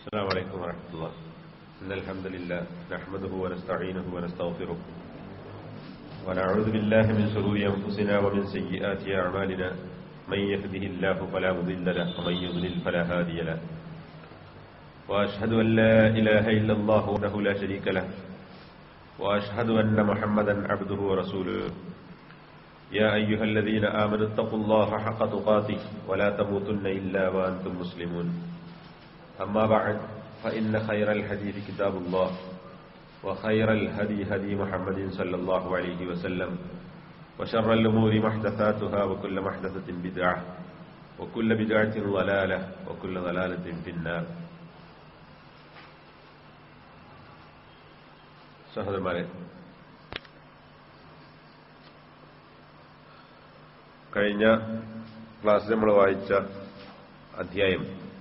السلام عليكم ورحمة الله إن الحمد لله نحمده ونستعينه ونستغفره ونعوذ بالله من شرور أنفسنا ومن سيئات أعمالنا من يهده الله فلا مضل له ومن يضلل فلا هادي له وأشهد أن لا إله إلا الله وحده لا شريك له وأشهد أن محمدا عبده ورسوله يا أيها الذين آمنوا اتقوا الله حق تقاته ولا تموتن إلا وأنتم مسلمون أما بعد فإن خير الحديث كتاب الله وخير الهدي هدي محمد صلى الله عليه وسلم وشر الأمور محدثاتها وكل محدثة بدعة وكل بدعة ضلالة وكل ضلالة في النار സഹോദരന്മാരെ കഴിഞ്ഞ ക്ലാസ്സിൽ നമ്മൾ വായിച്ച അധ്യായം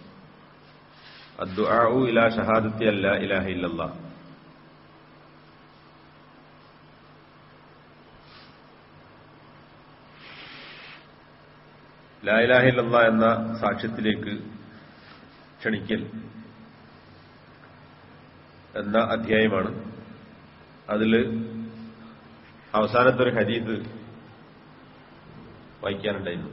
അദ്ദുആഉ ഇലാ ഷഹാദത്തി അല്ല ഇലാഹ ഇല്ലല്ലാ ലാ ഇലാഹ ഇല്ലല്ലാ എന്ന സാക്ഷ്യത്തിലേക്ക് ക്ഷണിക്കൽ എന്ന അധ്യായമാണ് അതിൽ അവസാനത്തെ ഒരു ഹദീദ് വായിക്കാനുണ്ടായിരുന്നു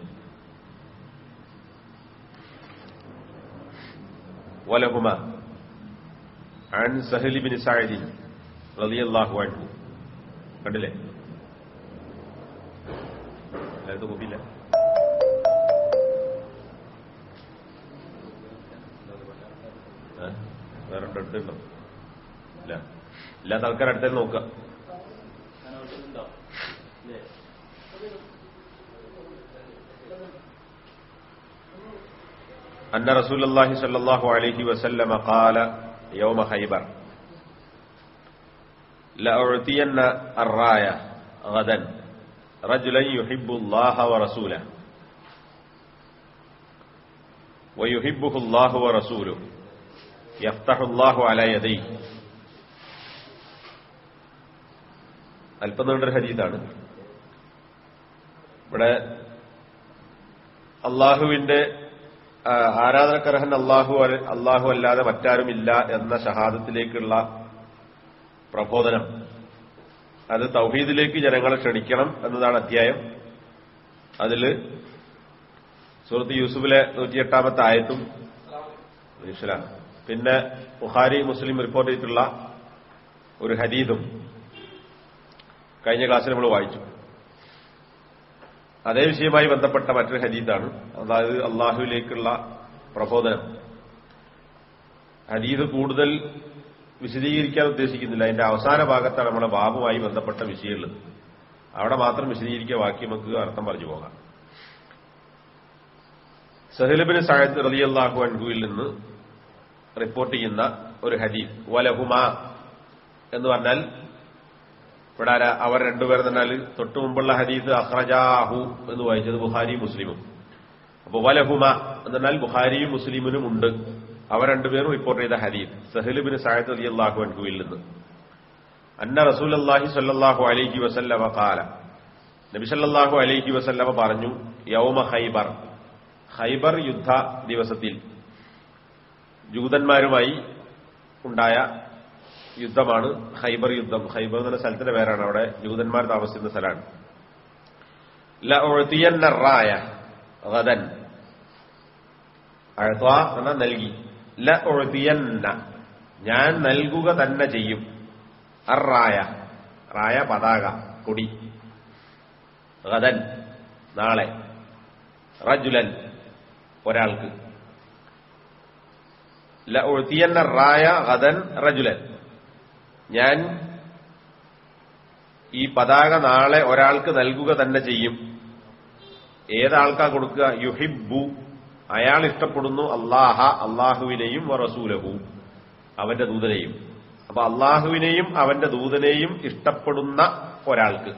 ولهما عن سهل بن سعد رضي الله عنه കണ്ടില്ലേ എല്ലായിടത്തും കോപ്പിയില്ല ഏ? വേറെ ഉണ്ടോ? അടുത്തുണ്ടോ ഇല്ല ഇല്ലാത്ത ആൾക്കാർ അടുത്തേക്ക് നോക്കുക أن رسول الله صلى الله عليه وسلم قال يوم خيبر لأعطين الراية غدا رجلا يحب الله ورسوله ويحبه الله ورسوله يفتح الله على يديه അല്പം നീണ്ടൊരു ഹദീതാണ് ഇവിടെ അള്ളാഹുവിന്റെ ആരാധനക്കർഹൻ അള്ളാഹു അള്ളാഹു അല്ലാതെ മറ്റാരുമില്ല എന്ന ഷഹാദത്തിലേക്കുള്ള പ്രബോധനം അത് തൗഹീദിലേക്ക് ജനങ്ങളെ ക്ഷണിക്കണം എന്നതാണ് അധ്യായം അതിൽ സുഹൃത്ത് യൂസുഫിലെ നൂറ്റിയെട്ടാമത്തെ ആയത്തും ഇസ്ലാം പിന്നെ ബുഹാരി മുസ്ലിം റിപ്പോർട്ട് ചെയ്തിട്ടുള്ള ഒരു ഹദീദും കഴിഞ്ഞ ക്ലാസ്സിൽ നമ്മൾ വായിച്ചു അതേ വിഷയവുമായി ബന്ധപ്പെട്ട മറ്റൊരു ഹദീദാണ് അതായത് അള്ളാഹുവിലേക്കുള്ള പ്രബോധനം ഹദീദ് കൂടുതൽ വിശദീകരിക്കാൻ ഉദ്ദേശിക്കുന്നില്ല അതിന്റെ അവസാന ഭാഗത്താണ് നമ്മുടെ ബാബുമായി ബന്ധപ്പെട്ട വിഷയമുള്ളത് അവിടെ മാത്രം വിശദീകരിക്കുക ബാക്കി നമുക്ക് അർത്ഥം പറഞ്ഞു പോകാം സഹലബിന് സായത്ത് റലി അള്ളാഹു അൻഹുവിൽ നിന്ന് റിപ്പോർട്ട് ചെയ്യുന്ന ഒരു ഹദീദ് വലഹുമ എന്ന് പറഞ്ഞാൽ ഇവിടെ ആരാ അവർ രണ്ടുപേർ എന്നാൽ തൊട്ടു മുമ്പുള്ള ഹദീസ് അഹ്റജാഹു എന്ന് വായിച്ചത് ബുഹാരി മുസ്ലിമും അപ്പൊ വലഹുമ എന്നാൽ ബുഹാരിയും മുസ്ലിമിനും ഉണ്ട് അവർ രണ്ടുപേരും റിപ്പോർട്ട് ചെയ്ത ഹദീസ് സഹലുബിന് സായത്ത് അലി അള്ളാഹു അൻഹുവിൽ നിന്ന് അന്ന റസൂൽ അള്ളാഹി സല്ലാഹു അലൈഹി വസല്ലമ കാല നബി സല്ലാഹു അലൈഹി വസല്ലമ പറഞ്ഞു യൗമ ഹൈബർ ഹൈബർ യുദ്ധ ദിവസത്തിൽ ജൂതന്മാരുമായി ഉണ്ടായ യുദ്ധമാണ് ഹൈബർ യുദ്ധം ഹൈബർ എന്ന സ്ഥലത്തിന്റെ പേരാണ് അവിടെ ജൂതന്മാർ താമസിക്കുന്ന സ്ഥലമാണ് റായ ഗദൻ എന്ന നൽകി ല ഒഴുതിയന്ന ഞാൻ നൽകുക തന്നെ ചെയ്യും അറായ റായ പതാക കൊടി ഗദൻ നാളെ റജുലൻ ഒരാൾക്ക് ല ഒഴുതിയന്ന റായ ഗദൻ റജുലൻ ഞാൻ ഈ പതാക നാളെ ഒരാൾക്ക് നൽകുക തന്നെ ചെയ്യും ഏതാൾക്കാ കൊടുക്കുക യുഹിബു അയാൾ ഇഷ്ടപ്പെടുന്നു അള്ളാഹ അള്ളാഹുവിനെയും റസൂലഹു അവന്റെ ദൂതനെയും അപ്പൊ അള്ളാഹുവിനെയും അവന്റെ ദൂതനെയും ഇഷ്ടപ്പെടുന്ന ഒരാൾക്ക്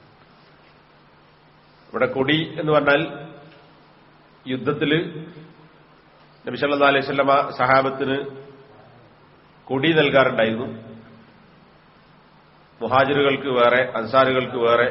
ഇവിടെ കൊടി എന്ന് പറഞ്ഞാൽ യുദ്ധത്തില് നബി സല്ലാ അലൈഹി സ്വല്ലമ സഹാബത്തിന് കൊടി നൽകാറുണ്ടായിരുന്നു മുഹാജിറുകൾക്ക് വേറെ അൻസാറുകൾക്ക് വേറെ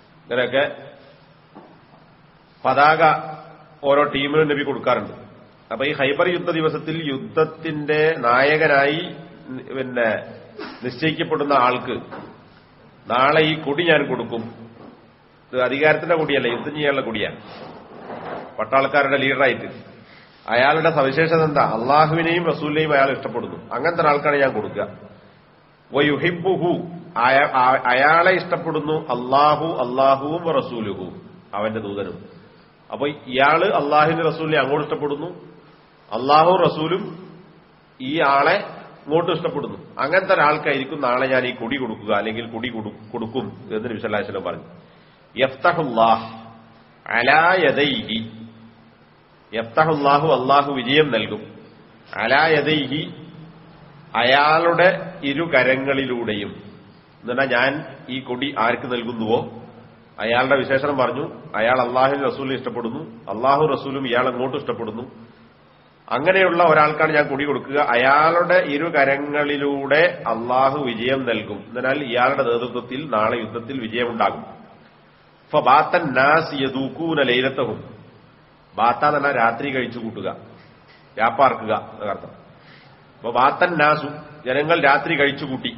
ഇങ്ങനെയൊക്കെ പതാക ഓരോ ടീമിനും നബി കൊടുക്കാറുണ്ട് അപ്പൊ ഈ ഹൈബർ യുദ്ധ ദിവസത്തിൽ യുദ്ധത്തിന്റെ നായകനായി പിന്നെ നിശ്ചയിക്കപ്പെടുന്ന ആൾക്ക് നാളെ ഈ കൊടി ഞാൻ കൊടുക്കും ഇത് അധികാരത്തിന്റെ കൊടിയല്ല യുദ്ധം ചെയ്യാനുള്ള കൊടിയാണ് പട്ടാളക്കാരുടെ ലീഡറായിട്ട് അയാളുടെ സവിശേഷത എന്താ അള്ളാഹുവിനെയും റസൂലിനെയും അയാൾ ഇഷ്ടപ്പെടുന്നു അങ്ങനത്തെ ഒരാൾക്കാണ് ഞാൻ കൊടുക്കുക വയുഹിബുഹു അയാളെ ഇഷ്ടപ്പെടുന്നു അള്ളാഹു അള്ളാഹുവും റസൂലുഹു അവന്റെ ദൂതനും അപ്പൊ ഇയാള് അള്ളാഹുവിന്റെ റസൂലിനെ അങ്ങോട്ട് ഇഷ്ടപ്പെടുന്നു അള്ളാഹു റസൂലും ഈ ആളെ ഇങ്ങോട്ട് ഇഷ്ടപ്പെടുന്നു അങ്ങനത്തെ ഒരാൾക്കായിരിക്കും നാളെ ഞാൻ ഈ കൊടി കൊടുക്കുക അല്ലെങ്കിൽ കൊടി കൊടു- കൊടുക്കും എന്ന് വിശലാശനം പറഞ്ഞു യഫ്തഹുല്ലാഹ് അലായതൈഹി യഫ്തഹുല്ലാഹു അള്ളാഹു വിജയം നൽകും അലായതൈഹി അയാളുടെ ഇരു കരങ്ങളിലൂടെയും എന്നാ ഞാൻ ഈ കൊടി ആർക്ക് നൽകുന്നുവോ അയാളുടെ വിശേഷണം പറഞ്ഞു അയാൾ അള്ളാഹു റസൂലിനെ ഇഷ്ടപ്പെടുന്നു അള്ളാഹു റസൂലും ഇയാൾ അങ്ങോട്ടും ഇഷ്ടപ്പെടുന്നു അങ്ങനെയുള്ള ഒരാൾക്കാണ് ഞാൻ കൊടി കൊടുക്കുക അയാളുടെ ഇരു കരങ്ങളിലൂടെ അള്ളാഹു വിജയം നൽകും എന്നാൽ ഇയാളുടെ നേതൃത്വത്തിൽ നാളെ യുദ്ധത്തിൽ വിജയമുണ്ടാകും ഫാത്തൻ നാസ് യദൂക്കൂന ലൈലത്തഹും ബാത്ത എന്ന് പറഞ്ഞാൽ രാത്രി കഴിച്ചു കൂട്ടുക വ്യാപ്പാർക്കുക എന്നർത്ഥം അപ്പൊ ബാത്തൻ നാസു ജനങ്ങൾ രാത്രി കഴിച്ചു കൂട്ടി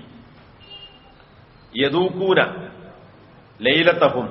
യദൂക്കൂന ലൈലത്തഹും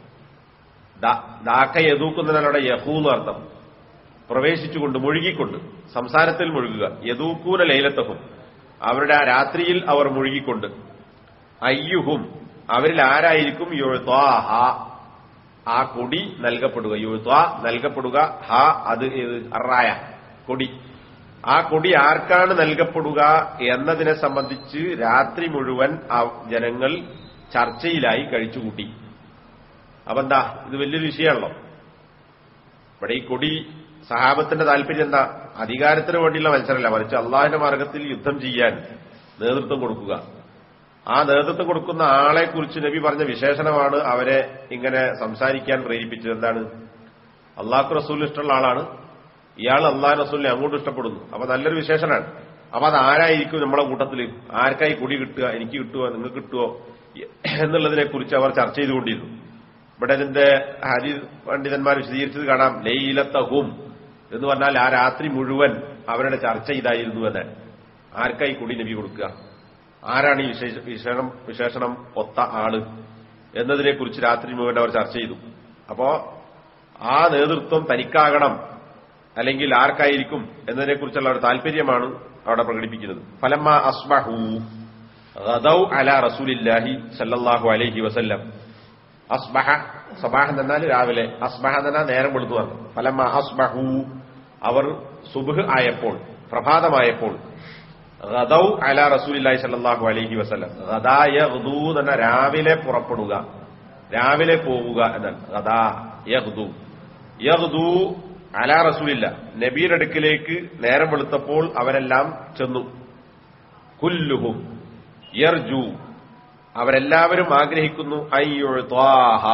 ദാക്ക യദൂക്കുന്നതിനവിടെ യഹൂന്ന് അർത്ഥം പ്രവേശിച്ചുകൊണ്ട് മുഴുകിക്കൊണ്ട് സംസാരത്തിൽ മുഴുകുക യദൂക്കൂന ലൈലത്തഹും അവരുടെ ആ രാത്രിയിൽ അവർ മുഴുകിക്കൊണ്ട് അയ്യുഹും അവരിൽ ആരായിരിക്കും യുഴ്ത്വാഹ ആ കൊടി നൽകപ്പെടുക യുഴ്ത്വ നൽകപ്പെടുക ഹ അത് ഏത് അറായ കൊടി ആ കൊടി ആർക്കാണ് നൽകപ്പെടുക എന്നതിനെ സംബന്ധിച്ച് രാത്രി മുഴുവൻ ആ ജനങ്ങൾ ചർച്ചയിലായി കഴിച്ചുകൂട്ടി അപ്പൊ എന്താ ഇത് വലിയൊരു വിഷയമാണല്ലോ ഇവിടെ ഈ കൊടി സഹാബത്തിന്റെ താല്പര്യം എന്താ അധികാരത്തിന് വേണ്ടിയുള്ള മത്സരമല്ല മറിച്ച് അള്ളാഹിന്റെ മാർഗത്തിൽ യുദ്ധം ചെയ്യാൻ നേതൃത്വം കൊടുക്കുക ആ നേതൃത്വം കൊടുക്കുന്ന ആളെ കുറിച്ച് നബി പറഞ്ഞ വിശേഷണമാണ് അവരെ ഇങ്ങനെ സംസാരിക്കാൻ പ്രേരിപ്പിച്ചത് എന്താണ് അള്ളാഹു റസൂൽ ഇഷ്ടമുള്ള ആളാണ് ഇയാൾ അള്ളാഹ് റസൂലിനെ അങ്ങോട്ട് ഇഷ്ടപ്പെടുന്നു അപ്പൊ നല്ലൊരു വിശേഷനാണ് അപ്പൊ അത് ആരായിരിക്കും നമ്മളെ കൂട്ടത്തിൽ ആർക്കായി കൊടി കിട്ടുക എനിക്ക് കിട്ടുമോ നിങ്ങൾക്ക് കിട്ടുമോ എന്നുള്ളതിനെ കുറിച്ച് അവർ ചർച്ച ചെയ്തുകൊണ്ടിരുന്നു ഇവിടെ ഇതിന്റെ ഹരി പണ്ഡിതന്മാർ വിശദീകരിച്ചത് കാണാം ലൈലത്തഹും എന്ന് പറഞ്ഞാൽ ആ രാത്രി മുഴുവൻ അവരുടെ ചർച്ച ഇതായിരുന്നു എന്ന് ആർക്കായി കൊടി നബി കൊടുക്കുക ആരാണ് ഈ വിശേഷ വിശേഷണം വിശേഷണം ഒത്ത ആള് എന്നതിനെ കുറിച്ച് രാത്രി മുഴുവൻ അവർ ചർച്ച ചെയ്തു അപ്പോ ആ നേതൃത്വം തനിക്കാകണം അല്ലെങ്കിൽ ആർക്കായിരിക്കും എന്നതിനെ കുറിച്ചുള്ള ഒരു താല്പര്യമാണ് അവിടെ പ്രകടിപ്പിക്കുന്നത് ഫലമ്മ അസ്ബഹു ഗദൗ അല റസൂലില്ലാഹി സല്ലല്ലാഹു അലൈഹി വസല്ലം അസ്ബഹ സബാഹ് എന്നാൽ രാവിലെ അസ്ബഹ എന്നാൽ നേരം വെളുത്തു പറഞ്ഞു ഫലമ്മ അസ്ബഹു അവർ സുബഹ് ആയപ്പോൾ പ്രഭാതമായപ്പോൾ ഗദൗ അല റസൂലില്ലാഹി സല്ലല്ലാഹു അലൈഹി വസല്ലം ഗദാ യഗ്ദു എന്ന രാവിലെ പുറപ്പെടുക രാവിലെ പോവുക എന്നാണ് ഗദാ യഗ്ദു യഗ്ദു അല റസൂലില്ല നബിയുടെ അടുക്കിലേക്ക് നേരം വെളുത്തപ്പോൾ അവരെല്ലാം ചെന്നു കുല്ലുഹും യർജു അവരെല്ലാവരും ആഗ്രഹിക്കുന്നു അയ്യൊഴുത്വാഹ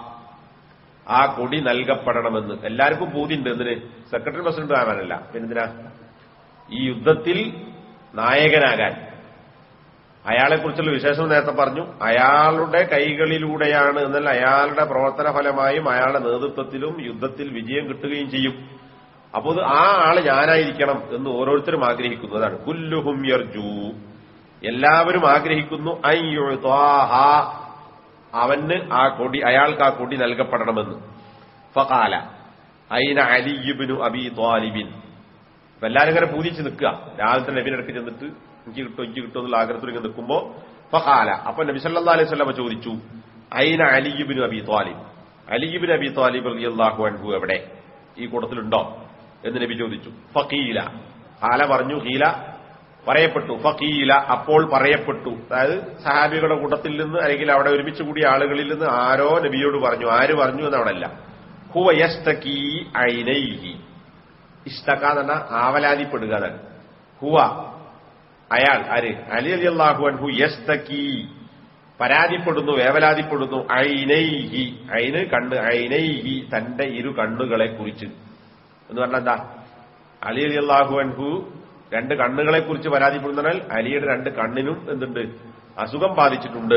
ആ കൊടി നൽകപ്പെടണമെന്ന് എല്ലാവർക്കും പൂതിണ്ട് എന്തിന് സെക്രട്ടറി പ്രസിഡന്റ് ആവാനല്ല പിന്നെന്തിനാ ഈ യുദ്ധത്തിൽ നായകനാകാൻ അയാളെക്കുറിച്ചുള്ള വിശേഷം നേരത്തെ പറഞ്ഞു അയാളുടെ കൈകളിലൂടെയാണ് എന്നല്ല അയാളുടെ പ്രവർത്തന ഫലമായും അയാളുടെ നേതൃത്വത്തിലും യുദ്ധത്തിൽ വിജയം കിട്ടുകയും ചെയ്യും അപ്പോൾ ആ ആള് ഞാനായിരിക്കണം എന്ന് ഓരോരുത്തരും ആഗ്രഹിക്കുന്നു അതാണ് കുല്ലുഹും യർജു എല്ലാവരും ആഗ്രഹിക്കുന്നു അയ്യുത്വാഹ അവന് ആ കൊടി അയാൾക്ക് ആ കൊടി നൽകപ്പെടണമെന്ന് ഫകാല ഐന അലിയുബിനു അബി ത്വാലിബിൻ അപ്പൊ എല്ലാരും ഇങ്ങനെ പൂജിച്ച് നിൽക്കുക രാവിലത്തെ നബിനടുക്ക് ചെന്നിട്ട് എനിക്ക് കിട്ടും എനിക്ക് കിട്ടും എന്നുള്ള ആഗ്രഹത്തിൽ ഇങ്ങനെ നിൽക്കുമ്പോ ഫഹാല അപ്പൊ നബി സല്ലാ അലൈഹി സ്വലമ ചോദിച്ചു ഐന അലിയുബിനു അബി ത്വാലിബ് അലിയുബിൻ അബി ത്വാലിബ് അള്ളാഹു അൻഹു എവിടെ ഈ കൂട്ടത്തിലുണ്ടോ എന്ന് നബി ചോദിച്ചു ഫക്കീല ഹാല പറഞ്ഞു ഹീല പറയപ്പെട്ടു ഫക്കീല അപ്പോൾ പറയപ്പെട്ടു അതായത് സഹാബികളുടെ കൂട്ടത്തിൽ നിന്ന് അല്ലെങ്കിൽ അവിടെ ഒരുമിച്ച് കൂടിയ ആളുകളിൽ നിന്ന് ആരോ നബിയോട് പറഞ്ഞു ആര് പറഞ്ഞു എന്ന് അവിടെ അല്ല ഹുവ യസ്തകീ ഐനൈഹി ഇഷ്ടക്ക എന്ന് പറഞ്ഞാൽ ആവലാതിപ്പെടുക എന്നാണ് ഹുവ അയാൾ ആര് അലി അലി അള്ളാഹു അൻഹു യസ്തകീ പരാതിപ്പെടുന്നു വേവലാതിപ്പെടുന്നു ഐനൈഹി ഐന് കണ്ണ് ഐനൈഹി തന്റെ ഇരു കണ്ണുകളെ കുറിച്ച് എന്ന് പറഞ്ഞാൽ എന്താ അലി അലി അള്ളാഹു അൻഹു രണ്ട് കണ്ണുകളെ കുറിച്ച് പരാതിപ്പെടുന്നാൽ അലിയുടെ രണ്ട് കണ്ണിനും എന്തുണ്ട് അസുഖം ബാധിച്ചിട്ടുണ്ട്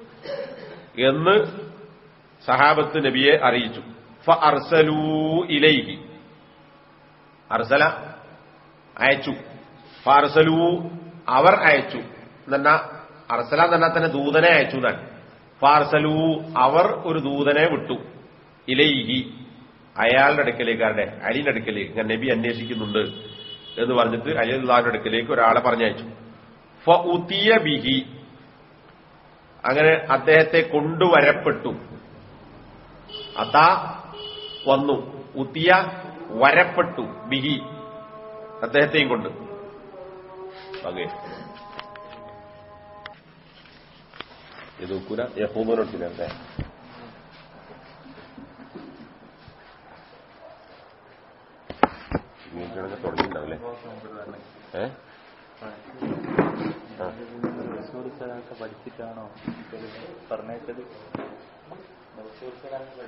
എന്ന് സഹാബത്ത് നബിയെ അറിയിച്ചു ഫ അർസലൂ ഇലൈഹി അർസല അയച്ചു ഫാർസലു അവർ അയച്ചു എന്നാ അർസല എന്ന് പറഞ്ഞാൽ തന്നെ ദൂതനെ അയച്ചു എന്നാണ് ഫാർസലു അവർ ഒരു ദൂതനെ വിട്ടു ഇലൈഹി അയാളുടെ അടുക്കലേക്കാരുടെ അലിന്റെ അടുക്കലേക്ക് ഞാൻ നബി അന്വേഷിക്കുന്നുണ്ട് എന്ന് പറഞ്ഞിട്ട് അലി അള്ളാഹിന്റെ അടുക്കലേക്ക് ഒരാളെ പറഞ്ഞയച്ചു ഫ ഉത്തിയ ബിഹി അങ്ങനെ അദ്ദേഹത്തെ കൊണ്ടുവരപ്പെട്ടു അതാ വന്നു ഉത്തിയ വരപ്പെട്ടു ബിഹി അദ്ദേഹത്തെയും കൊണ്ട് ഓക്കെ ഇത് നോക്കൂല യഹൂബനോട്ടില്ലേ മീറ്റിനൊക്കെ തുടങ്ങിയിട്ടുണ്ടാവില്ലേ ഏ ആ. റസൂൽസലാമൊക്കെ പഠിച്ചിട്ടാണോ പറഞ്ഞേച്ചത് റസൂൽസലാമൊക്കെ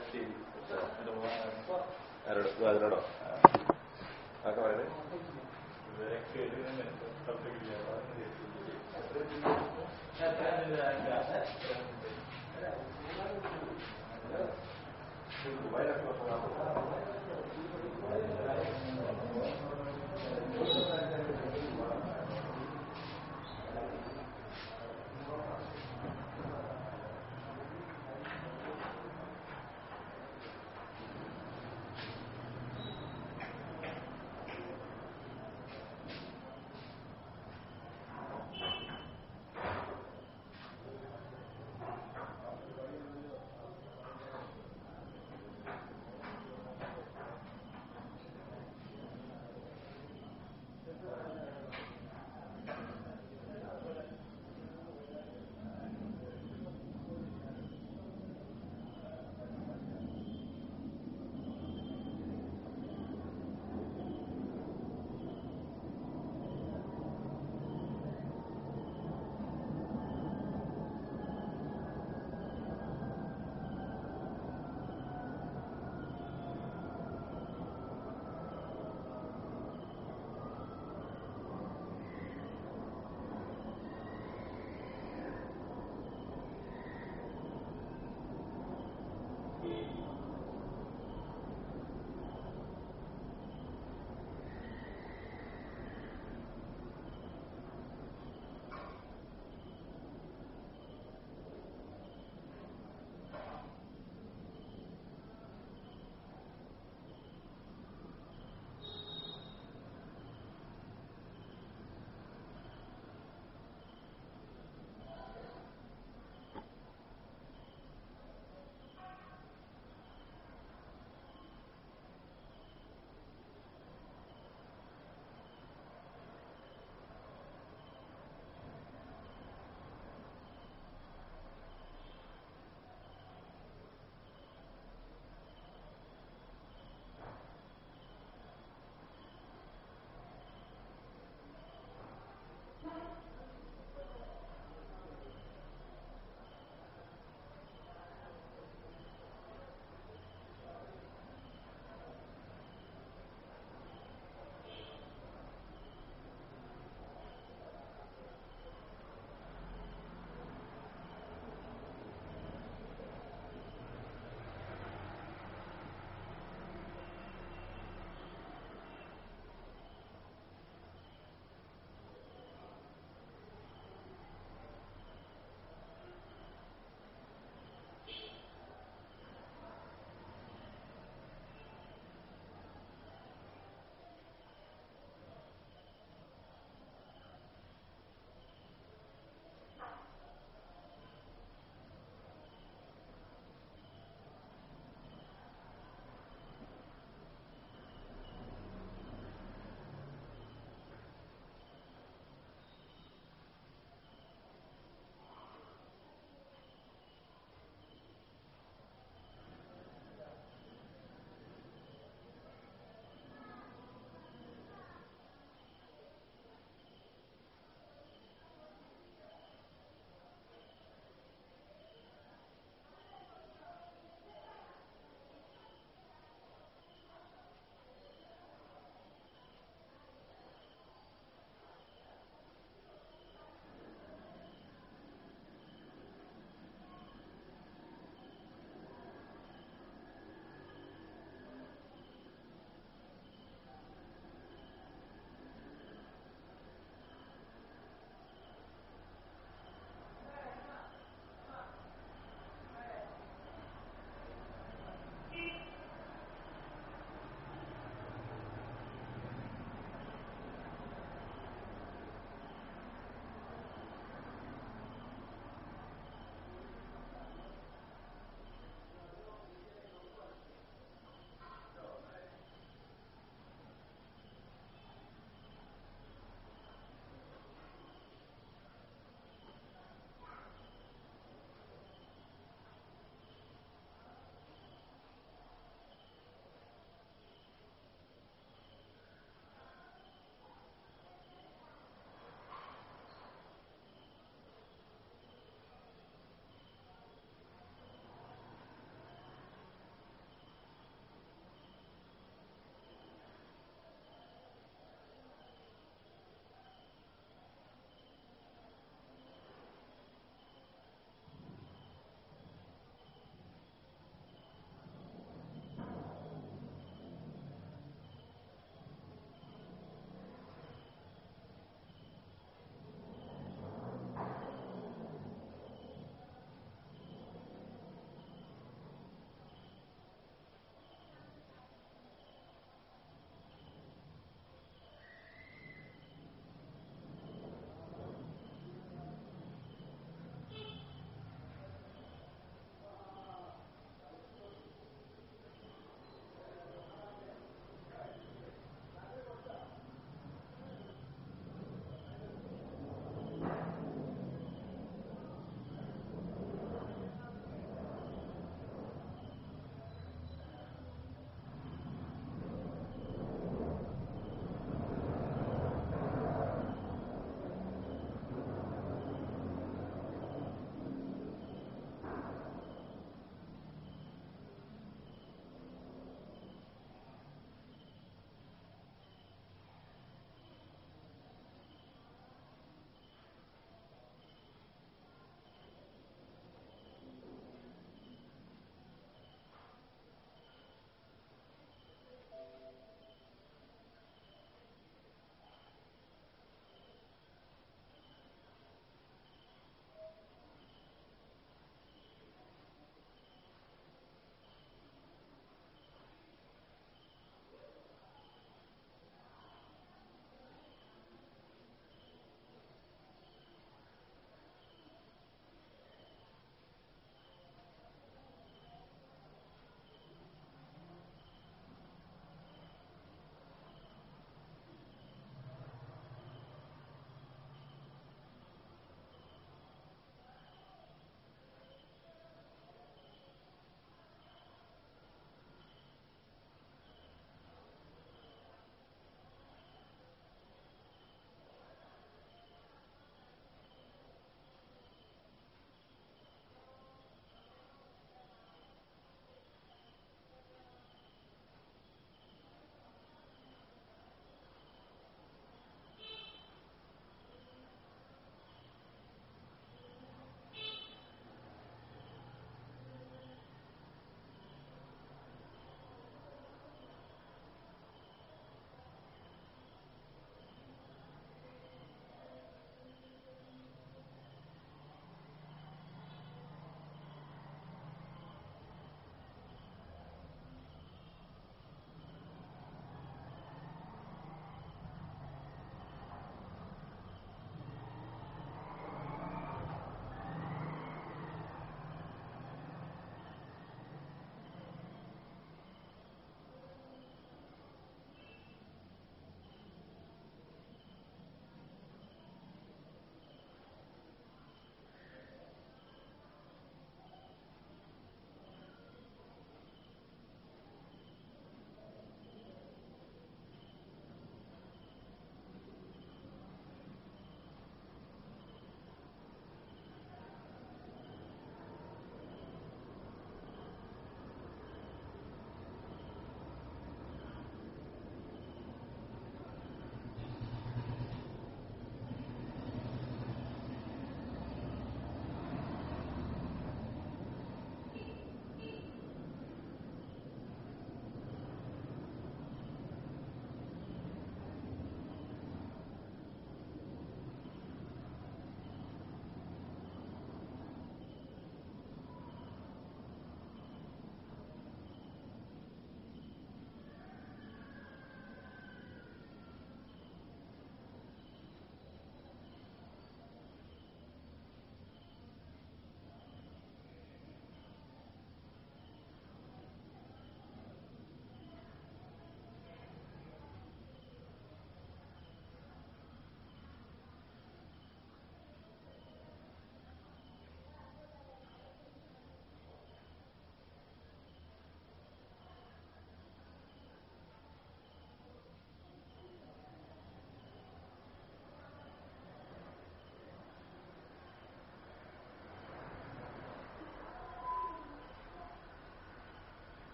ആരോട് ഇത് അതിനോടോ അതൊക്കെ പറയണേ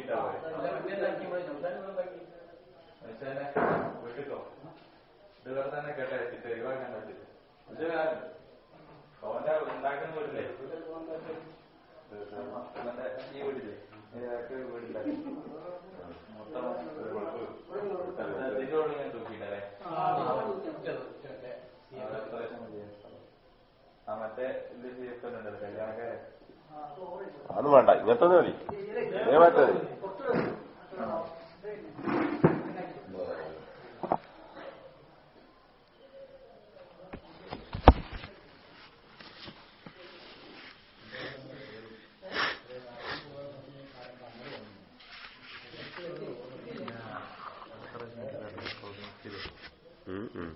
തൂക്കിയിട്ടാ വീട്ടിക്കോ ഇത് വേറെ തന്നെ കേട്ടെ ഒഴിവാക്കാൻ പറ്റില്ല അവന്റെ ഉണ്ടാക്കുന്ന വീട്ടിലെ അവന്റെ ഈ വീട്ടിലെ ഇതിനകത്ത് വീടുണ്ടാക്കി മൊത്തം ഒരു കുഴപ്പം ഇതിന്റെ ഉള്ളിൽ ഞാൻ തൂക്കിയിട്ടല്ലേ ആ മറ്റേ ഇത് ചെയ്യപ്പെടുന്നുണ്ടല്ലോ കല്യാണക്കാരെ അതൊന്നും വേണ്ട ഇങ്ങനത്തെ മതി ഇതേ മാറ്റത് ഉം, ഉം.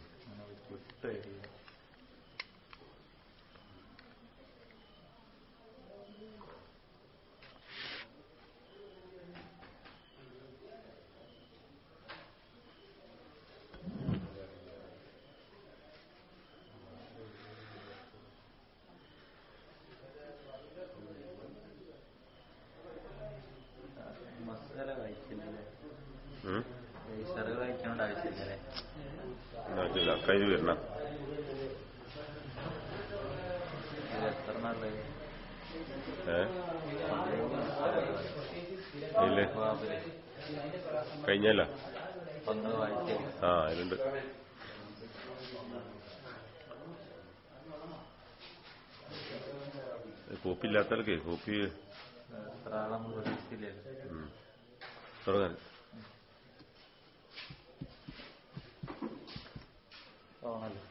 മസാല വായിച്ചില്ലേ ഉം. ചെറു വായിക്കേണ്ട ആവശ്യമില്ലല്ലേ ആവശ്യമില്ല കയ്യിൽ വരണം ഇത് എത്ര നാളെ ഏ ഇല്ലേ കഴിഞ്ഞല്ല ഒന്ന് വായിച്ചേ ആ അതിലുണ്ട് കോപ്പി ഇല്ലാത്തവർക്ക് കോപ്പി എത്ര ആളൊന്നും പ്രതീക്ഷിച്ചില്ലല്ലോ ഉം. തുടങ്ങാൻ തോന്നല്ലോ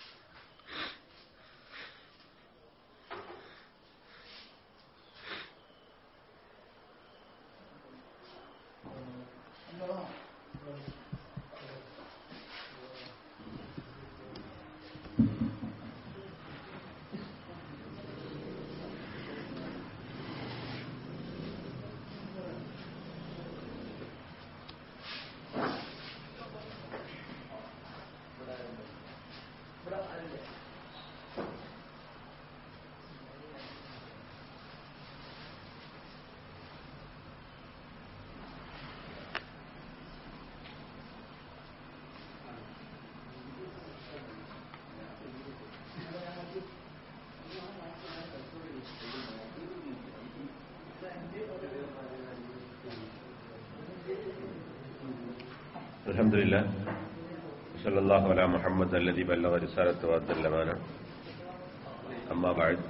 الحمد لله صلى الله على محمد الذي بلغ رسالة وأدى الأمانة أما بعد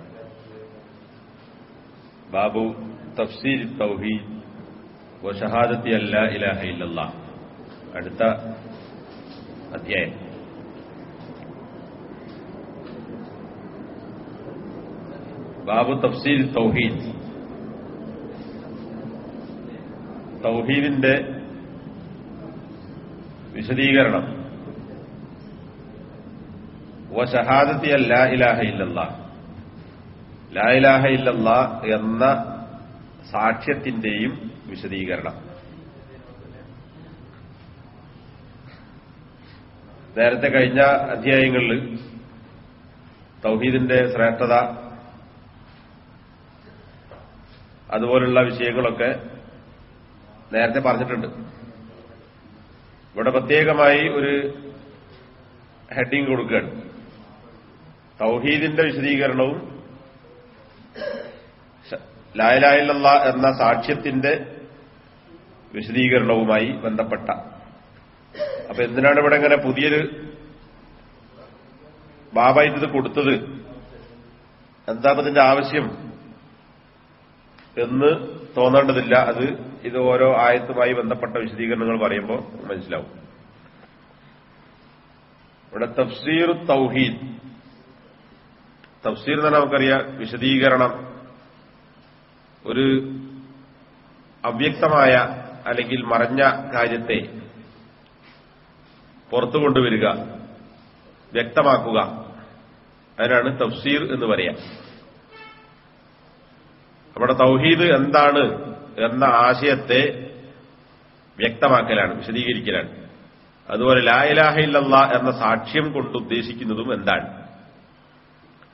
باب تفسير التوحيد وشهادة أن لا إله إلا الله അടുത്ത അധ്യായം ബാബു തഫ്സീൽ തൗഹീദ് തൗഹീദിന്റെ വിശദീകരണം വശഹാദത്തി ലാ ഇലാഹ ഇല്ലല്ലാ ലാ ഇലാഹ ഇല്ലല്ലാ എന്ന സാക്ഷ്യത്തിന്റെയും വിശദീകരണം നേരത്തെ കഴിഞ്ഞ അധ്യായങ്ങളിൽ തൗഹീദിന്റെ ശ്രേഷ്ഠത അതുപോലുള്ള വിഷയങ്ങളൊക്കെ നേരത്തെ പറഞ്ഞിട്ടുണ്ട് ഇവിടെ പ്രത്യേകമായി ഒരു ഹെഡിങ് കൊടുക്കുകയാണ് തൗഹീദിന്റെ വിശദീകരണവും ലായലായില്ല എന്ന സാക്ഷ്യത്തിന്റെ വിശദീകരണവുമായി ബന്ധപ്പെട്ട അപ്പൊ എന്തിനാണ് ഇവിടെ ഇങ്ങനെ പുതിയൊരു ബാബായിട്ട് ഇത് കൊടുത്തത് എന്താ ഇപ്പൊ ഇതിന്റെ ആവശ്യം എന്ന് തോന്നേണ്ടതില്ല അത് ഇത് ഓരോ ആയത്തുമായി ബന്ധപ്പെട്ട വിശദീകരണങ്ങൾ പറയുമ്പോൾ മനസ്സിലാവും ഇവിടെ തഫ്സീർ തൗഹീദ് തഫ്സീർ തന്നെ നമുക്കറിയാം വിശദീകരണം ഒരു അവ്യക്തമായ അല്ലെങ്കിൽ മറഞ്ഞ കാര്യത്തെ പുറത്തു കൊണ്ടുവരിക വ്യക്തമാക്കുക അതിനാണ് തഫ്സീർ എന്ന് പറയാം നമ്മുടെ തൗഹീദ് എന്താണ് എന്ന ആശയത്തെ വ്യക്തമാക്കലാണ് വിശദീകരിക്കലാണ് അതുപോലെ ലായിലാഹ ഇല്ലല്ല എന്ന സാക്ഷ്യം കൊണ്ട് ഉദ്ദേശിക്കുന്നതും എന്താണ്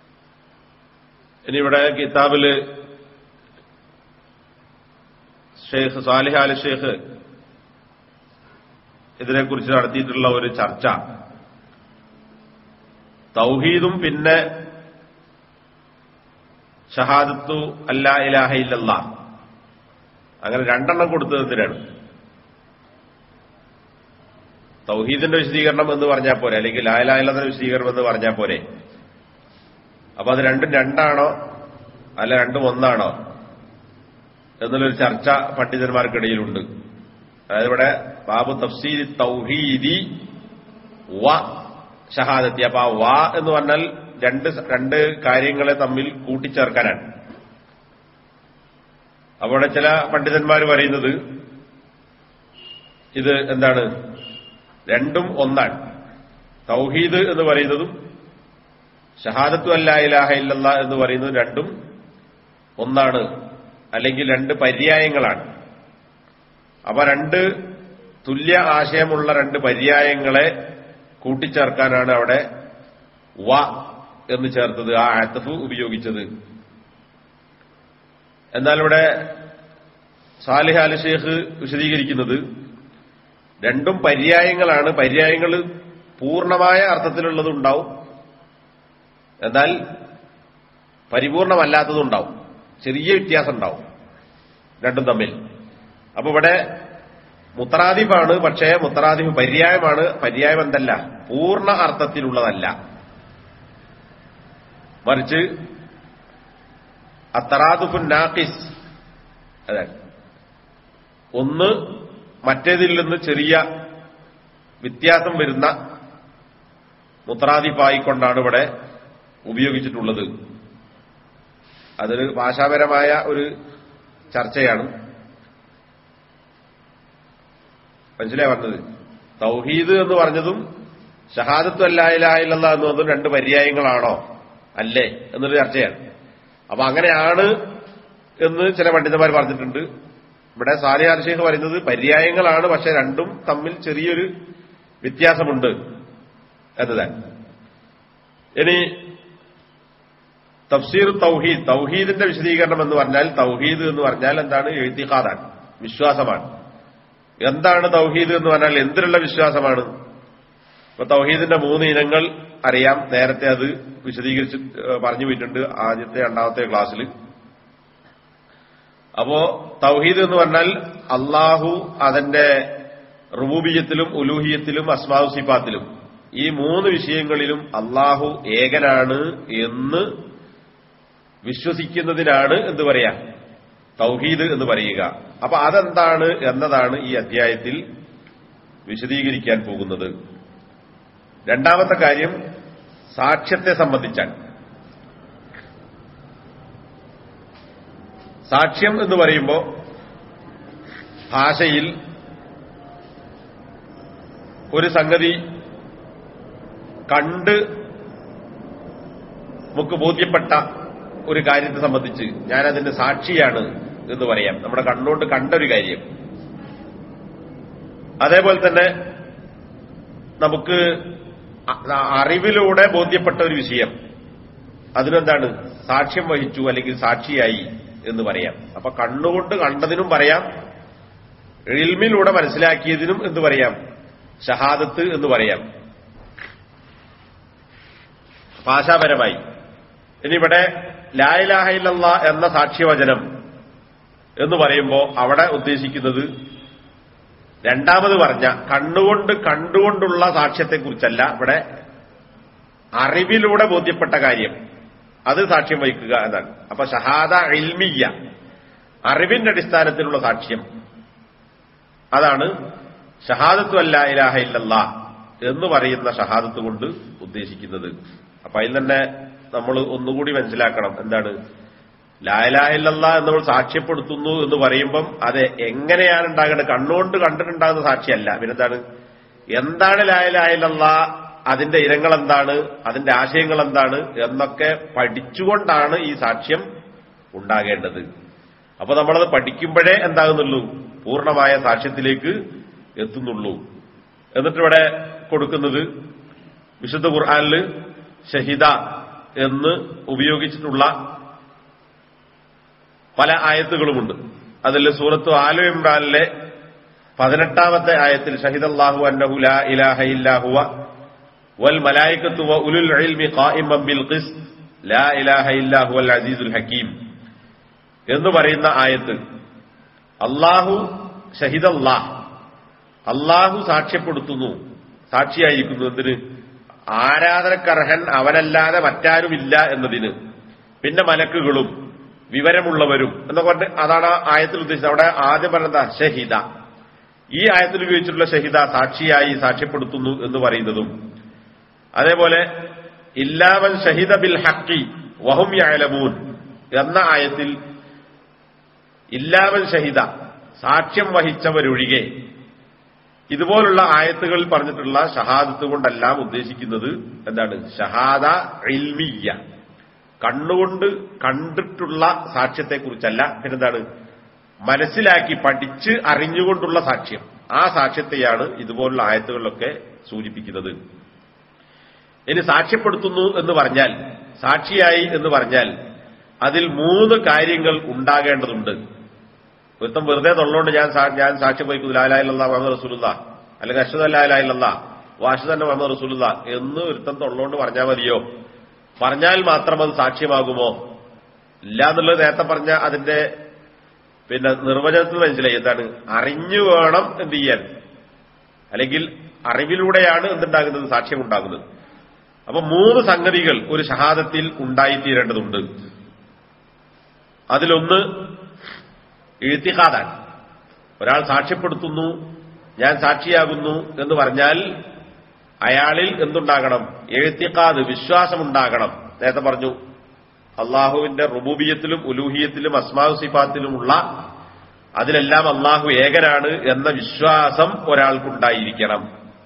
ഇനി ഇവിടെ കിതാബില് ഷെയ്ഖ് സാലിഹ് അലി ഷെയ്ഖ് ഇതിനെക്കുറിച്ച് നടത്തിയിട്ടുള്ള ഒരു ചർച്ച തൗഹീദും പിന്നെ ഷഹാദത്തു അല്ലാ ഇലാഹ ഇല്ലല്ല അങ്ങനെ രണ്ടെണ്ണം കൊടുത്തത് എന്തിനാണ് തൗഹീദിന്റെ വിശദീകരണം എന്ന് പറഞ്ഞാൽ പോരെ അല്ലെങ്കിൽ ലായലായില്ലെന്ന വിശദീകരണം എന്ന് പറഞ്ഞാൽ പോരെ അപ്പൊ അത് രണ്ടും രണ്ടാണോ അല്ല രണ്ടും ഒന്നാണോ എന്നുള്ളൊരു ചർച്ച പണ്ഡിതന്മാർക്കിടയിലുണ്ട് അതായത് ഇവിടെ ബാബു തഫ്സീരി തൗഹീദി വ ഷഹാദത്തി അപ്പൊ ആ വ എന്ന് പറഞ്ഞാൽ രണ്ട് രണ്ട് കാര്യങ്ങളെ തമ്മിൽ കൂട്ടിച്ചേർക്കാനാണ് അവിടെ ചില പണ്ഡിതന്മാർ പറയുന്നത് ഇത് എന്താണ് രണ്ടും ഒന്നാണ് തൗഹീദ് എന്ന് പറയുന്നതും ഷഹാദത്തു അല്ലാ ഇലാഹ ഇല്ലല്ല എന്ന് പറയുന്നതും രണ്ടും ഒന്നാണ് അല്ലെങ്കിൽ രണ്ട് പര്യായങ്ങളാണ് അപ്പൊ രണ്ട് തുല്യ ആശയമുള്ള രണ്ട് പര്യായങ്ങളെ കൂട്ടിച്ചേർക്കാനാണ് അവിടെ വ എന്ന് ചേർത്തത് ആ ആത്തഫ് ഉപയോഗിച്ചത് എന്നാൽ ഇവിടെ സാലിഹ് അലി ഷേഖ് വിശദീകരിക്കുന്നത് രണ്ടും പര്യായങ്ങളാണ് പര്യായങ്ങൾ പൂർണ്ണമായ അർത്ഥത്തിലുള്ളതുണ്ടാവും എന്നാൽ പരിപൂർണമല്ലാത്തതുണ്ടാവും ചെറിയ വ്യത്യാസം ഉണ്ടാവും രണ്ടും തമ്മിൽ അപ്പൊ ഇവിടെ മുത്തറാദിഫാണ് പക്ഷേ മുത്തറാദിഫ് പര്യായമാണ് പര്യായം എന്തല്ല പൂർണ്ണ അർത്ഥത്തിലുള്ളതല്ല മറിച്ച് അത്തറാദുഫുൻ നാക്കിസ് അതെ ഒന്ന് മറ്റേതിൽ നിന്ന് ചെറിയ വ്യത്യാസം വരുന്ന മുത്രാദിപ്പായിക്കൊണ്ടാണ് ഇവിടെ ഉപയോഗിച്ചിട്ടുള്ളത് അതൊരു ഭാഷാപരമായ ഒരു ചർച്ചയാണ് മനസ്സിലായി പറഞ്ഞത് തൗഹീദ് എന്ന് പറഞ്ഞതും ഷഹാദത്തു അല്ലായില്ല എന്ന് പറഞ്ഞതും രണ്ട് പര്യായങ്ങളാണോ അല്ലേ എന്നൊരു ചർച്ചയാണ് അപ്പൊ അങ്ങനെയാണ് എന്ന് ചില പണ്ഡിതന്മാർ പറഞ്ഞിട്ടുണ്ട് ഇവിടെ സാലിഹ് അൽഷേഖ് പറയുന്നത് പര്യായങ്ങളാണ് പക്ഷെ രണ്ടും തമ്മിൽ ചെറിയൊരു വ്യത്യാസമുണ്ട് എന്നതാണ് ഇനി തഫ്സീർ തൗഹീദ് തൗഹീദിന്റെ വിശദീകരണം എന്ന് പറഞ്ഞാൽ തൗഹീദ് എന്ന് പറഞ്ഞാൽ എന്താണ് എഴുത്തിക്കാതാണ് വിശ്വാസമാണ് എന്താണ് തൗഹീദ് എന്ന് പറഞ്ഞാൽ എന്തിനുള്ള വിശ്വാസമാണ് ഇപ്പൊ തൗഹീദിന്റെ മൂന്ന് ഇനങ്ങൾ അറിയാം നേരത്തെ അത് വിശദീകരിച്ച് പറഞ്ഞു പോയിട്ടുണ്ട് ആദ്യത്തെ രണ്ടാമത്തെ ക്ലാസ്സിൽ അപ്പോ തൗഹീദ് എന്ന് പറഞ്ഞാൽ അള്ളാഹു അതിന്റെ റുബൂബിയത്തിലും ഉലൂഹിയത്തിലും അസ്മാവു സിഫാത്തിലും ഈ മൂന്ന് വിഷയങ്ങളിലും അള്ളാഹു ഏകനാണ് എന്ന് വിശ്വസിക്കുന്നതിനാണ് എന്ത് പറയാ തൗഹീദ് എന്ന് പറയുക അപ്പൊ അതെന്താണ് എന്നതാണ് ഈ അധ്യായത്തിൽ വിശദീകരിക്കാൻ പോകുന്നത് രണ്ടാമത്തെ കാര്യം സാക്ഷ്യത്തെ സംബന്ധിച്ചാണ് സാക്ഷ്യം എന്ന് പറയുമ്പോൾ ഭാഷയിൽ ഒരു സംഗതി കണ്ട് നമുക്ക് ബോധ്യപ്പെട്ട ഒരു കാര്യത്തെ സംബന്ധിച്ച് ഞാനതിന്റെ സാക്ഷിയാണ് എന്ന് പറയാം നമ്മുടെ കണ്ണുകൊണ്ട് കണ്ട ഒരു കാര്യം അതേപോലെ തന്നെ നമുക്ക് അറിവിലൂടെ ബോധ്യപ്പെട്ട ഒരു വിഷയം അതിനെന്താണ് സാക്ഷ്യം വഹിച്ചു അല്ലെങ്കിൽ സാക്ഷിയായി എന്ന് പറയാം അപ്പൊ കണ്ണുകൊണ്ട് കണ്ടതിനും പറയാം എൽമിലൂടെ മനസ്സിലാക്കിയതിനും എന്ത് പറയാം ഷഹാദത്ത് എന്ന് പറയാം ഭാഷാപരമായി ഇനി ഇവിടെ ലായിലാഹയില്ല എന്ന സാക്ഷ്യവചനം എന്ന് പറയുമ്പോൾ അവിടെ ഉദ്ദേശിക്കുന്നത് രണ്ടാമത് പറഞ്ഞ കണ്ണുകൊണ്ട് കണ്ടുകൊണ്ടുള്ള സാക്ഷ്യത്തെക്കുറിച്ചല്ല ഇവിടെ അറിവിലൂടെ ബോധ്യപ്പെട്ട കാര്യം അത് സാക്ഷ്യം വഹിക്കുക എന്നാണ് അപ്പൊ ഷഹാദ ഇൽമിയ അറിവിന്റെ അടിസ്ഥാനത്തിലുള്ള സാക്ഷ്യം അതാണ് ഷഹാദത്തു അല്ല ഇലാഹ ഇല്ലല്ലാ എന്ന് പറയുന്ന ഷഹാദത്ത് കൊണ്ട് ഉദ്ദേശിക്കുന്നത് അപ്പൊ അതിൽ തന്നെ നമ്മൾ ഒന്നുകൂടി മനസ്സിലാക്കണം എന്താണ് ലായലാഹില്ല എന്ന് നമ്മൾ സാക്ഷ്യപ്പെടുത്തുന്നു എന്ന് പറയുമ്പം അത് എങ്ങനെയാണ് ഉണ്ടാകേണ്ടത് കണ്ണുകൊണ്ട് കണ്ടിട്ടുണ്ടാകുന്ന സാക്ഷിയല്ല പിന്നെന്താണ് എന്താണ് ലായലാഹില്ല അതിന്റെ ഇനങ്ങൾ എന്താണ് അതിന്റെ ആശയങ്ങൾ എന്താണ് എന്നൊക്കെ പഠിച്ചുകൊണ്ടാണ് ഈ സാക്ഷ്യം ഉണ്ടാകേണ്ടത് അപ്പൊ നമ്മളത് പഠിക്കുമ്പോഴേ എന്താകുന്നുള്ളൂ പൂർണ്ണമായ സാക്ഷ്യത്തിലേക്ക് എത്തുന്നുള്ളൂ എന്നിട്ടിവിടെ കൊടുക്കുന്നത് വിശുദ്ധ ഖുർആാനിൽ ഷഹിദ എന്ന് ഉപയോഗിച്ചിട്ടുള്ള പല ആയത്തുകളുമുണ്ട് അതിൽ സൂറത്തു ആലു ഇമ്രാനിലെ പതിനെട്ടാമത്തെ ആയത്തിൽ ഷഹിദല്ലാഹു അന്നഹു ലാ ഇലാഹ ഇല്ലാഹുവ വൽ മലായിക്കത്തു വ ഉലുൽ ഇൽമി ഖായിമൻ ബിൽ ഖിസ്ത് ലാ ഇലാഹ ഇല്ലാഹുവൽ അസീസുൽ ഹക്കീം എന്ന് പറയുന്ന ആയത്ത് അള്ളാഹു ഷഹിദല്ലാഹ് അള്ളാഹു സാക്ഷ്യപ്പെടുത്തുന്നു സാക്ഷിയായിരിക്കുന്നു എന്തിന് ആരാധനക്കർഹൻ അവനല്ലാതെ മറ്റാരുമില്ല എന്നതിന് പിന്നെ മലക്കുകളും വിവരമുള്ളവരും എന്നൊക്കെ പറഞ്ഞ് അതാണ് ആ ആയത്തിൽ ഉദ്ദേശിച്ചത് അവിടെ ആദ്യം പറഞ്ഞത് ഷഹിദ ഈ ആയത്തിൽ ഉപയോഗിച്ചിട്ടുള്ള ഷഹിദ സാക്ഷിയായി സാക്ഷ്യപ്പെടുത്തുന്നു എന്ന് പറയുന്നതും അതേപോലെ ഇല്ലാവൻ ഷഹിദ ബിൽ ഹക്കി വഹും യാലമൂൻ എന്ന ആയത്തിൽ ഇല്ലാവൻ ഷഹിദ സാക്ഷ്യം വഹിച്ചവരൊഴികെ ഇതുപോലുള്ള ആയത്തുകളിൽ പറഞ്ഞിട്ടുള്ള ഷഹാദത്ത് കൊണ്ടെല്ലാം ഉദ്ദേശിക്കുന്നത് എന്താണ് ഷഹാദ ഇൽമിയ കണ്ണുകൊണ്ട് കണ്ടിട്ടുള്ള സാക്ഷ്യത്തെക്കുറിച്ചല്ല പിന്നെന്താണ് മനസ്സിലാക്കി പഠിച്ച് അറിഞ്ഞുകൊണ്ടുള്ള സാക്ഷ്യം ആ സാക്ഷ്യത്തെയാണ് ഇതുപോലുള്ള ആയത്തുകളിലൊക്കെ സൂചിപ്പിക്കുന്നത് ഇനി സാക്ഷ്യപ്പെടുത്തുന്നു എന്ന് പറഞ്ഞാൽ സാക്ഷിയായി എന്ന് പറഞ്ഞാൽ അതിൽ മൂന്ന് കാര്യങ്ങൾ ഉണ്ടാകേണ്ടതുണ്ട് ഒരുത്തം വെറുതെ തൊള്ളോണ്ട് ഞാൻ സാ- ഞാൻ സാക്ഷ്യം വഹിക്കുന്നു ലാലായില്ല മുഹമ്മദ് റസൂലുള്ള അല്ലെങ്കിൽ അശ്വത് ലാലായില്ല വാഷ് തന്നെ മുഹമ്മദ് റസൂലുള്ള എന്ന് ഒരുത്തം തൊള്ളോണ്ട് പറഞ്ഞാൽ മതിയോ പറഞ്ഞാൽ മാത്രം അത് സാക്ഷ്യമാകുമോ ഇല്ല എന്നുള്ളത് നേരത്തെ പറഞ്ഞ അതിന്റെ പിന്നെ നിർവചനത്തിൽ മനസ്സിലായി എന്താണ് അറിഞ്ഞു വേണം എന്ത് ചെയ്യാൻ അല്ലെങ്കിൽ അറിവിലൂടെയാണ് എന്തുണ്ടാകുന്നത് സാക്ഷ്യം ഉണ്ടാകുന്നത് അപ്പൊ മൂന്ന് സംഗതികൾ ഒരു ഷഹാദത്തിൽ ഉണ്ടായിത്തീരേണ്ടതുണ്ട് അതിലൊന്ന് എഴുത്തിക്കാതാണ് ഒരാൾ സാക്ഷ്യപ്പെടുത്തുന്നു ഞാൻ സാക്ഷിയാകുന്നു എന്ന് പറഞ്ഞാൽ അയാളിൽ എന്തുണ്ടാകണം എഴുത്തിക്കാത് വിശ്വാസമുണ്ടാകണം നേരത്തെ പറഞ്ഞു അള്ളാഹുവിന്റെ റുബൂബിയത്തിലും ഉലൂഹിയത്തിലും അസ്മാവ് സിഫാത്തിലുമുള്ള അതിലെല്ലാം അള്ളാഹു ഏകനാണ് എന്ന വിശ്വാസം ഒരാൾക്കുണ്ടായിരിക്കണം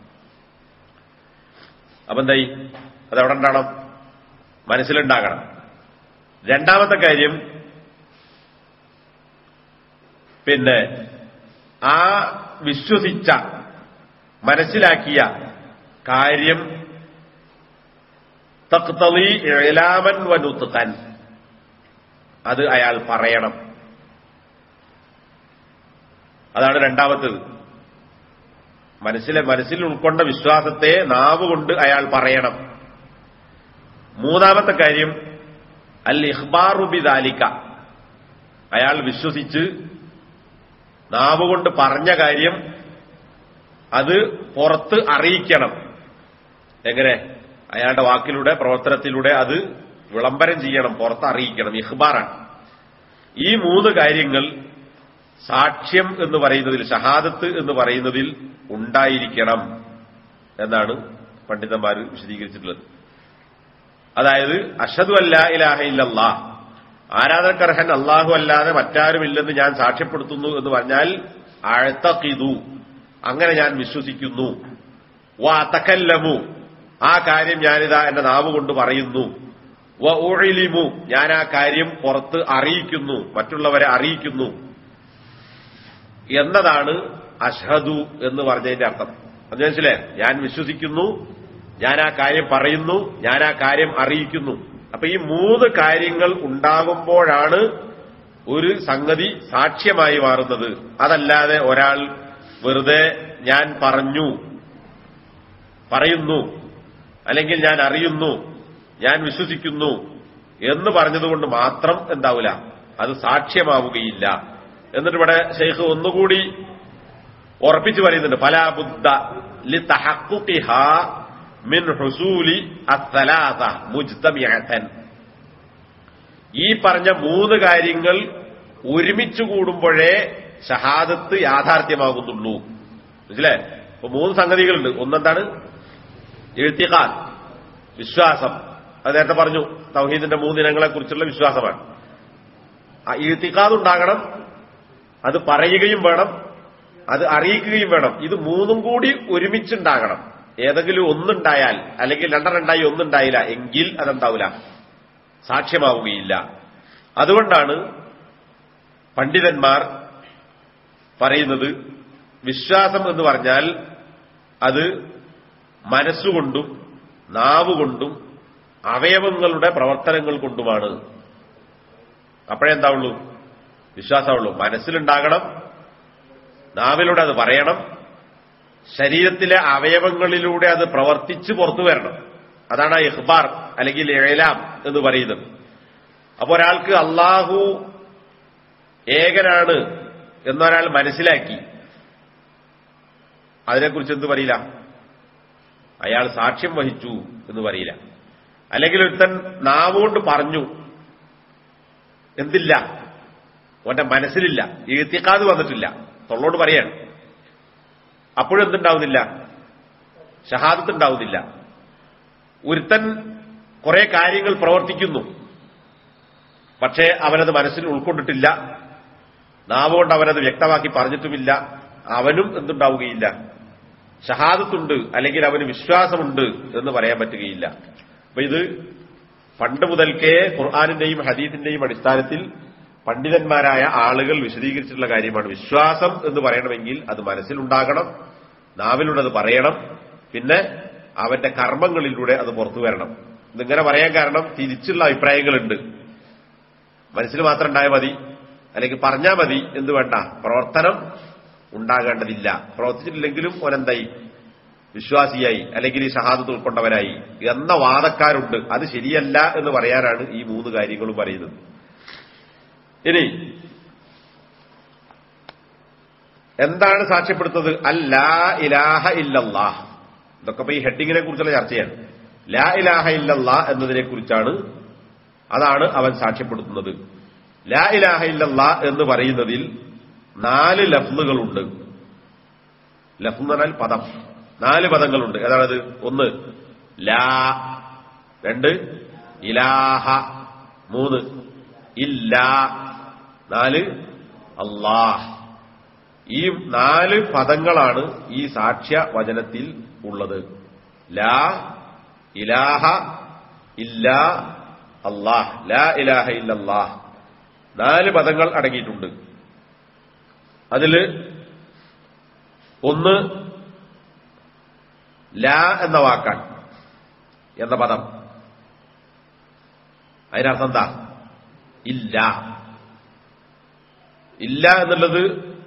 അപ്പൊ എന്തായി അതെവിടെ ഉണ്ടാകണം മനസ്സിലുണ്ടാകണം രണ്ടാമത്തെ കാര്യം പിന്നെ ആ വിശ്വസിച്ച മനസ്സിലാക്കിയ കാര്യം തക്തളി ഇലാമൻ വനുത്തുക്കാൻ അത് അയാൾ പറയണം അതാണ് രണ്ടാമത്തേത് മനസ്സിലെ മനസ്സിൽ ഉൾക്കൊണ്ട വിശ്വാസത്തെ നാവ് കൊണ്ട് അയാൾ പറയണം മൂന്നാമത്തെ കാര്യം അൽ ഇഹ്ബാറുബി ദാലിക്ക അയാൾ വിശ്വസിച്ച് നാവ് കൊണ്ട് പറഞ്ഞ കാര്യം അത് പുറത്ത് അറിയിക്കണം എങ്ങനെ അയാളുടെ വാക്കിലൂടെ പ്രവർത്തനത്തിലൂടെ അത് വിളംബരം ചെയ്യണം പുറത്ത് അറിയിക്കണം ഇഹ്ബാറാണ് ഈ മൂന്ന് കാര്യങ്ങൾ സാക്ഷ്യം എന്ന് പറയുന്നതിൽ ഷഹാദത്ത് എന്ന് പറയുന്നതിൽ ഉണ്ടായിരിക്കണം എന്നാണ് പണ്ഡിതന്മാർ വിശദീകരിച്ചിട്ടുള്ളത് അതായത് അഷദു അല്ലാ ഇലാഹ ഇല്ലല്ലാ ആരാധനക്കർഹൻ അള്ളാഹു അല്ലാതെ മറ്റാരുമില്ലെന്ന് ഞാൻ സാക്ഷ്യപ്പെടുത്തുന്നു എന്ന് പറഞ്ഞാൽ അഴത്തക്കിതു അങ്ങനെ ഞാൻ വിശ്വസിക്കുന്നു വാ തക്കല്ലമു ആ കാര്യം ഞാനിതാ എന്റെ നാവ് കൊണ്ട് പറയുന്നു വ ഊഴിലിമു ഞാൻ ആ കാര്യം പുറത്ത് അറിയിക്കുന്നു മറ്റുള്ളവരെ അറിയിക്കുന്നു എന്നതാണ് അഷഹദു എന്ന് പറഞ്ഞതിന്റെ അർത്ഥം അത് മനസ്സിലേ ഞാൻ വിശ്വസിക്കുന്നു ഞാൻ ആ കാര്യം പറയുന്നു ഞാൻ ആ കാര്യം അറിയിക്കുന്നു അപ്പൊ ഈ മൂന്ന് കാര്യങ്ങൾ ഉണ്ടാകുമ്പോഴാണ് ഒരു സംഗതി സാക്ഷ്യമായി മാറുന്നത് അതല്ലാതെ ഒരാൾ വെറുതെ ഞാൻ പറഞ്ഞു പറയുന്നു അല്ലെങ്കിൽ ഞാൻ അറിയുന്നു ഞാൻ വിശ്വസിക്കുന്നു എന്ന് പറഞ്ഞതുകൊണ്ട് മാത്രം എന്താവില്ല അത് സാക്ഷ്യമാവുകയില്ല എന്നിട്ട് ഇവിടെ ഷെയ്ഖ് ഒന്നുകൂടി ഉറപ്പിച്ചു പറയുന്നുണ്ട് ഫലാ ബുദ്ധ ലി തഹഖുഖിഹ മിൻ ഹുസൂലി അത്തലാസ മുജ്തമിഅതൻ ഈ പറഞ്ഞ മൂന്ന് കാര്യങ്ങൾ ഒരുമിച്ച് കൂടുമ്പോഴേ ഷഹാദത്ത് യാഥാർത്ഥ്യമാകുന്നുള്ളൂ മനസ്സിലേ ഇപ്പൊ മൂന്ന് സംഗതികളുണ്ട് ഒന്നെന്താണ് എഴുത്തിക്കാൽ വിശ്വാസം അത് നേരത്തെ പറഞ്ഞു തൗഹീദിന്റെ മൂന്നിനങ്ങളെ കുറിച്ചുള്ള വിശ്വാസമാണ് ആ എഴുത്തിക്കാത് ഉണ്ടാകണം അത് പറയുകയും വേണം അത് അറിയിക്കുകയും വേണം ഇത് മൂന്നും കൂടി ഒരുമിച്ചുണ്ടാകണം ഏതെങ്കിലും ഒന്നുണ്ടായാൽ അല്ലെങ്കിൽ രണ്ടെണ്ണുണ്ടായി ഒന്നുണ്ടായില്ല എങ്കിൽ അതെന്താവില്ല സാക്ഷ്യമാവുകയില്ല അതുകൊണ്ടാണ് പണ്ഡിതന്മാർ പറയുന്നത് വിശ്വാസം എന്ന് പറഞ്ഞാൽ അത് മനസ്സുകൊണ്ടും നാവുകൊണ്ടും അവയവങ്ങളുടെ പ്രവർത്തനങ്ങൾ കൊണ്ടുമാണ് അപ്പോഴെന്താവുള്ളൂ വിശ്വാസമുള്ളൂ മനസ്സിലുണ്ടാകണം നാവിലൂടെ അത് പറയണം ശരീരത്തിലെ അവയവങ്ങളിലൂടെ അത് പ്രവർത്തിച്ച് പുറത്തു വരണം അതാണ് ആ ഇഖ്ബാർ അല്ലെങ്കിൽ ഏലാം എന്ന് പറയുന്നത് അപ്പൊ ഒരാൾക്ക് അള്ളാഹു ഏകനാണ് എന്നൊരാൾ മനസ്സിലാക്കി അതിനെക്കുറിച്ച് എന്ത് പറയില്ല അയാൾ സാക്ഷ്യം വഹിച്ചു എന്ന് പറയില്ല അല്ലെങ്കിൽ ഒരുത്തൻ നാവുകൊണ്ട് പറഞ്ഞു എന്തില്ല അവന്റെ മനസ്സിലില്ല എഴുത്തിക്കാത് വന്നിട്ടില്ല തൊള്ളോട് പറയാണ് അപ്പോഴും എന്തുണ്ടാവുന്നില്ല ഷഹാദത്ത് ഉണ്ടാവുന്നില്ല ഒരുത്തൻ കുറെ കാര്യങ്ങൾ പ്രവർത്തിക്കുന്നു പക്ഷേ അവനത് മനസ്സിൽ ഉൾക്കൊണ്ടിട്ടില്ല നാവുകൊണ്ട് അവനത് വ്യക്തമാക്കി പറഞ്ഞിട്ടുമില്ല അവനും എന്തുണ്ടാവുകയില്ല ഷഹാദത്തുണ്ട് അല്ലെങ്കിൽ അവന് വിശ്വാസമുണ്ട് എന്ന് പറയാൻ പറ്റുകയില്ല അപ്പൊ ഇത് പണ്ട് മുതൽക്കേ ഖുർആാനിന്റെയും ഹദീസിന്റെയും അടിസ്ഥാനത്തിൽ പണ്ഡിതന്മാരായ ആളുകൾ വിശദീകരിച്ചിട്ടുള്ള കാര്യമാണ് വിശ്വാസം എന്ന് പറയണമെങ്കിൽ അത് മനസ്സിലുണ്ടാകണം നാവിലൂടെ അത് പറയണം പിന്നെ അവന്റെ കർമ്മങ്ങളിലൂടെ അത് പുറത്തു വരണം ഇതിങ്ങനെ പറയാൻ കാരണം തിരിച്ചുള്ള അഭിപ്രായങ്ങളുണ്ട് മനസ്സിൽ മാത്രം ഉണ്ടായാൽ മതി അല്ലെങ്കിൽ പറഞ്ഞാൽ മതി എന്ന് വേണ്ട പ്രവർത്തനം ഉണ്ടാകേണ്ടതില്ല പ്രവർത്തിച്ചിട്ടില്ലെങ്കിലും ഒനെന്തായി വിശ്വാസിയായി അല്ലെങ്കിൽ ഈ ഷഹാദത്ത് ഉൾക്കൊണ്ടവനായി എന്ന വാദക്കാരുണ്ട് അത് ശരിയല്ല എന്ന് പറയാനാണ് ഈ മൂന്ന് കാര്യങ്ങളും പറയുന്നത് ഇനി എന്താണ് സാക്ഷ്യപ്പെടുത്തുന്നത് അല്ലാ ഇലാഹ ഇല്ലല്ലാഹ് ഇതൊക്കെ ഇപ്പൊ ഈ ഹെഡിങ്ങിനെ കുറിച്ചുള്ള ചർച്ചയാണ് ലാ ഇലാഹ ഇല്ലല്ലാ എന്നതിനെ കുറിച്ചാണ് അതാണ് അവൻ സാക്ഷ്യപ്പെടുത്തുന്നത് ലാ ഇലാഹ ഇല്ലല്ലാ എന്ന് പറയുന്നതിൽ നാല് ലഫ്ലുകളുണ്ട് ലഫ് എന്ന് പറഞ്ഞാൽ പദം നാല് പദങ്ങളുണ്ട് ഏതാണത് ഒന്ന് ലാ രണ്ട് ഇലാഹ മൂന്ന് ഇല്ലാ നാല് അല്ലാഹ് ഈ നാല് പദങ്ങളാണ് ഈ സാക്ഷ്യ വചനത്തിൽ ഉള്ളത് ലാ ഇലാഹ ഇല്ലാ അല്ലാഹ് ലാ ഇലാഹ ഇല്ലല്ലാഹ് നാല് പദങ്ങൾ അടങ്ങിയിട്ടുണ്ട് അതില് ഒന്ന് ലാ എന്ന വാക്കാണ് എന്ന പദം അതിനർത്ഥം എന്താ ഇല്ല ഇല്ല എന്നുള്ളത്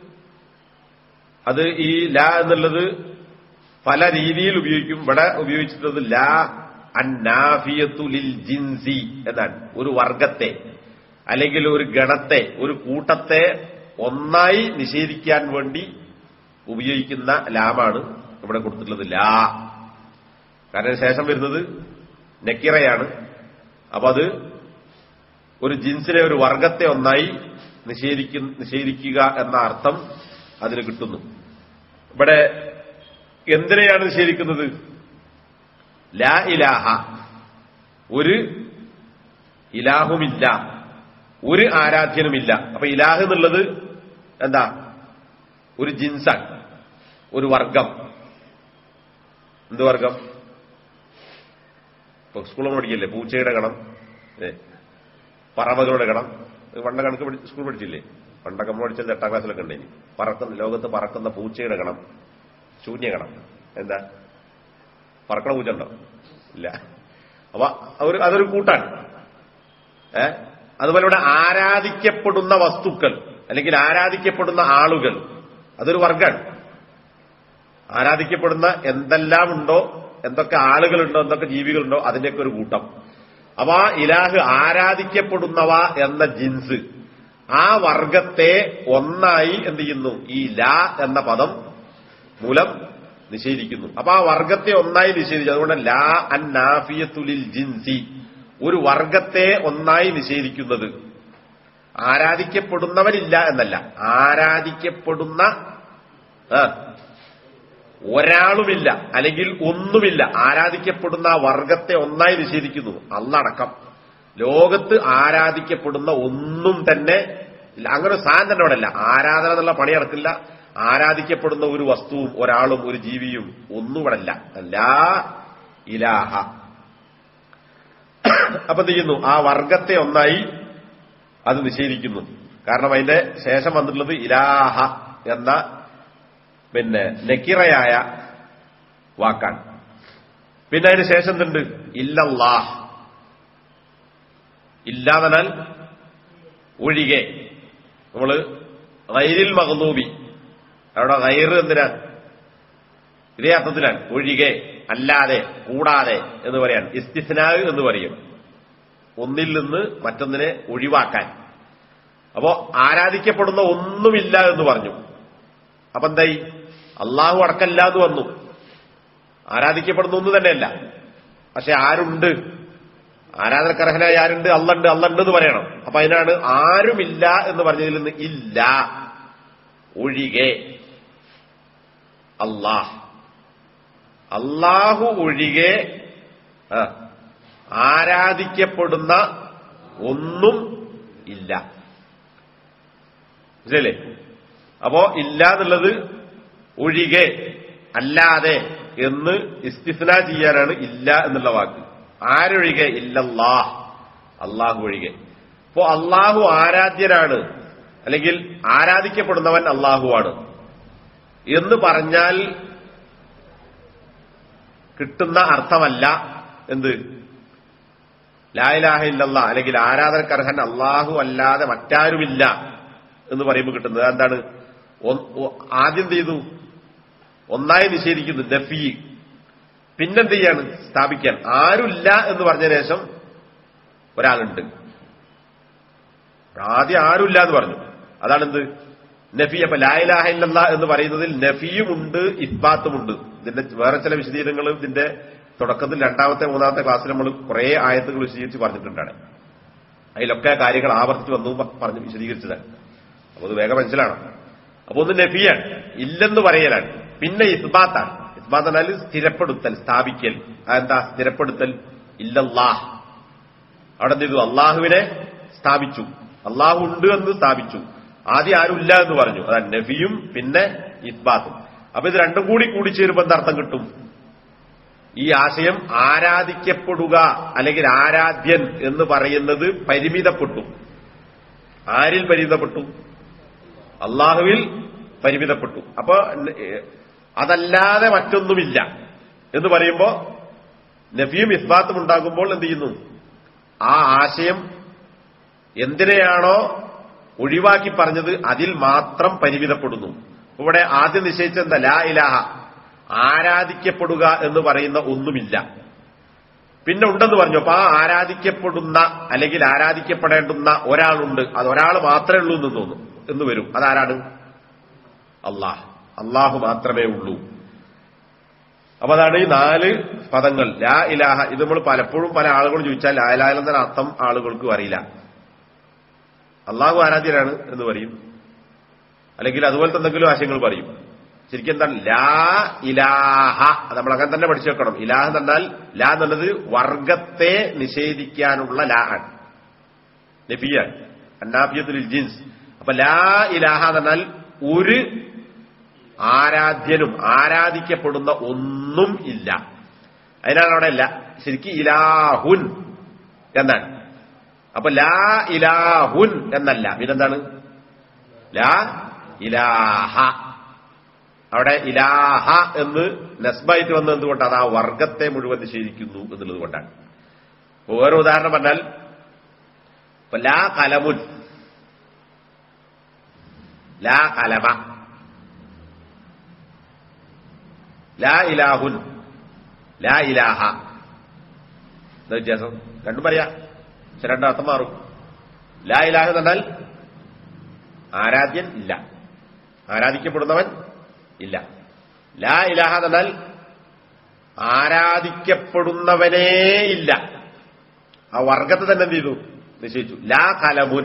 അത് ഈ ലാ എന്നുള്ളത് പല രീതിയിൽ ഉപയോഗിക്കും ഇവിടെ ഉപയോഗിച്ചിട്ടുള്ളത് ലാ അന്നാഫിയത്തു ലിൽ ജിൻസി എന്നാണ് ഒരു വർഗത്തെ അല്ലെങ്കിൽ ഒരു ഗണത്തെ ഒരു കൂട്ടത്തെ ഒന്നായി നിഷേധിക്കാൻ വേണ്ടി ഉപയോഗിക്കുന്ന ലാമാണ് ഇവിടെ കൊടുത്തിട്ടുള്ളത് ലാ കാരണം ശേഷം വരുന്നത് നക്കിറയാണ് അപ്പൊ അത് ഒരു ജിൻസിനെ ഒരു വർഗത്തെ ഒന്നായി നിഷേധിക്കു നിഷേധിക്കുക എന്ന അർത്ഥം അതിന് കിട്ടുന്നു ഇവിടെ എന്തിനെയാണ് നിഷേധിക്കുന്നത് ലാ ഇലാഹ ഒരു ഇലാഹുമില്ല ഒരു ആരാധ്യനുമില്ല അപ്പൊ ഇലാഹ് എന്നുള്ളത് എന്താ ഒരു ജിൻസാണ് ഒരു വർഗം എന്ത് വർഗം ഇപ്പൊ സ്കൂളിൽ പഠിക്കില്ലേ പൂച്ചയുടെ ഗണം ഏ പറവകളുടെ ഗണം പണ്ട കണക്ക് പഠി- സ്കൂൾ പഠിച്ചില്ലേ പണ്ടൊക്കെ നമ്മൾ പഠിച്ചത് എട്ടാം ക്ലാസ്സിലൊക്കെ ഉണ്ടേനി പറക്കുന്ന ലോകത്ത് പറക്കുന്ന പൂച്ചയുടെ ഗണം ശൂന്യഗണം എന്താ പറക്കണ പൂച്ച ഉണ്ടോ ഇല്ല അപ്പൊ ഒരു അതൊരു കൂട്ടാണ് ഏ അതുപോലെ ഇവിടെ ആരാധിക്കപ്പെടുന്ന വസ്തുക്കൾ അല്ലെങ്കിൽ ആരാധിക്കപ്പെടുന്ന ആളുകൾ അതൊരു വർഗമാണ് ആരാധിക്കപ്പെടുന്ന എന്തെല്ലാം ഉണ്ടോ എന്തൊക്കെ ആളുകളുണ്ടോ എന്തൊക്കെ ജീവികളുണ്ടോ അതിന്റെയൊക്കെ ഒരു കൂട്ടം അപ്പൊ ആ ഇലാഹ് ആരാധിക്കപ്പെടുന്നവ എന്ന ജിൻസ് ആ വർഗത്തെ ഒന്നായി എന്ത് ചെയ്യുന്നു ഈ ലാ എന്ന പദം മൂലം നിഷേധിക്കുന്നു അപ്പൊ ആ വർഗത്തെ ഒന്നായി നിഷേധിച്ചു അതുകൊണ്ട് ലാ അൻ നാഫിയത്തുലിൽ ജിൻസി ഒരു വർഗത്തെ ഒന്നായി നിഷേധിക്കുന്നത് ആരാധിക്കപ്പെടുന്നവരില്ല എന്നല്ല ആരാധിക്കപ്പെടുന്ന ആ, ഒരാളുമില്ല അല്ലെങ്കിൽ ഒന്നുമില്ല ആരാധിക്കപ്പെടുന്ന ആ വർഗത്തെ ഒന്നായി നിഷേധിക്കുന്നു അല്ലടക്കം ലോകത്ത് ആരാധിക്കപ്പെടുന്ന ഒന്നും തന്നെ ഇല്ല. അങ്ങനെ ഒരു സാധനം തന്നെ അവിടെ അല്ല ആരാധന എന്നുള്ള പണി നടക്കില്ല ആരാധിക്കപ്പെടുന്ന ഒരു വസ്തുവും ഒരാളും ഒരു ജീവിയും ഒന്നും ഇവിടെ അല്ല അല്ലാ ഇലാഹ അപ്പൊ എന്ത് ചെയ്യുന്നു ആ വർഗത്തെ ഒന്നായി അത് നിഷേധിക്കുന്നു കാരണം അതിന്റെ ശേഷം വന്നിട്ടുള്ളത് ഇലാഹ എന്ന പിന്നെ നക്കിറയായ വാക്കാണ് പിന്നെ അതിന് ശേഷം എന്തുണ്ട് ഇല്ലല്ലാഹ് ഇല്ലാതനാൽ ഒഴികെ നമ്മള് ഗൈരിൽ മഹദൂബി അവിടെ ഗൈർ എന്തിനാ ഇതേ അർത്ഥത്തിലാണ് ഒഴികെ അല്ലാതെ കൂടാതെ എന്ന് പറയാൻ ഇസ്തിസ്നാവ് എന്ന് പറയും ഒന്നിൽ നിന്ന് മറ്റൊന്നിനെ ഒഴിവാക്കാൻ അപ്പോ ആരാധിക്കപ്പെടുന്ന ഒന്നുമില്ല എന്ന് പറഞ്ഞു അപ്പൊ എന്തായി അള്ളാഹു അടക്കല്ല എന്ന് വന്നു ആരാധിക്കപ്പെടുന്ന ഒന്നും തന്നെയല്ല പക്ഷെ ആരുണ്ട് ആരാധനക്കർഹനായ ആരുണ്ട് അള്ളുണ്ട് അള്ളുണ്ട് എന്ന് പറയണം അപ്പൊ അതിനാണ് ആരുമില്ല എന്ന് പറഞ്ഞതിൽ നിന്ന് ഇല്ല ഒഴികെ അള്ളാഹ് അള്ളാഹു ഒഴികെ ആ, ആരാധിക്കപ്പെടുന്ന ഒന്നും ഇല്ല മനസ്സിലല്ലേ അപ്പോ ഇല്ല എന്നുള്ളത് ഒഴികെ അല്ലാതെ എന്ന് ഇസ്തിഫ്ന ചെയ്യാനാണ് ഇല്ല എന്നുള്ള വാക്ക് ആരൊഴികെ ഇല്ലല്ലാഹ് അള്ളാഹു ഒഴികെ അപ്പോ അള്ളാഹു ആരാധ്യനാണ് അല്ലെങ്കിൽ ആരാധിക്കപ്പെടുന്നവൻ അള്ളാഹുവാണ് എന്ന് പറഞ്ഞാൽ കിട്ടുന്ന അർത്ഥമല്ല എന്ത് ലായിലാഹ ഇല്ലല്ല അല്ലെങ്കിൽ ആരാധനക്കർഹൻ അള്ളാഹു അല്ലാതെ മറ്റാരുമില്ല എന്ന് പറയുമ്പോൾ കിട്ടുന്നത് എന്താണ് ഒ- ഒ- ആദ്യം എന്ത് ചെയ്തു ഒന്നായി നിഷേധിക്കുന്നു നഫി പിന്നെന്ത് ചെയ്യാണ് സ്ഥാപിക്കാൻ ആരുമില്ല എന്ന് പറഞ്ഞ ശേഷം ഒരാളുണ്ട് ആദ്യം ആരുമില്ല എന്ന് പറഞ്ഞു അതാണെന്ത് നഫി അപ്പൊ ലായിലാഹ ഇല്ലല്ല എന്ന് പറയുന്നതിൽ നഫിയുമുണ്ട് ഇസ്ബാത്തുമുണ്ട് ഇതിന്റെ വേറെ ചില വിശദീകരണങ്ങൾ ഇതിന്റെ തുടക്കത്തിൽ രണ്ടാമത്തെ മൂന്നാമത്തെ ക്ലാസ്സിൽ നമ്മൾ കുറെ ആയത്തുകൾ വിശദീകരിച്ച് പറഞ്ഞിട്ടുണ്ടാണ് അതിലൊക്കെ കാര്യങ്ങൾ ആവർത്തിച്ച് വന്നു പ- പറഞ്ഞ് വിശദീകരിച്ചതാണ് അപ്പൊ അത് വേഗം മനസ്സിലാണ് അപ്പൊ ഒന്ന് നഫിയാണ് ഇല്ലെന്ന് പറയലാണ് പിന്നെ ഇസ്ബാത്താണ് ഇസ്ബാത്ത് എന്നാൽ സ്ഥിരപ്പെടുത്തൽ സ്ഥാപിക്കൽ അതെന്താ സ്ഥിരപ്പെടുത്തൽ ഇല്ലല്ലാഹ് അവിടെ എന്ത് ചെയ്തു അള്ളാഹുവിനെ സ്ഥാപിച്ചു അള്ളാഹു ഉണ്ട് എന്ന് സ്ഥാപിച്ചു ആദ്യം ആരുമില്ല എന്ന് പറഞ്ഞു അതാണ് നഫിയും പിന്നെ ഇസ്ബാത്തും അപ്പൊ ഇത് രണ്ടും കൂടി കൂടിച്ചേരുമ്പോ എന്താ അർത്ഥം കിട്ടും ഈ ആശയം ആരാധിക്കപ്പെടുക അല്ലെങ്കിൽ ആരാധ്യൻ എന്ന് പറയുന്നത് പരിമിതപ്പെട്ടു ആരിൽ പരിമിതപ്പെട്ടു അള്ളാഹുവിൽ പരിമിതപ്പെട്ടു അപ്പൊ ഏഹ്, അതല്ലാതെ മറ്റൊന്നുമില്ല എന്ന് പറയുമ്പോ നഫിയും ഇസ്ബാത്തും ഉണ്ടാകുമ്പോൾ എന്ത് ചെയ്യുന്നു ആ ആശയം എന്തിനെയാണോ ഒഴിവാക്കി പറഞ്ഞത് അതിൽ മാത്രം പരിമിതപ്പെടുന്നു ഇവിടെ ആദ്യം നിശ്ചയിച്ചെന്താ ലാ ഇലാഹ ആരാധിക്കപ്പെടുക എന്ന് പറയുന്ന ഒന്നുമില്ല പിന്നെ ഉണ്ടെന്ന് പറഞ്ഞു അപ്പൊ ആ ആരാധിക്കപ്പെടുന്ന അല്ലെങ്കിൽ ആരാധിക്കപ്പെടേണ്ടുന്ന ഒരാളുണ്ട് അത് ഒരാൾ മാത്രമേ ഉള്ളൂ എന്ന് തോന്നുന്നു എന്ന് വരും അതാരാണ് അള്ളാഹ് അള്ളാഹു മാത്രമേ ഉള്ളൂ അപ്പൊ അതാണ് ഈ നാല് പദങ്ങൾ ലാ ഇലാഹ ഇത് നമ്മൾ പലപ്പോഴും പല ആളുകളും ചോദിച്ചാൽ ലാ ഇലാഹ എന്നതിന് അർത്ഥം ആളുകൾക്കും അറിയില്ല അള്ളാഹു ആരാധ്യനാണ് എന്ന് പറയും അല്ലെങ്കിൽ അതുപോലത്തെ എന്തെങ്കിലും ആശയങ്ങൾ പറയും ശരിക്കും എന്താണ് ലാ ഇലാഹ അത് നമ്മൾ അങ്ങനെ തന്നെ പഠിച്ചു വെക്കണം ഇലാഹ എന്ന് പറഞ്ഞാൽ ലാ എന്നുള്ളത് വർഗത്തെ നിഷേധിക്കാനുള്ള ലാ ആണ് നബിയാണ് അന്നാഫിയത്തുൽ ജിൻസ് അപ്പൊ ലാ ഇലാഹ എന്ന് പറഞ്ഞാൽ ഒരു ആരാധ്യനും ആരാധിക്കപ്പെടുന്ന ഒന്നും ഇല്ല അതിനാണ് അവിടെ ഇല്ല ശരിക്കും ഇലാഹുൻ എന്നാണ് അപ്പൊ ലാ ഇലാഹുൻ എന്നല്ല പിന്നെന്താണ് ലാ ഇലാഹ അവിടെ ഇലാഹ എന്ന് നസ്ബായിട്ട് വന്നത് എന്തുകൊണ്ട് അത് ആ വർഗത്തെ മുഴുവൻ നിഷേധിക്കുന്നു എന്നുള്ളത് കൊണ്ടാണ് ഇപ്പൊ വേറെ ഉദാഹരണം പറഞ്ഞാൽ ഇപ്പൊ ലാ കലമുൻ ലാ കലമ ലാ ഇലാഹുൻ ലാ ഇലാഹ എന്താ വ്യത്യാസം രണ്ടും പറയാ പക്ഷെ രണ്ടും അർത്ഥം മാറും ലാ ഇലാഹ എന്ന് പറഞ്ഞാൽ ആരാധ്യൻ ഇല്ല ആരാധിക്കപ്പെടുന്നവൻ ഇല്ല ലാ ഇലാഹ എന്ന് പറഞ്ഞാൽ ആരാധിക്കപ്പെടുന്നവനേ ഇല്ല ആ വർഗത്തെ തന്നെ എന്ത് ചെയ്തു നിശ്ചയിച്ചു ലാ കലമുൻ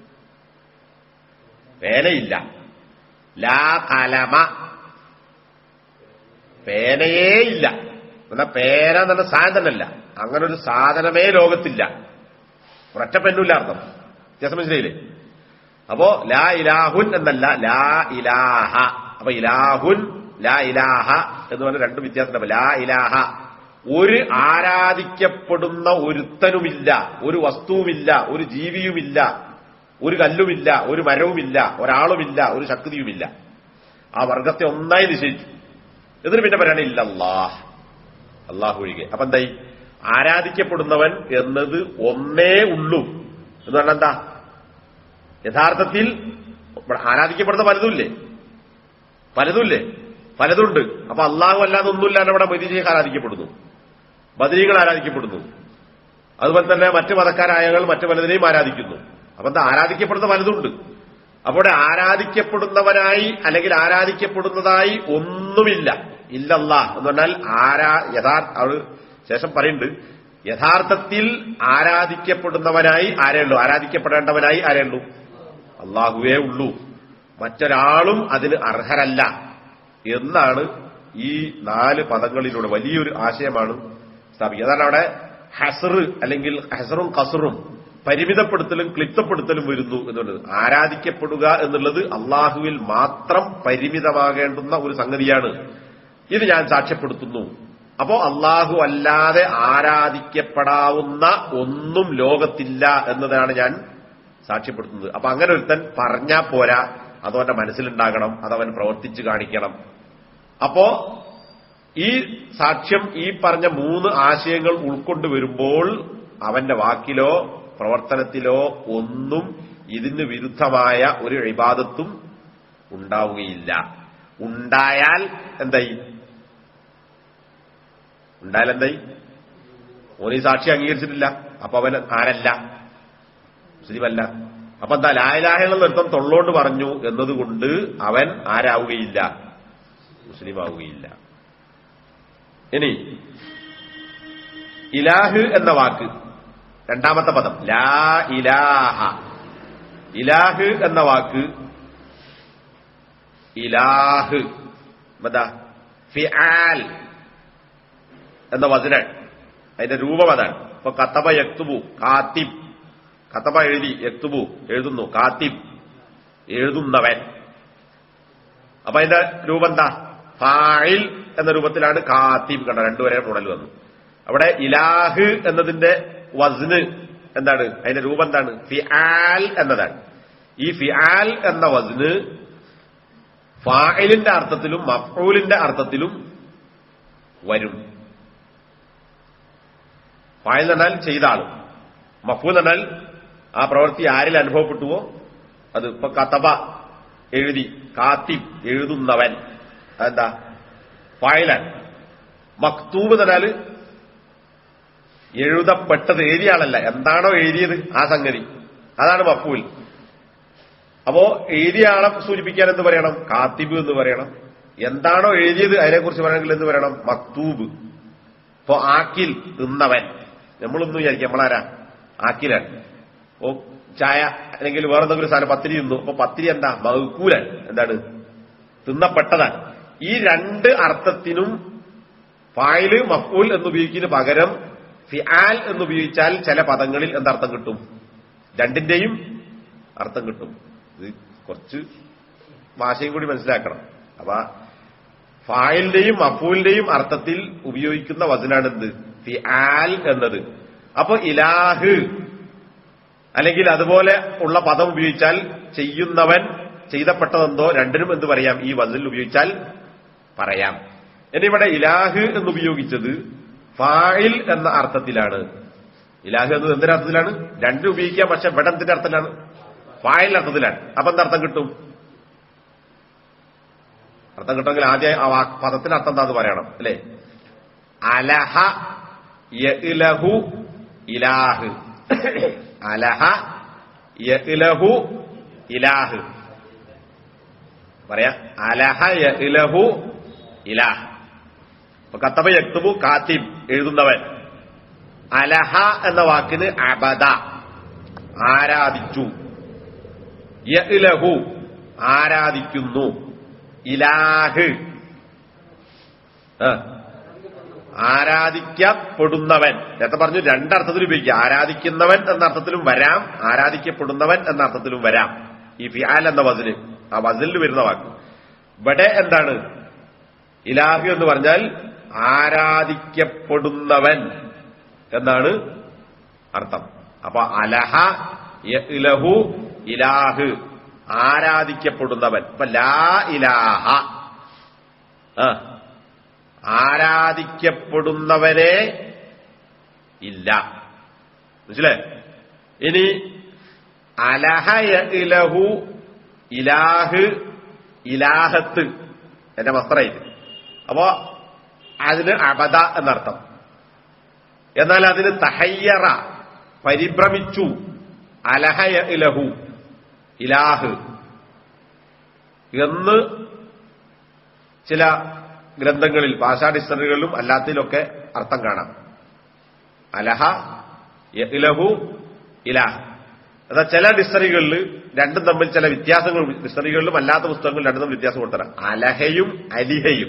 പേനയില്ല ലാ കലമ പേനയേ ഇല്ല എന്നാ പേന എന്ന സാധനം തന്നെയല്ല അങ്ങനെ ഒരു സാധനമേ ലോകത്തില്ല ഒരൊറ്റ പെണ്ണുമില്ല അർത്ഥം വ്യത്യാസം മനസ്സിലായില്ലേ അപ്പോ ലാ ഇലാഹുൻ എന്നല്ല ലാ ഇലാഹ അപ്പൊ ഇലാഹുൻ ലാ ഇലാഹ എന്ന് പറഞ്ഞ രണ്ട് വ്യത്യാസം അപ്പൊ ലാ ഇലാഹ ഒരു ആരാധിക്കപ്പെടുന്ന ഒരുത്തനുമില്ല ഒരു വസ്തുവുമില്ല ഒരു ജീവിയുമില്ല ഒരു കല്ലുമില്ല ഒരു മരവുമില്ല ഒരാളുമില്ല ഒരു ശക്തിയുമില്ല ആ വർഗത്തെ ഒന്നായി നിശ്ചയിച്ചു എന്നിട്ട് പിന്നെ പറയണ ഇല്ലല്ലാഹ് അള്ളാഹു ഒഴികെ അപ്പൊ എന്തായി ആരാധിക്കപ്പെടുന്നവൻ എന്നത് ഒന്നേ ഉള്ളൂ എന്ന് പറഞ്ഞാൽ എന്താ യഥാർത്ഥത്തിൽ ഇവിടെ ആരാധിക്കപ്പെടുന്ന പലതുമില്ലേ പലതുമില്ലേ പലതുണ്ട് അപ്പൊ അള്ളാഹു അല്ലാതെ ഒന്നുമില്ലാതെ ഇവിടെ മൊയ്തീൻ ആരാധിക്കപ്പെടുന്നു ബദരീകൾ ആരാധിക്കപ്പെടുന്നു അതുപോലെ തന്നെ മറ്റു മതക്കാരായകൾ മറ്റു പലതിനെയും ആരാധിക്കുന്നു അപ്പൊ എന്താ ആരാധിക്കപ്പെടുന്ന പലതുണ്ട് അപ്പോൾ ഇവിടെ ആരാധിക്കപ്പെടുന്നവനായി അല്ലെങ്കിൽ ആരാധിക്കപ്പെടുന്നതായി ഒന്നുമില്ല ഇല്ലല്ല എന്ന് പറഞ്ഞാൽ ആരാ യഥാർത്ഥ അവള് ശേഷം പറയുന്നുണ്ട് യഥാർത്ഥത്തിൽ ആരാധിക്കപ്പെടുന്നവനായി ആരേ ഉള്ളൂ ആരാധിക്കപ്പെടേണ്ടവനായി ആരേ ഉള്ളൂ അള്ളാഹുവേ ഉള്ളൂ മറ്റൊരാളും അതിന് അർഹരല്ല എന്നാണ് ഈ നാല് പദങ്ങളിലൂടെ വലിയൊരു ആശയമാണ് സ്ഥാപിക്കുക അതാണ് അവിടെ ഹസർ അല്ലെങ്കിൽ ഹസറും കസറും പരിമിതപ്പെടുത്തലും ക്ലിപ്തപ്പെടുത്തലും വരുന്നു എന്നുള്ളത് ആരാധിക്കപ്പെടുക എന്നുള്ളത് അള്ളാഹുവിൽ മാത്രം പരിമിതമാകേണ്ടുന്ന ഒരു സംഗതിയാണ് ഇത് ഞാൻ സാക്ഷ്യപ്പെടുത്തുന്നു അപ്പോ അള്ളാഹു അല്ലാതെ ആരാധിക്കപ്പെടാവുന്ന ഒന്നും ലോകത്തില്ല എന്നതാണ് ഞാൻ സാക്ഷ്യപ്പെടുത്തുന്നത് അപ്പൊ അങ്ങനെ ഒരുത്തൻ പറഞ്ഞാ പോരാ അതവന്റെ മനസ്സിലുണ്ടാകണം അതവൻ പ്രവർത്തിച്ചു കാണിക്കണം അപ്പോ ഈ സാക്ഷ്യം ഈ പറഞ്ഞ മൂന്ന് ആശയങ്ങൾ ഉൾക്കൊണ്ട് വരുമ്പോൾ അവന്റെ വാക്കിലോ പ്രവർത്തനത്തിലോ ഒന്നും ഇതിന് വിരുദ്ധമായ ഒരു ഇബാദത്തും ഉണ്ടാവുകയില്ല ഉണ്ടായാൽ എന്തായി ഉണ്ടായാൽ എന്തായി ഓന് ഈ സാക്ഷി അംഗീകരിച്ചിട്ടില്ല അപ്പൊ അവൻ ആരല്ല മുസ്ലിമല്ല അപ്പൊ എന്താ ലായലാഹയുള്ള നൃത്തം തൊള്ളോണ്ട് പറഞ്ഞു എന്നതുകൊണ്ട് അവൻ ആരാവുകയില്ല മുസ്ലിം ആവുകയില്ല ഇനി ഇലാഹ് എന്ന വാക്ക് രണ്ടാമത്തെ പദം ലാ ഇലാഹ ഇലാഹ് എന്ന വാക്ക് ഇലാഹ് എന്താ ഫിആൽ എന്ന വചനാണ് അതിന്റെ രൂപം അതാണ് ഇപ്പൊ കത്തബ യക്തുബു കാത്തിബ് കത്തബ എഴുതി യക്തുബു എഴുതുന്നു കാത്തിബ് എഴുതുന്നവൻ അപ്പൊ അതിന്റെ രൂപം എന്താ ഫായിൽ എന്ന രൂപത്തിലാണ് കാത്തിബ് കണ്ട രണ്ടുപേരെ മോഡൽ വന്നു അവിടെ ഇലാഹ് എന്നതിന്റെ വസ്ന് എന്താണ് അതിന്റെ രൂപം എന്താണ് ഫിആൽ എന്നതാണ് ഈ ഫിആൽ എന്ന വസ്ന് ഫായിലിന്റെ അർത്ഥത്തിലും മഫൂലിന്റെ അർത്ഥത്തിലും വരും ഫായിൽ എന്ന് പറഞ്ഞാൽ ചെയ്ത ആള് മഫൂൽ എന്ന് പറഞ്ഞാൽ ആ പ്രവൃത്തി ആരിൽ അനുഭവപ്പെട്ടുവോ അത് ഇപ്പൊ കത്തബ എഴുതി കാത്തിബ് എഴുതുന്നവൻ അതെന്താ ഫായിലാണ് മക്തൂബ് എന്ന് പറഞ്ഞാല് എഴുതപ്പെട്ടത് എഴുതിയ ആളല്ല എന്താണോ എഴുതിയത് ആ സംഗതി അതാണ് മഫൂൽ അപ്പോ എഴുതിയ ആളെ സൂചിപ്പിക്കാൻ എന്ത് പറയണം കാത്തിബ് എന്ന് പറയണം എന്താണോ എഴുതിയത് അതിനെക്കുറിച്ച് പറയണമെങ്കിൽ എന്ത് പറയണം മക്തൂബ് ഇപ്പോ ആക്കിൽ തിന്നവൻ നമ്മളൊന്നും വിചാരിക്കാം നമ്മളാരാ ആക്കിലാണ് ഓ ചായ അല്ലെങ്കിൽ വേറെ എന്തെങ്കിലും സാധനം പത്തിരി തിന്നു അപ്പൊ പത്തിരി എന്താ മഹക്കൂലാണ് എന്താണ് തിന്നപ്പെട്ടതാണ് ഈ രണ്ട് അർത്ഥത്തിനും ഫായില് മഫൂൽ എന്നുപയോഗിക്കുന്നതിന് പകരം ഫിആൽ എന്നുപയോഗിച്ചാൽ ചില പദങ്ങളിൽ എന്തർത്ഥം കിട്ടും രണ്ടിന്റെയും അർത്ഥം കിട്ടും ഇത് കുറച്ച് ഭാഷയും കൂടി മനസ്സിലാക്കണം അപ്പൊ ഫായിലിന്റെയും മഫൂലിന്റെയും അർത്ഥത്തിൽ ഉപയോഗിക്കുന്ന വചനാണ് എന്ത് ഫിആൽ എന്നത് അപ്പൊ ഇലാഹ് അല്ലെങ്കിൽ അതുപോലെ ഉള്ള പദം ഉപയോഗിച്ചാൽ ചെയ്യുന്നവൻ ചെയ്തപ്പെട്ടതെന്തോ രണ്ടിനും എന്ത് പറയാം ഈ വചനിൽ ഉപയോഗിച്ചാൽ പറയാം ഇനി ഇവിടെ ഇലാഹ് എന്ന് ഉപയോഗിച്ചത് ഫായിൽ എന്ന അർത്ഥത്തിലാണ് ഇലാഹ് എന്നത് എന്തിന്റെ അർത്ഥത്തിലാണ് രണ്ടും ഉപയോഗിക്കാം പക്ഷെ ഇവിടെ എന്തിന്റെ അർത്ഥത്തിലാണ് ഫായിൽ അർത്ഥത്തിലാണ് അപ്പൊ എന്തർത്ഥം കിട്ടും അർത്ഥം കിട്ടുമെങ്കിൽ ആദ്യം ആ വാക്ക് പദത്തിന്റെ അർത്ഥം എന്താന്ന് പറയണം അല്ലേ അലഹ യഇലഹു ഇലാഹ് അലഹ യഇലഹു ഇലാഹ് പറയാ അലഹ യഇലഹു ഇലാഹ് അപ്പൊ കത്തബ യക്തുബു കാത്തിബ് എഴുതുന്നവൻ അലഹ എന്ന വാക്കിന് അബദ ആരാധിച്ചു യഇലഹു ആരാധിക്കുന്നു ഇലാഹ് ആ. ആരാധിക്കപ്പെടുന്നവൻ നേരത്തെ പറഞ്ഞു രണ്ടർത്ഥത്തിലും ഉപയോഗിക്കുക ആരാധിക്കുന്നവൻ എന്ന അർത്ഥത്തിലും വരാം ആരാധിക്കപ്പെടുന്നവൻ എന്ന അർത്ഥത്തിലും വരാം ഈ ഫിയാൽ എന്ന വസിന് ആ വസിലിൽ വരുന്ന വാക്ക് ഇവിടെ എന്താണ് ഇലാഹ് എന്ന് പറഞ്ഞാൽ ആരാധിക്കപ്പെടുന്നവൻ എന്നാണ് അർത്ഥം അപ്പൊ അലഹ ഇലഹു ഇലാഹ് ആരാധിക്കപ്പെടുന്നവൻ ഇപ്പൊ ലാ ഇലാഹ ആ ആരാധിക്കപ്പെടുന്നവനെ ഇല്ല മനസ്സിലേ ഇനി അലഹ ഇലഹു ഇലാഹ് ഇലാഹത്ത് എന്റെ വസ്ത്രയിൽ അപ്പോ അതിന് അബദ എന്നർത്ഥം എന്നാൽ അതിന് തഹയ്യറ പരിഭ്രമിച്ചു അലഹയ ഇലഹു ഇലാഹ് എന്ന് ചില ഗ്രന്ഥങ്ങളിൽ ഭാഷാ ഡിക്ഷണറികളിലും അല്ലാത്തതിലൊക്കെ അർത്ഥം കാണാം അലഹ ഇലഹു ഇലാഹ് എന്നാൽ ചില ഡിക്ഷണറികളിൽ രണ്ടും തമ്മിൽ ചില വ്യത്യാസങ്ങൾ ഡിക്ഷണറികളിലും അല്ലാത്ത പുസ്തകങ്ങളിൽ രണ്ടും തമ്മിൽ വ്യത്യാസം കൊടുത്തരാം അലഹയും അലിഹയും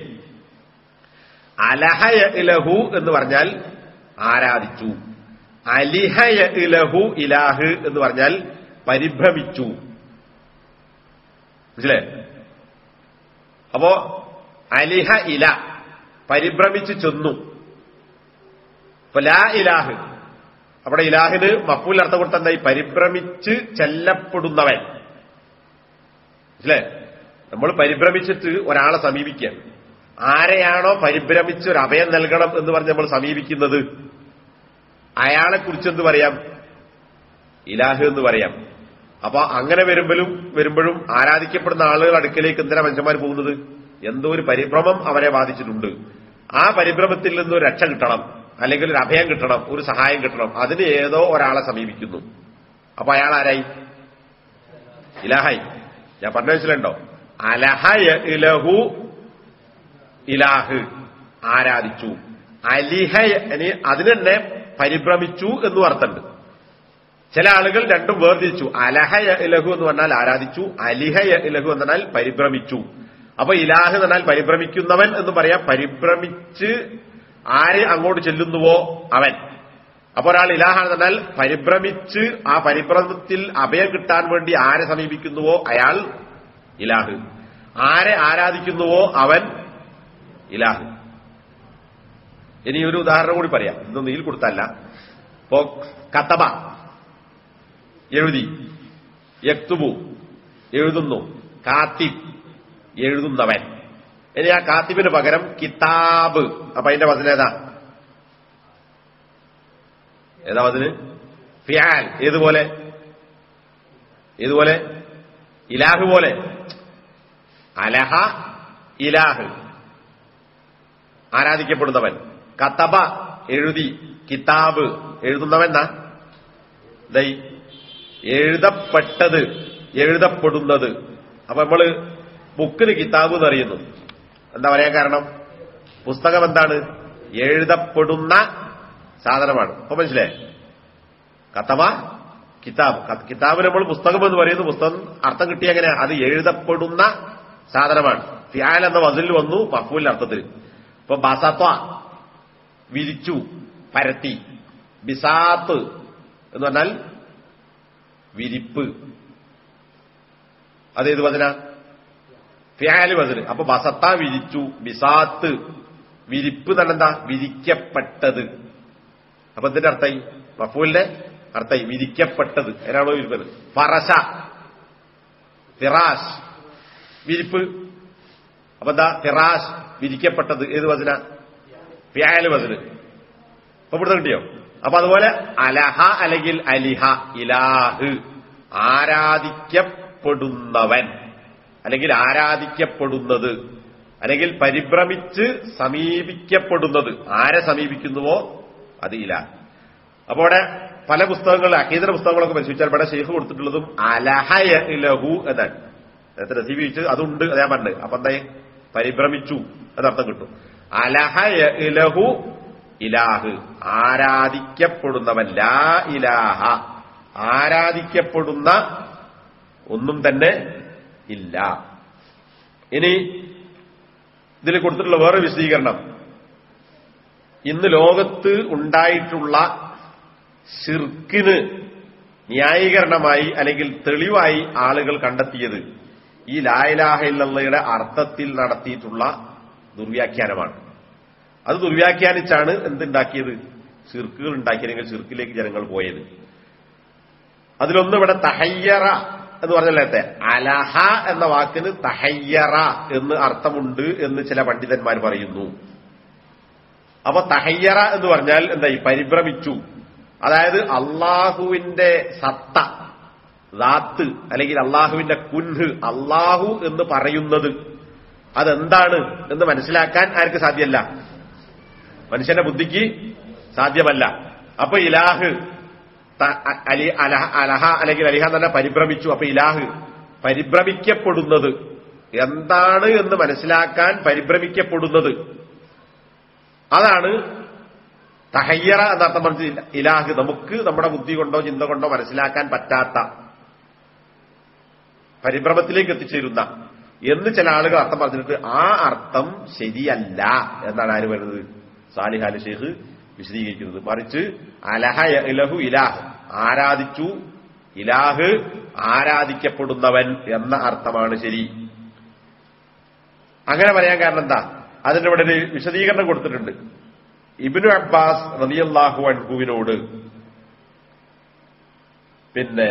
അലഹയ ഇലഹു എന്ന് പറഞ്ഞാൽ ആരാധിച്ചു അലിഹയ ഇലഹു ഇലാഹ് എന്ന് പറഞ്ഞാൽ പരിഭ്രമിച്ചു മനസ്സിലേ അപ്പോ അലിഹ ഇല പരിഭ്രമിച്ച് ചെന്നു അപ്പൊ ലാ ഇലാഹ് അവിടെ ഇലാഹിന് മപ്പൂൽ അർത്ഥം കൊടുത്ത എന്തായി പരിഭ്രമിച്ച് ചെല്ലപ്പെടുന്നവൻ മനസ്സിലേ നമ്മൾ പരിഭ്രമിച്ചിട്ട് ഒരാളെ സമീപിക്കുക ആരെയാണോ പരിഭ്രമിച്ച് ഒരു അഭയം നൽകണം എന്ന് പറഞ്ഞ് നമ്മൾ സമീപിക്കുന്നത് അയാളെ കുറിച്ച് എന്ത് പറയാം ഇലാഹ് എന്ന് പറയാം അപ്പൊ അങ്ങനെ വരുമ്പോഴും വരുമ്പോഴും ആരാധിക്കപ്പെടുന്ന ആളുകൾ അടുക്കലേക്ക് എന്തിനാ മനുഷ്യന്മാർ പോകുന്നത് എന്തോ ഒരു പരിഭ്രമം അവരെ ബാധിച്ചിട്ടുണ്ട് ആ പരിഭ്രമത്തിൽ നിന്ന് ഒരു രക്ഷ കിട്ടണം അല്ലെങ്കിൽ ഒരു അഭയം കിട്ടണം ഒരു സഹായം കിട്ടണം അതിന് ഏതോ ഒരാളെ സമീപിക്കുന്നു അപ്പൊ അയാൾ ആരായി ഇലാഹായി ഞാൻ പറഞ്ഞ മനസ്സിലുണ്ടോ അലഹയ ഇലഹു ഇലാഹ് ആരാധിച്ചു അലിഹയ ഇനി അതിന് തന്നെ പരിഭ്രമിച്ചു എന്നും അർത്ഥമുണ്ട് ചില ആളുകൾ രണ്ടും വേർതിരിച്ചു അലഹയ ഇലഹു എന്ന് പറഞ്ഞാൽ ആരാധിച്ചു അലിഹയ ഇലഹു എന്ന് പറഞ്ഞാൽ പരിഭ്രമിച്ചു അപ്പൊ ഇലാഹ് എന്ന് പറഞ്ഞാൽ പരിഭ്രമിക്കുന്നവൻ എന്ന് പറയാം പരിഭ്രമിച്ച് ആര് അങ്ങോട്ട് ചെല്ലുന്നുവോ അവൻ അപ്പൊ ഒരാൾ ഇലാഹാന്ന് പറഞ്ഞാൽ പരിഭ്രമിച്ച് ആ പരിഭ്രമത്തിൽ അഭയം കിട്ടാൻ വേണ്ടി ആരെ സമീപിക്കുന്നുവോ അയാൾ ഇലാഹ് ആരെ ആരാധിക്കുന്നുവോ അവൻ ഇലാഹ് ഇനി ഒരു ഉദാഹരണം കൂടി പറയാം ഇതൊന്നും ഇതിൽ കൊടുത്തല്ല ഇപ്പോ കത്തബ എഴുതി യക്തുബു എഴുതുന്നു കാത്തിബ് എഴുതുന്നവൻ ഇനി ആ കാത്തിബിന് പകരം കിതാബ് അപ്പൊ അതിന്റെ വചന ഏതാ ഏതാ വചന് ഫിയാൽ ഏതുപോലെ ഏതുപോലെ ഇലാഹ് പോലെ അലഹ ഇലാഹ് ആരാധിക്കപ്പെടുന്നവൻ കത്തബ എഴുതി കിതാബ് എഴുതുന്നവൻ എന്നാ ദൈ എഴുതപ്പെട്ടത് എഴുതപ്പെടുന്നത് അപ്പൊ നമ്മള് ബുക്കിന് കിതാബ് എന്ന് അറിയുന്നു എന്താ പറയാൻ കാരണം പുസ്തകം എന്താണ് എഴുതപ്പെടുന്ന സാധനമാണ് അപ്പൊ മനസ്സിലേ കത്തബ കിതാബ് ക- കിതാബ് നമ്മൾ പുസ്തകം എന്ന് പറയുന്നു പുസ്തകം അർത്ഥം കിട്ടിയ എങ്ങനെയാ അത് എഴുതപ്പെടുന്ന സാധനമാണ് ഫിയാൽ എന്ന വസിൽ വന്നു മഫൂലിന്റെ അർത്ഥത്തിൽ ഇപ്പൊ ബസത്വ വിരിച്ചു പരത്തി ബിസാത്ത് എന്ന് പറഞ്ഞാൽ വിരിപ്പ് അതേത് വചന ഫിയാല് വചന് അപ്പൊ ബസത്ത വിരിച്ചു ബിസാത്ത് വിരിപ്പ് തന്നെ എന്താ വിരിക്കപ്പെട്ടത് അപ്പൊ എന്തിന്റെ അർത്ഥമായി മഫൂലിന്റെ അർത്ഥമായി വിരിക്കപ്പെട്ടത് ഏതാണോ വിരിപ്പത് ഫറശ ഫിറാഷ് വിരിപ്പ് അപ്പൊ എന്താ ഫിറാഷ് വിരിക്കപ്പെട്ടത് ഏത് വചന ഫിയാല് വചന് അപ്പൊ ഇവിടുന്ന് കിട്ടിയോ അപ്പൊ അതുപോലെ അലഹ അല്ലെങ്കിൽ അലിഹ ഇലാഹ് ആരാധിക്കപ്പെടുന്നവൻ അല്ലെങ്കിൽ ആരാധിക്കപ്പെടുന്നത് അല്ലെങ്കിൽ പരിഭ്രമിച്ച് സമീപിക്കപ്പെടുന്നത് ആരെ സമീപിക്കുന്നുവോ അത് ഇലാഹ് അപ്പൊ അവിടെ പല പുസ്തകങ്ങൾ അഖീദര പുസ്തകങ്ങളൊക്കെ പരിശോധിച്ചാൽ ഇവിടെ ഷെയ്ഖ് കൊടുത്തിട്ടുള്ളതും അലഹയ ഇലഹു എന്നാണ് നേരത്തെ റസീബ് ചോദിച്ചു അതുണ്ട് അത് ഞാൻ പറഞ്ഞത് അപ്പൊ എന്തായി പരിഭ്രമിച്ചു എന്നർത്ഥം കിട്ടും അലഹയ ഇലഹു ഇലാഹ് ആരാധിക്കപ്പെടുന്നവൻ ലാ ഇലാഹ ആരാധിക്കപ്പെടുന്ന ഒന്നും തന്നെ ഇല്ല ഇനി ഇതിൽ കൊടുത്തിട്ടുള്ള വേറെ വിശദീകരണം ഇന്ന് ലോകത്ത് ഉണ്ടായിട്ടുള്ള ഷിർക്കിന് ന്യായീകരണമായി അല്ലെങ്കിൽ തെളിവായി ആളുകൾ കണ്ടെത്തിയത് ഈ ലായലാഹ ഇല്ലയുടെ അർത്ഥത്തിൽ നടത്തിയിട്ടുള്ള ദുർവ്യാഖ്യാനമാണ് അത് ദുർവ്യാഖ്യാനിച്ചാണ് എന്തുണ്ടാക്കിയത് ഷിർക്കുകൾ ഉണ്ടാക്കിയെങ്കിൽ ഷിർക്കിലേക്ക് ജനങ്ങൾ പോയത് അതിലൊന്ന് ഇവിടെ തഹയ്യറ എന്ന് പറഞ്ഞ നേരത്തെ അലഹ എന്ന വാക്കിന് തഹയ്യറ എന്ന് അർത്ഥമുണ്ട് എന്ന് ചില പണ്ഡിതന്മാർ പറയുന്നു അപ്പൊ തഹയ്യറ എന്ന് പറഞ്ഞാൽ എന്തായി പരിഭ്രമിച്ചു അതായത് അള്ളാഹുവിന്റെ സത്ത ദാത്ത് അല്ലെങ്കിൽ അള്ളാഹുവിന്റെ കുൻഹ് അള്ളാഹു എന്ന് പറയുന്നത് അതെന്താണ് എന്ന് മനസ്സിലാക്കാൻ ആർക്ക് സാധ്യമല്ല മനുഷ്യന്റെ ബുദ്ധിക്ക് സാധ്യമല്ല അപ്പൊ ഇലാഹ് ത- അ- അലി അലഹ അലഹ അല്ലെങ്കിൽ അലിഹ തന്നെ പരിഭ്രമിച്ചു അപ്പൊ ഇലാഹ് പരിഭ്രമിക്കപ്പെടുന്നത് എന്താണ് എന്ന് മനസ്സിലാക്കാൻ പരിഭ്രമിക്കപ്പെടുന്നത് അതാണ് തഹയ്യറ എന്നർത്ഥം പറഞ്ഞ ഇലാഹ് നമുക്ക് നമ്മുടെ ബുദ്ധി കൊണ്ടോ ചിന്ത കൊണ്ടോ മനസ്സിലാക്കാൻ പറ്റാത്ത പരിഭ്രമത്തിലേക്ക് എത്തിച്ചേരുന്ന എന്ന് ചില ആളുകൾ അർത്ഥം പറഞ്ഞിട്ട് ആ അർത്ഥം ശരിയല്ല എന്നാണ് ആര് പറയുന്നത് സാലിഹ് അലി ഷെയ്ഖ് വിശദീകരിക്കുന്നത് മറിച്ച് അലഹ ഇലഹു ഇലാഹ് ആരാധിച്ചു ഇലാഹ് ആരാധിക്കപ്പെടുന്നവൻ എന്ന അർത്ഥമാണ് ശരി അങ്ങനെ പറയാൻ കാരണം എന്താ അതിന്റെ ഇവിടെ ഒരു വിശദീകരണം കൊടുത്തിട്ടുണ്ട് ഇബിനു അബ്ബാസ് റലിയല്ലാഹു അൻഹുവിനോട് പിന്നെ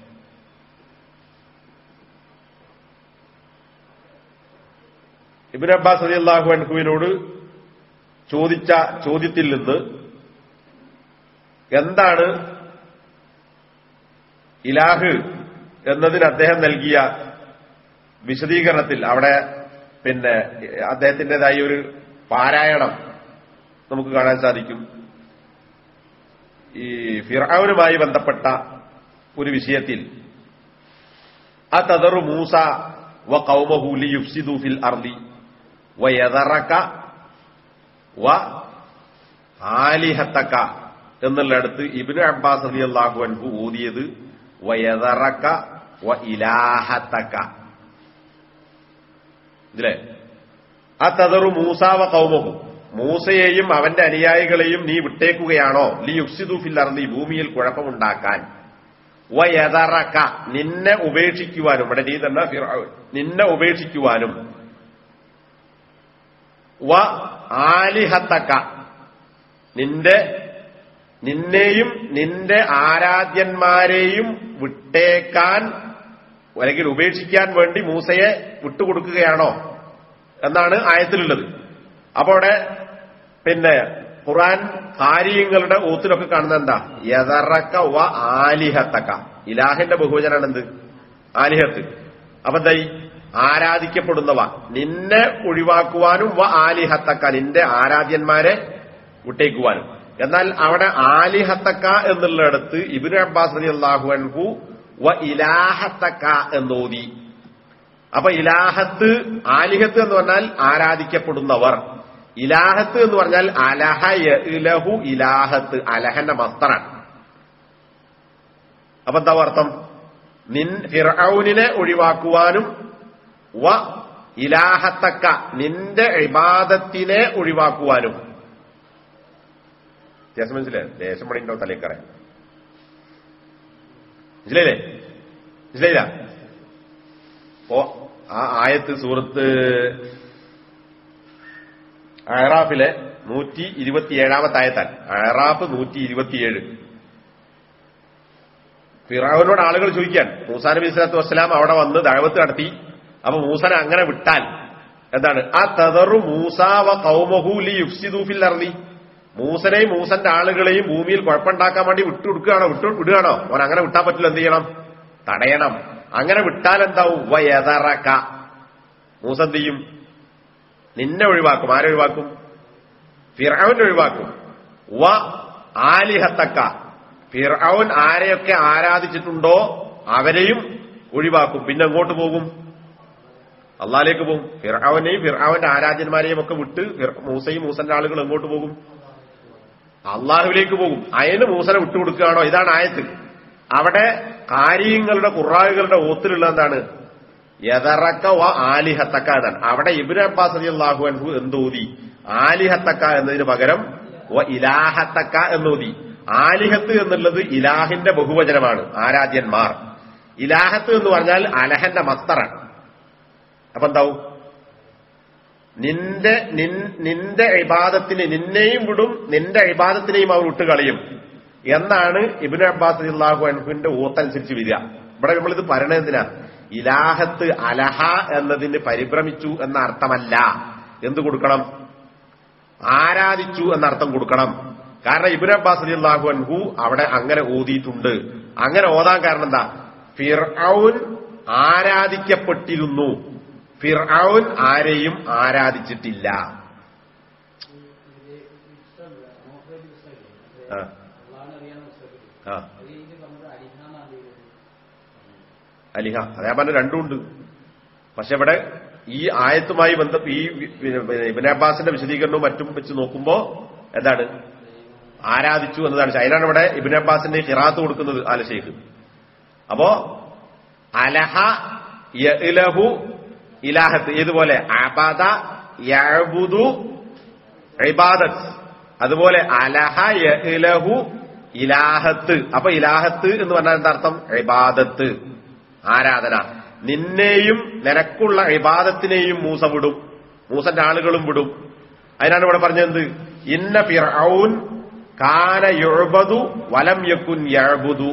ഇബിൻ അബ്ബാസ് റലിയല്ലാഹു അൻഹുവിനോട് ചോദിച്ച ചോദ്യത്തിൽ നിന്ന് എന്താണ് ഇലാഹ് എന്നതിന് അദ്ദേഹം നൽകിയ വിശദീകരണത്തിൽ അവിടെ പിന്നെ അദ്ദേഹത്തിൻ്റെതായ ഒരു പാരായണം നമുക്ക് കാണാൻ സാധിക്കും ഈ ഫിറാവുനുമായി ബന്ധപ്പെട്ട ഒരു വിഷയത്തിൽ അതദറു മൂസ വ കൗമഹു ലിയുഫ്സിദു ഫിൽ അർദി വയദറക വ ആലിഹത്തക എന്നുള്ളിടത്ത് ഇബ്നു അബ്ബാസ് റളിയല്ലാഹു അൻഹു ഓതിയത് വയദറക വ ഇലാഹത്തക ഇതിലെ ആ തതറു മൂസ വ കൗമഹു മൂസയെയും അവന്റെ അനുയായികളെയും നീ വിട്ടേക്കുകയാണോ ലി യുഫ്സിദു ഫിൽ അർദി ഭൂമിയിൽ കുഴപ്പമുണ്ടാക്കാൻ വയതറക്ക നിന്നെ ഉപേക്ഷിക്കുവാനും ഇവിടെ നീ തന്നെ ഫിർഔൻ നിന്നെ ഉപേക്ഷിക്കുവാനും വ ആലിഹത്തക്ക നിന്റെ നിന്നെയും നിന്റെ ആരാധ്യന്മാരെയും വിട്ടേക്കാൻ അല്ലെങ്കിൽ ഉപേക്ഷിക്കാൻ വേണ്ടി മൂസയെ വിട്ടുകൊടുക്കുകയാണോ എന്നാണ് ആയത്തിലുള്ളത് അപ്പോ അവിടെ പിന്നെ ഖുറാൻ കാര്യങ്ങളുടെ ഓത്തിലൊക്കെ കാണുന്നത് എന്താ യതറക്ക വ ആലിഹത്തക്ക ഇലാഹിന്റെ ബഹുവചനാണ് എന്ത് ആലിഹത്ത് അപ്പൊ എന്തായി ആരാധിക്കപ്പെടുന്നവ നിന്നെ ഒഴിവാക്കുവാനും വ ആലിഹത്തക്ക നിന്റെ ആരാധ്യന്മാരെ വിട്ടേക്കുവാനും എന്നാൽ അവിടെ ആലിഹത്തക്ക എന്നുള്ളിടത്ത് ഇബിന് അബ്ബാസ് അലി അള്ളാഹു അൻഹു വ ഇലാഹത്തക്ക എന്നോതി അപ്പൊ ഇലാഹത്ത് ആലിഹത്ത് എന്ന് പറഞ്ഞാൽ ആരാധിക്കപ്പെടുന്നവർ ഇലാഹത്ത് എന്ന് പറഞ്ഞാൽ അലഹ ഇലഹു ഇലാഹത്ത് അലഹന്റെ മസ്തറാണ് അപ്പൊ എന്താ അർത്ഥം നിൻ ഫിറൌനിനെ ഒഴിവാക്കുവാനും വ ഇലാഹത്തക്ക നിന്റെ ഇബാദത്തിനെ ഒഴിവാക്കുവാനും വ്യത്യാസം മനസ്സിലായി ദേശം പണിയുണ്ടോ തലേക്കറ മനസ്സിലായില്ലേ മനസ്സിലായില്ല അപ്പോ ആ ആയത്ത് സൂറത്ത് അയറാഫിലെ നൂറ്റി ഇരുപത്തിയേഴാമത്തെ ആയത്താൻ അയറാഫ് നൂറ്റി ഇരുപത്തിയേഴ് ഫിറാവിനോട് ആളുകൾ ചോദിക്കാൻ മൂസാ നബി സ്വലാത്തു വസ്സലാം അവിടെ വന്ന് ദഴവത്ത് നടത്തി അപ്പൊ മൂസനെ അങ്ങനെ വിട്ടാൽ എന്താണ് ആ തതറു മൂസാവ കൗമഹൂലി യുഫ്സിദൂഫിൽ അറളി മൂസനെയും മൂസന്റെ ആളുകളെയും ഭൂമിയിൽ കുഴപ്പമുണ്ടാക്കാൻ വേണ്ടി വിട്ടു കൊടുക്കുകയാണോ വിട്ടു വിടുകയാണോ അവൻ അങ്ങനെ വിട്ടാൻ പറ്റില്ല എന്ത് ചെയ്യണം തടയണം അങ്ങനെ വിട്ടാൽ എന്താവും വയതറക്ക മൂസ എന്ത് ചെയ്യും നിന്നെ ഒഴിവാക്കും ആരെ ഒഴിവാക്കും ഫിറൌനെ ഒഴിവാക്കും വ ആലിഹത്തക്ക ഫിറൌൻ ആരെയൊക്കെ ആരാധിച്ചിട്ടുണ്ടോ അവരെയും ഒഴിവാക്കും പിന്നെ എങ്ങോട്ട് പോകും അള്ളാലേക്ക് പോകും ഫിറൌനെയും ഫിറൌന്റെ ആരാധ്യന്മാരെയും ഒക്കെ വിട്ട് ഫിർ- മൂസയും മൂസന്റെ ആളുകൾ എങ്ങോട്ട് പോകും അള്ളാഹുവിലേക്ക് പോകും അയന് മൂസനെ വിട്ടുകൊടുക്കുകയാണോ ഇതാണ് ആയത്ത് അവിടെ കാര്യങ്ങളുടെ ഖുറാകളുടെ ഓത്തിലുള്ള എന്താണ് യതറക്ക വ ആലിഹത്തക്ക എന്നാണ് അവിടെ ഇബിൻ അബ്ബാസ് അലി അള്ളാഹു അൻഹു എന്തോതി ആലിഹത്തക്ക എന്നതിന് പകരം വ ഇലാഹത്തക്ക എന്നോതി ആലിഹത്ത് എന്നുള്ളത് ഇലാഹിന്റെ ബഹുവചനമാണ് ആരാധ്യന്മാർ ഇലാഹത്ത് എന്ന് പറഞ്ഞാൽ അലഹന്റെ മസ്തറാണ് അപ്പൊ എന്താവും നിന്റെ നിൻ- നിന്റെ ഇബാദത്തിന് നിന്നെയും വിടും നിന്റെ ഇബാദത്തിനെയും അവർ വിട്ടുകളയും എന്നാണ് ഇബിന് അബ്ബാസ് അള്ളാഹു അൻഹുവിന്റെ ഊത്തനുസരിച്ച് വരിക ഇവിടെ നമ്മളിത് പറയണത് എന്തിനാ ഇലാഹത്ത് അലഹ എന്നതിന് പരിഭ്രമിച്ചു എന്ന അർത്ഥമല്ല എന്ത് കൊടുക്കണം ആരാധിച്ചു എന്ന അർത്ഥം കൊടുക്കണം കാരണം ഇബിൻ അബ്ബാസ് അലി അള്ളാഹു അൻഹു അവിടെ അങ്ങനെ ഓതിയിട്ടുണ്ട് അങ്ങനെ ഓതാൻ കാരണം എന്താ ഫിർഔൻ ആരാധിക്കപ്പെട്ടിരുന്നു ഫിർഔൻ ആരെയും ആരാധിച്ചിട്ടില്ല ആ ആ അലിഹ അതേ പറഞ്ഞ രണ്ടുമുണ്ട് പക്ഷെ ഇവിടെ ഈ ആയത്തുമായി ബന്ധ ഈ ഇബിൻ അബ്ബാസിന്റെ വിശദീകരണവും മറ്റും വെച്ച് നോക്കുമ്പോ എന്താണ് ആരാധിച്ചു എന്നതാണ് അതിനാണ് ഇവിടെ ഇബിൻ അബ്ബാസിന്റെ ഹിറാത്ത് കൊടുക്കുന്നത് ആല ഷെയ്ഖ് അപ്പോ അലഹ യഹു ഇലാഹത്ത് ഇതുപോലെ അബദ യഅബുദു ഇബാദത്ത് അതുപോലെ അലഹ യഹു ഇലാഹത്ത് അപ്പൊ ഇലാഹത്ത് എന്ന് പറഞ്ഞാൽ എന്താ അർത്ഥം ഇബാദത്ത് ആരാധന നിന്നെയും നിനക്കുള്ള ഇബാദത്തിനെയും മൂസ വിടും മൂസന്റെ ആളുകളും വിടും അതിനാണ് ഇവിടെ പറഞ്ഞത് ഇന്ന ഫിർഔൻ കാന യുഅബദു വലം യക്കുൻ യഅബുദു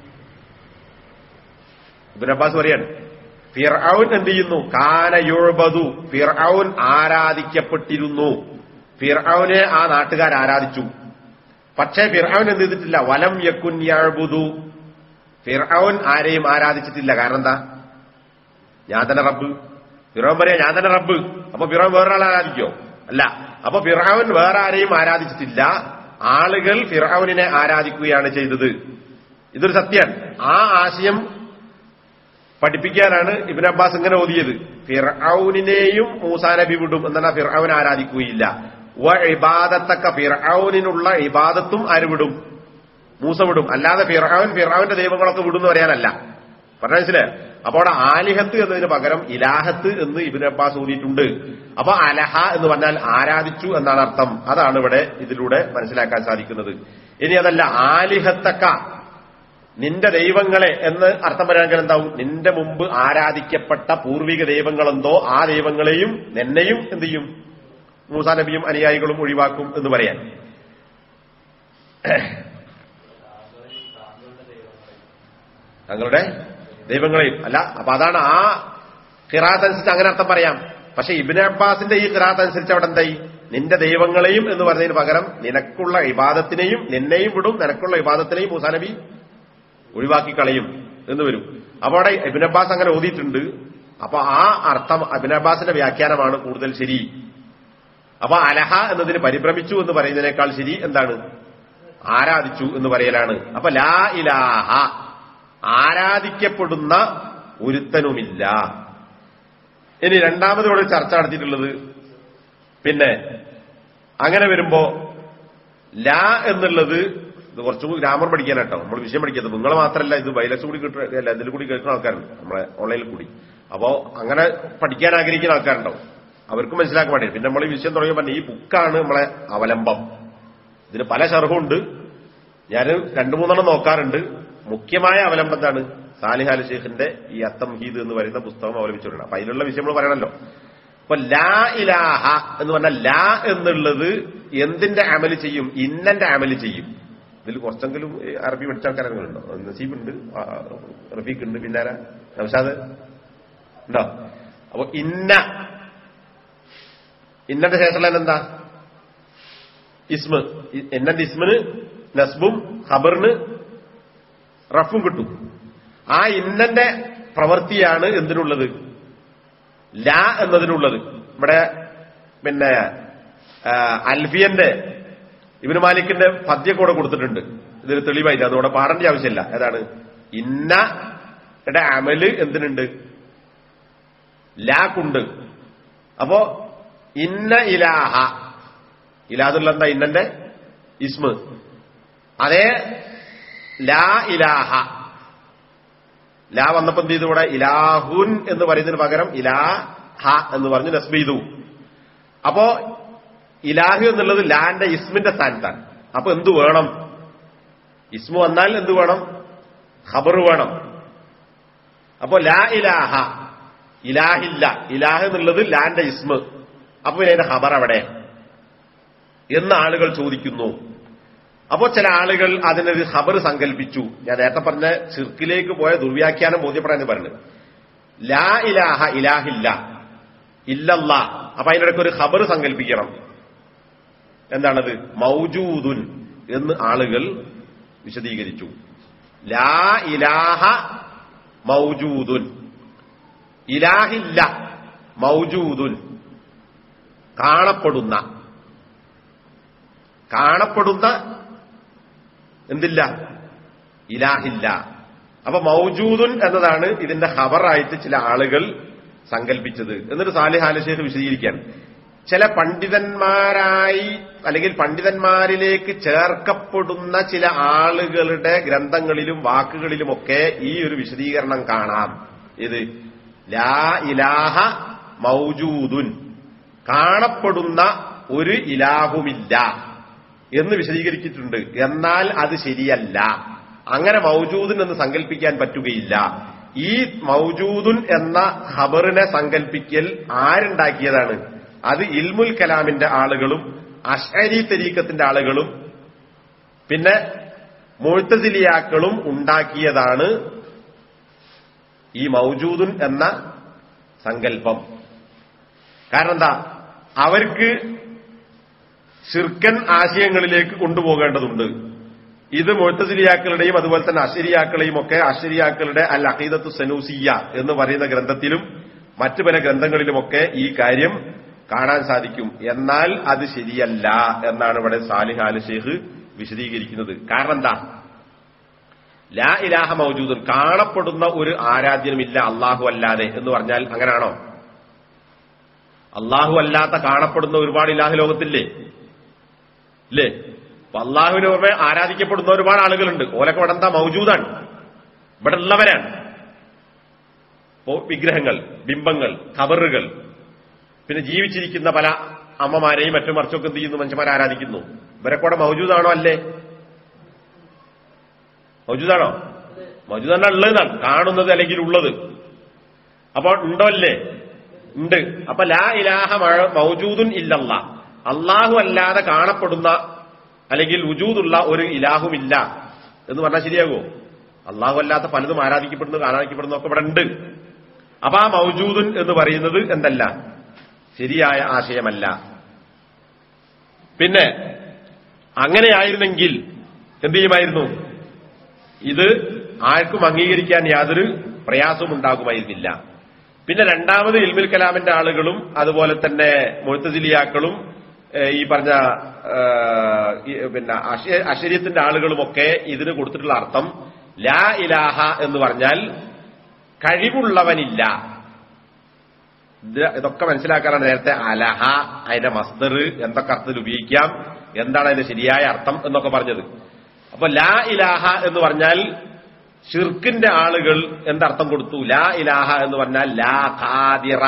ഇബ്നു അബ്ബാസ് പറയാണ് ഫിർഔൻ എന്ത് ചെയ്യുന്നു കാന യുഅബദു ഫിർഔൻ ആരാധിക്കപ്പെട്ടിരുന്നു ഫിർഔനെ ആ നാട്ടുകാർ ആരാധിച്ചു പക്ഷേ ഫിർഔൻ എന്ത് ചെയ്തിട്ടില്ല വലം യക്കുൻ യഅബുദു ഫിർഔൻ ആരെയും ആരാധിച്ചിട്ടില്ല കാരണം എന്താ ഞാൻ തന്നെ റബ്ബ് ഫിറോൻ പറയാ ഞാൻ തന്നെ റബ്ബ് അപ്പൊ ഫിറോൻ വേറൊരാളെ ആരാധിക്കോ അല്ല അപ്പൊ ഫിറൌൻ വേറെ ആരെയും ആരാധിച്ചിട്ടില്ല ആളുകൾ ഫിറൌനിനെ ആരാധിക്കുകയാണ് ചെയ്തത് ഇതൊരു സത്യമാണ് ആ ആശയം പഠിപ്പിക്കാനാണ് ഇബിൻ അബ്ബാസ് ഇങ്ങനെ ഓതിയത് ഫിറൌനിനെയും മൂസാ നബി വിടും എന്നാണ് ഫിറൌൻ ആരാധിക്കുകയില്ല വ ഇബാദത്തക്ക ഫിറൌനിനുള്ള ഇബാദത്തും ആര് വിടും മൂസ വിടും അല്ലാതെ ഫിറൌൻ ഫിറൌന്റെ ദൈവങ്ങളൊക്കെ വിടും എന്ന് പറയാനല്ല പറഞ്ഞ മനസ്സിലെ അപ്പൊ അവിടെ ആലിഹത്ത് എന്നതിന് പകരം ഇലാഹത്ത് എന്ന് ഇബിൻ അബ്ബാസ് ഊതിയിട്ടുണ്ട് അപ്പൊ അലഹ എന്ന് പറഞ്ഞാൽ ആരാധിച്ചു എന്നാണ് അർത്ഥം അതാണ് ഇവിടെ ഇതിലൂടെ മനസ്സിലാക്കാൻ സാധിക്കുന്നത് ഇനി അതല്ല ആലിഹത്തക്ക നിന്റെ ദൈവങ്ങളെ എന്ന് അർത്ഥം പറയാമെങ്കിൽ എന്താവും നിന്റെ മുമ്പ് ആരാധിക്കപ്പെട്ട പൂർവിക ദൈവങ്ങളെന്തോ ആ ദൈവങ്ങളെയും നിന്നെയും എന്ത് ചെയ്യും മൂസാ നബിയും അനുയായികളും ഒഴിവാക്കും എന്ന് പറയാൻ തങ്ങളുടെ ദൈവങ്ങളെയും അല്ല അപ്പൊ അതാണ് ആ ഖിറാത്ത് അനുസരിച്ച് അങ്ങനെ അർത്ഥം പറയാം പക്ഷെ ഇബിന് അബ്ബാസിന്റെ ഈ ഖിറാത്ത് അനുസരിച്ച് അവിടെ എന്തായി നിന്റെ ദൈവങ്ങളെയും എന്ന് പറഞ്ഞതിന് പകരം നിനക്കുള്ള ഇബാദത്തിനെയും നിന്നെയും വിടും നിനക്കുള്ള ഇബാദത്തിനെയും മൂസാ നബി ഒഴിവാക്കി കളയും എന്ന് വരും അപ്പൊ അവിടെ ഇബിൻ അബ്ബാസ് അങ്ങനെ ഓതിയിട്ടുണ്ട് അപ്പൊ ആ അർത്ഥം ഇബിൻ അബ്ബാസിന്റെ വ്യാഖ്യാനമാണ് കൂടുതൽ ശരി അപ്പൊ അലഹ എന്നതിന് പരിഭ്രമിച്ചു എന്ന് പറയുന്നതിനേക്കാൾ ശരി എന്താണ് ആരാധിച്ചു എന്ന് പറയലാണ് അപ്പൊ ലാ ഇലാഹ ആരാധിക്കപ്പെടുന്ന ഒരുത്തനുമില്ല ഇനി രണ്ടാമത് ഇവിടെ ചർച്ച നടത്തിയിട്ടുള്ളത് പിന്നെ അങ്ങനെ വരുമ്പോ ലാ എന്നുള്ളത് ഇത് കുറച്ചുകൂടി ഗ്രാമർ പഠിക്കാനാട്ടോ നമ്മൾ വിഷയം പഠിക്കുന്നത് നിങ്ങൾ മാത്രമല്ല ഇത് വൈലസ് കൂടി കിട്ടുക അല്ല ഇതിൽ കൂടി കേൾക്കുന്ന ആൾക്കാരുണ്ട് നമ്മളെ ഓൺലൈനിൽ കൂടി അപ്പോ അങ്ങനെ പഠിക്കാൻ ആഗ്രഹിക്കുന്ന ആൾക്കാരുണ്ടാവും അവർക്ക് മനസ്സിലാക്കാൻ വേണ്ടി പിന്നെ നമ്മൾ ഈ വിഷയം തുടങ്ങിയപ്പോൾ ഈ ബുക്കാണ് നമ്മളെ അവലംബം ഇതിന് പല ഷർഹുണ്ട് ഞാൻ രണ്ടു മൂന്നെണ്ണം നോക്കാറുണ്ട് മുഖ്യമായ അവലംബം എന്താണ് സാലിഹ് അലി ഷെയ്ഖിന്റെ ഈ അത്തംഹീദ് എന്ന് പറയുന്ന പുസ്തകം അവലംബിച്ചിട്ടുണ്ട് അപ്പൊ അതിലുള്ള വിഷയം നമ്മൾ പറയണല്ലോ അപ്പൊ ലാ ഇലാഹ എന്ന് പറഞ്ഞാൽ ലാ എന്നുള്ളത് എന്തിന്റെ അമല് ചെയ്യും ഇന്നന്റെ അമല് ചെയ്യും ഇതിൽ കുറച്ചെങ്കിലും ഈ അറബി പഠിച്ച ആൾക്കാരുണ്ടോ നസീബ് ഉണ്ട് ആ, റഫീഖ് ഉണ്ട് പിന്നെ ആരാ നൗഷാദ് ഉണ്ടോ അപ്പൊ ഇന്ന ഇന്നന്റെ ശേഷമുള്ള എന്താ ഇസ്മ ഇ- എന്നന്റെ ഇസ്മിന് നസ്ബും ഖബറിന് റഫും കിട്ടും ആ ഇന്നന്റെ പ്രവൃത്തിയാണ് എന്തിനുള്ളത് ലാ എന്നതിനുള്ളത് ഇവിടെ പിന്നെ ആ, അൽഫിയന്റെ ഇബിന് മാലിക്കിന്റെ പദ്യം കൂടെ കൊടുത്തിട്ടുണ്ട് ഇതിന് തെളിവായിട്ട് അതുകൂടെ പാടേണ്ട ആവശ്യമില്ല ഏതാണ് ഇന്നയുടെ അമല് എന്തിനുണ്ട് ലാക്കുണ്ട് അപ്പോ ഇന്ന ഇലാഹ ഇലാതുള്ള എന്താ ഇന്നന്റെ ഇസ്മ് അതേ ലാ ഇലാഹ ലാ വന്നപ്പോ എന്ത് ചെയ്തു ഇവിടെ ഇലാഹുൻ എന്ന് പറയുന്നതിന് പകരം ഇലാഹ എന്ന് പറഞ്ഞ് നസ്ബ് ചെയ്തു അപ്പോ ഇലാഹു എന്നുള്ളത് ലാന്റെ ഇസ്മിന്റെ സ്ഥാനത്താണ് അപ്പൊ എന്തു വേണം ഇസ്മു വന്നാൽ എന്തു വേണം ഖബർ വേണം അപ്പോ ലാ ഇലാഹ ഇലാഹില്ല ഇലാഹ് എന്നുള്ളത് ലാന്റെ ഇസ്മ് അപ്പൊ പിന്നെ അതിന്റെ ഖബർ അവിടെ എന്ന് ആളുകൾ ചോദിക്കുന്നു അപ്പോ ചില ആളുകൾ അതിനൊരു ഖബർ സങ്കല്പിച്ചു ഞാൻ നേരത്തെ പറഞ്ഞ ചിർക്കിലേക്ക് പോയ ദുർവ്യാഖ്യാനം ബോധ്യപ്പെടാൻ പറഞ്ഞു ലാ ഇലാഹ ഇലാഹില്ല ഇല്ലല്ല അപ്പൊ അതിനിടയ്ക്ക് ഒരു ഖബർ സങ്കല്പിക്കണം എന്താണത് മൗജൂദുൻ എന്ന് ആളുകൾ വിശദീകരിച്ചു ലാ ഇലാഹ മൗജൂദുൻ ഇലാഹില്ല മൗജൂദുൻ കാണപ്പെടുന്ന കാണപ്പെടുന്ന എന്തില്ല ഇലാഹില്ല അപ്പൊ മൗജൂദുൻ എന്നതാണ് ഇതിന്റെ ഖബറായിട്ട് ചില ആളുകൾ സങ്കല്പിച്ചത് എന്നിട്ട് സാലിഹ് ആലശേഖ് വിശദീകരിക്കാൻ ചില പണ്ഡിതന്മാരായി അല്ലെങ്കിൽ പണ്ഡിതന്മാരിലേക്ക് ചേർക്കപ്പെടുന്ന ചില ആളുകളുടെ ഗ്രന്ഥങ്ങളിലും വാക്കുകളിലുമൊക്കെ ഈ ഒരു വിശദീകരണം കാണാം ഇത് ലാ ഇലാഹ മൗജൂദുൻ കാണപ്പെടുന്ന ഒരു ഇലാഹുമില്ല എന്ന് വിശദീകരിച്ചിട്ടുണ്ട് എന്നാൽ അത് ശരിയല്ല അങ്ങനെ മൗജൂദുൻ എന്ന് സങ്കല്പിക്കാൻ പറ്റുകയില്ല ഈ മൗജൂദുൻ എന്ന ഖബറിനെ സങ്കല്പിക്കൽ ആരുണ്ടാക്കിയതാണ് അത് ഇൽമുൽ കലാമിന്റെ ആളുകളും അഷരി തരീക്കത്തിന്റെ ആളുകളും പിന്നെ മുഴുത്തസിലിയാക്കളും ഉണ്ടാക്കിയതാണ് ഈ മൗജൂദുൻ എന്ന സങ്കല്പം കാരണം എന്താ അവർക്ക് ശിർക്കൻ ആശയങ്ങളിലേക്ക് കൊണ്ടുപോകേണ്ടതുണ്ട് ഇത് മുഴത്തസിലിയാക്കളുടെയും അതുപോലെ തന്നെ അഷരിയാക്കളെയും ഒക്കെ അഷരിയാക്കളുടെ അൽ അഖീദത്തു സനൂസിയ എന്ന് പറയുന്ന ഗ്രന്ഥത്തിലും മറ്റു പല ഗ്രന്ഥങ്ങളിലുമൊക്കെ ഈ കാര്യം കാണാൻ സാധിക്കും എന്നാൽ അത് ശരിയല്ല എന്നാണ് ഇവിടെ സാലിഹ് ആൽ ഷെയ്ഖ് വിശദീകരിക്കുന്നത് കാരണം എന്താ ലാ ഇലാഹ മൗജൂദുൻ കാണപ്പെടുന്ന ഒരു ആരാധ്യനുമില്ല അള്ളാഹു അല്ലാതെ എന്ന് പറഞ്ഞാൽ അങ്ങനാണോ അള്ളാഹു അല്ലാത്ത കാണപ്പെടുന്ന ഒരുപാട് ഇലാഹ് ലോകത്തില്ലേ ഇല്ലേ അപ്പൊ അള്ളാഹുവിന് പുറമെ ആരാധിക്കപ്പെടുന്ന ഒരുപാട് ആളുകളുണ്ട് ഓലൊക്കെ ഇവിടെ എന്താ മൗജൂദാണ് ഇവിടെ ഉള്ളവരാണ് ഇപ്പോ വിഗ്രഹങ്ങൾ ബിംബങ്ങൾ ഖബറുകൾ പിന്നെ ജീവിച്ചിരിക്കുന്ന പല അമ്മമാരെയും മറ്റും മറിച്ചൊക്കെ എന്ത് ചെയ്യുന്നു മനുഷ്യന്മാർ ആരാധിക്കുന്നു ഇവരൊക്കെ ഇവിടെ മൗജൂദാണോ അല്ലേ മൗജൂദാണോ മൗജൂദാണ് ഉള്ളതാണ് കാണുന്നത് അല്ലെങ്കിൽ ഉള്ളത് അപ്പോൾ ഉണ്ടോ അല്ലേ ഉണ്ട് അപ്പൊ ലാ ഇലാഹ മഴ- മൗജൂദുൻ ഇല്ലല്ല അള്ളാഹു അല്ലാതെ കാണപ്പെടുന്ന അല്ലെങ്കിൽ വുജൂദുള്ള ഒരു ഇലാഹുമില്ല എന്ന് പറഞ്ഞാൽ ശരിയാകുമോ അള്ളാഹു അല്ലാത്ത പലതും ആരാധിക്കപ്പെടുന്നു ആരാധിക്കപ്പെടുന്നു ഒക്കെ ഇവിടെ ഉണ്ട് അപ്പൊ ആ മൗജൂദുൻ എന്ന് പറയുന്നത് എന്തല്ല ശരിയായ ആശയമല്ല പിന്നെ അങ്ങനെയായിരുന്നെങ്കിൽ എന്ത് ചെയ്യുമായിരുന്നു ഇത് ആർക്കും അംഗീകരിക്കാൻ യാതൊരു പ്രയാസവും ഉണ്ടാകുമായിരുന്നില്ല പിന്നെ രണ്ടാമത് ഇൽമുൽ കലാമിന്റെ ആളുകളും അതുപോലെ തന്നെ മുഴത്തജിലിയാക്കളും ഏഹ്, ഈ പറഞ്ഞ ഏഹ്, ഈ പിന്നെ അശ- അശരീയത്തിന്റെ ആളുകളുമൊക്കെ ഇതിന് കൊടുത്തിട്ടുള്ള അർത്ഥം ലാ ഇലാഹ എന്ന് പറഞ്ഞാൽ കഴിവുള്ളവനില്ല ഇത് ഇതൊക്കെ മനസ്സിലാക്കാനാണ് നേരത്തെ അലഹ അതിന്റെ മസ്തർ എന്തൊക്കെ അർത്ഥത്തിൽ ഉപയോഗിക്കാം എന്താണ് അതിന്റെ ശരിയായ അർത്ഥം എന്നൊക്കെ പറഞ്ഞത് അപ്പൊ ലാ ഇലാഹ എന്ന് പറഞ്ഞാൽ ഷിർക്കിന്റെ ആളുകൾ എന്തർത്ഥം കൊടുത്തു ലാ ഇലാഹ എന്ന് പറഞ്ഞാൽ ലാ ഖാദിറ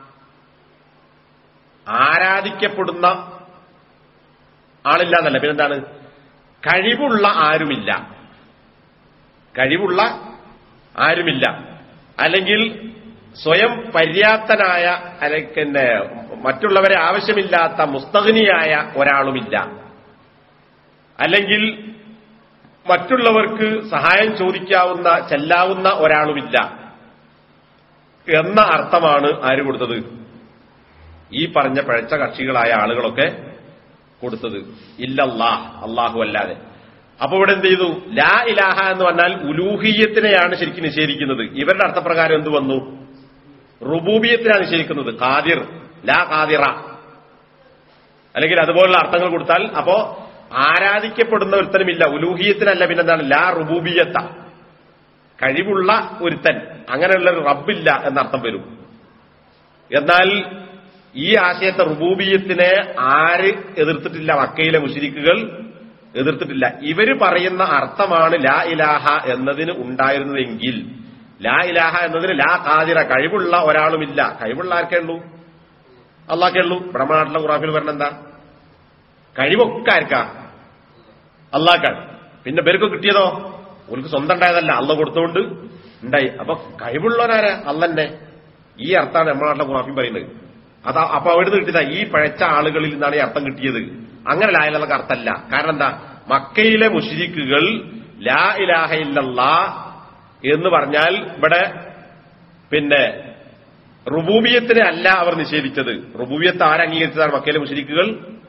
ആരാധിക്കപ്പെടുന്ന ആളില്ല എന്നല്ല പിന്നെന്താണ് കഴിവുള്ള ആരുമില്ല കഴിവുള്ള ആരുമില്ല അല്ലെങ്കിൽ സ്വയം പര്യാപ്തനായ അല്ലെങ്കിൽ പിന്നെ മറ്റുള്ളവരെ ആവശ്യമില്ലാത്ത മുസ്തഗ്നിയായ ഒരാളുമില്ല അല്ലെങ്കിൽ മറ്റുള്ളവർക്ക് സഹായം ചോദിക്കാവുന്ന ചെല്ലാവുന്ന ഒരാളുമില്ല എന്ന അർത്ഥമാണ് ആര് കൊടുത്തത് ഈ പറഞ്ഞ പഴച്ച കക്ഷികളായ ആളുകളൊക്കെ കൊടുത്തത് ഇല്ലല്ലാ അള്ളാഹു അല്ലാതെ അപ്പൊ ഇവിടെ എന്ത് ചെയ്തു ലാ ഇലാഹ എന്ന് പറഞ്ഞാൽ ഉലൂഹിയത്തിനെയാണ് ശരിക്കും നിഷേധിക്കുന്നത് ഇവരുടെ അർത്ഥപ്രകാരം എന്ത് വന്നു റുബൂബിയത്തിനാണ് നിഷേധിക്കുന്നത് ഖാദിർ ലാ ഖാദിറ അല്ലെങ്കിൽ അതുപോലുള്ള അർത്ഥങ്ങൾ കൊടുത്താൽ അപ്പോ ആരാധിക്കപ്പെടുന്ന ഒരുത്തനുമില്ല ഉലൂഹിയത്തിനല്ല പിന്നെന്താണ് ലാ റുബൂബിയത്ത കഴിവുള്ള ഒരുത്തൻ അങ്ങനെയുള്ള ഒരു റബ്ബില്ല എന്നർത്ഥം വരും എന്നാൽ ഈ ആശയത്തെ റുബൂബിയത്തിനെ ആര് എതിർത്തിട്ടില്ല മക്കയിലെ മുഷിരിക്കുകൾ എതിർത്തിട്ടില്ല ഇവര് പറയുന്ന അർത്ഥമാണ് ലാ ഇലാഹ എന്നതിന് ഉണ്ടായിരുന്നതെങ്കിൽ ലാ ഇലാഹ എന്നതിന് ലാ കാതിര കഴിവുള്ള ഒരാളുമില്ല കഴിവുള്ള ആർക്കേ ഉള്ളൂ അള്ളാഹ്ക്കേ ഉള്ളൂ ഇവിടെ നമ്മുടെ നാട്ടിലെ ഖുറാഫിൽ പറഞ്ഞ എന്താ കഴിവൊക്കെ ആർക്കാ അള്ളാഹ്ക്കാണ് പിന്നെ പേർക്ക് കിട്ടിയതോ ഓർക്ക് സ്വന്തം ഉണ്ടായതല്ല അള്ള കൊടുത്തുകൊണ്ട് ഉണ്ടായി അപ്പൊ കഴിവുള്ളവരാരാ അള്ളന്നെ ഈ അർത്ഥാണ് നമ്മുടെ നാട്ടിലെ ഖുറാഫി പറയുന്നത് അതാ അപ്പൊ അവിടുന്ന് കിട്ടിയതാ ഈ പഴച്ച ആളുകളിൽ നിന്നാണ് ഈ അർത്ഥം കിട്ടിയത് അങ്ങനെ ലായിലുള്ള അർത്ഥമല്ല കാരണം എന്താ മക്കയിലെ മുഷിരിക്കുകൾ ലാ ഇലാഹ ഇല്ലല്ലാ എന്ന് പറഞ്ഞാൽ ഇവിടെ പിന്നെ റുബൂബിയത്തിനെ അല്ല അവർ നിഷേധിച്ചത് റുബൂബിയത്ത് ആരംഗീകരിച്ചതാണ് മക്കയിലെ മുഷരിക്കുകൾ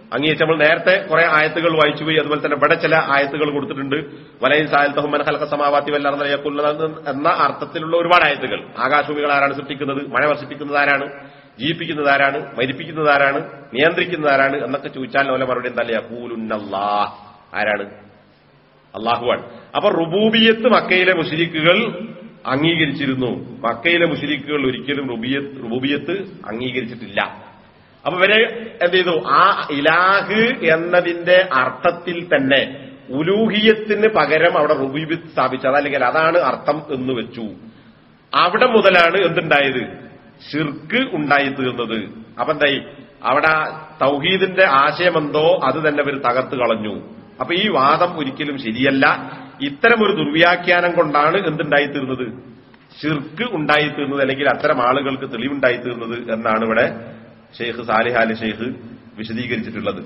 അംഗീകരിച്ച് നമ്മൾ നേരത്തെ കുറെ ആയത്തുകൾ വായിച്ചു പോയി അതുപോലെ തന്നെ ഇവിടെ ചില ആയത്തുകൾ കൊടുത്തിട്ടുണ്ട് വലയിൽ സായത്തഹുമൻ ഹലക സമാവാത്തി വല്ലാർന്നയക്കുള്ള എന്ന അർത്ഥത്തിലുള്ള ഒരുപാട് ആയത്തുകൾ ആകാശഭൂമികൾ ആരാണ് സൃഷ്ടിക്കുന്നത് മഴ വർഷിപ്പിക്കുന്നത് ആരാണ് ജീവിപ്പിക്കുന്നത് ആരാണ് മരിപ്പിക്കുന്നത് ആരാണ് നിയന്ത്രിക്കുന്നത് ആരാണ് എന്നൊക്കെ ചോദിച്ചാൽ ഓല മറുപടി എന്താ യക്കൂലുന്നല്ലാ ആരാണ് അള്ളാഹുവാണ് അപ്പൊ റുബൂബിയത്ത് മക്കയിലെ മുഷിരിക്കുകൾ അംഗീകരിച്ചിരുന്നു മക്കയിലെ മുഷിരിക്കുകൾ ഒരിക്കലും റുബിയത്ത് റുബൂബിയത്ത് അംഗീകരിച്ചിട്ടില്ല അപ്പൊ ഇവരെ എന്ത് ചെയ്തു ആ ഇലാഹ് എന്നതിന്റെ അർത്ഥത്തിൽ തന്നെ ഉലൂഹിയത്തിന് പകരം അവിടെ റുബൂബിയത്ത് സ്ഥാപിച്ചത് അല്ലെങ്കിൽ അതാണ് അർത്ഥം എന്ന് വെച്ചു അവിടെ മുതലാണ് എന്തുണ്ടായത് ഷിർക്ക് ഉണ്ടായി തീർന്നത് അപ്പൊ എന്തായി അവിടെ തൗഹീദിന്റെ ആശയമെന്തോ അത് തന്നെ ഇവർ തകർത്ത് കളഞ്ഞു അപ്പൊ ഈ വാദം ഒരിക്കലും ശരിയല്ല ഇത്തരം ഒരു ദുർവ്യാഖ്യാനം കൊണ്ടാണ് എന്തുണ്ടായിത്തീർന്നത് ഷിർക്ക് ഉണ്ടായിത്തീർന്നത് അല്ലെങ്കിൽ അത്തരം ആളുകൾക്ക് തെളിവുണ്ടായിത്തീർന്നത് എന്നാണ് ഇവിടെ ഷെയ്ഖ് സാലിഹ് അലി ഷെയ്ഖ് വിശദീകരിച്ചിട്ടുള്ളത്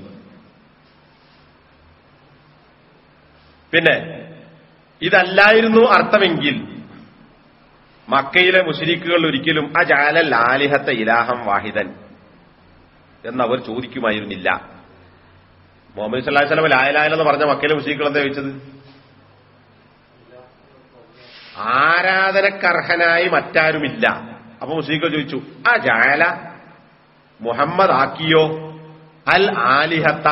പിന്നെ ഇതല്ലായിരുന്നു അർത്ഥമെങ്കിൽ മക്കയിലെ മുഷരിക്കുകൾ ഒരിക്കലും അജാലൽ ആലിഹത്ത ഇലാഹം വാഹിദൻ എന്നവർ ചോദിക്കുമായിരുന്നില്ല മുഹമ്മദ് സല്ലാഹു വസ്ലം ലായലായെന്ന് പറഞ്ഞ മക്കയിലെ മുഷരിക്കുകൾ എന്താ ചോദിച്ചത് ആരാധനക്കർഹനായി മറ്റാരുമില്ല അപ്പൊ മുസ്ലിങ്ങൾ ചോദിച്ചു ആ ജാല മുഹമ്മദ് ആക്കിയോ അൽ ആലിഹത്ത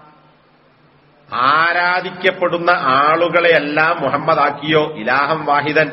ആരാധിക്കപ്പെടുന്ന ആളുകളെയെല്ലാം മുഹമ്മദ് ആക്കിയോ ഇലാഹം വാഹിദൻ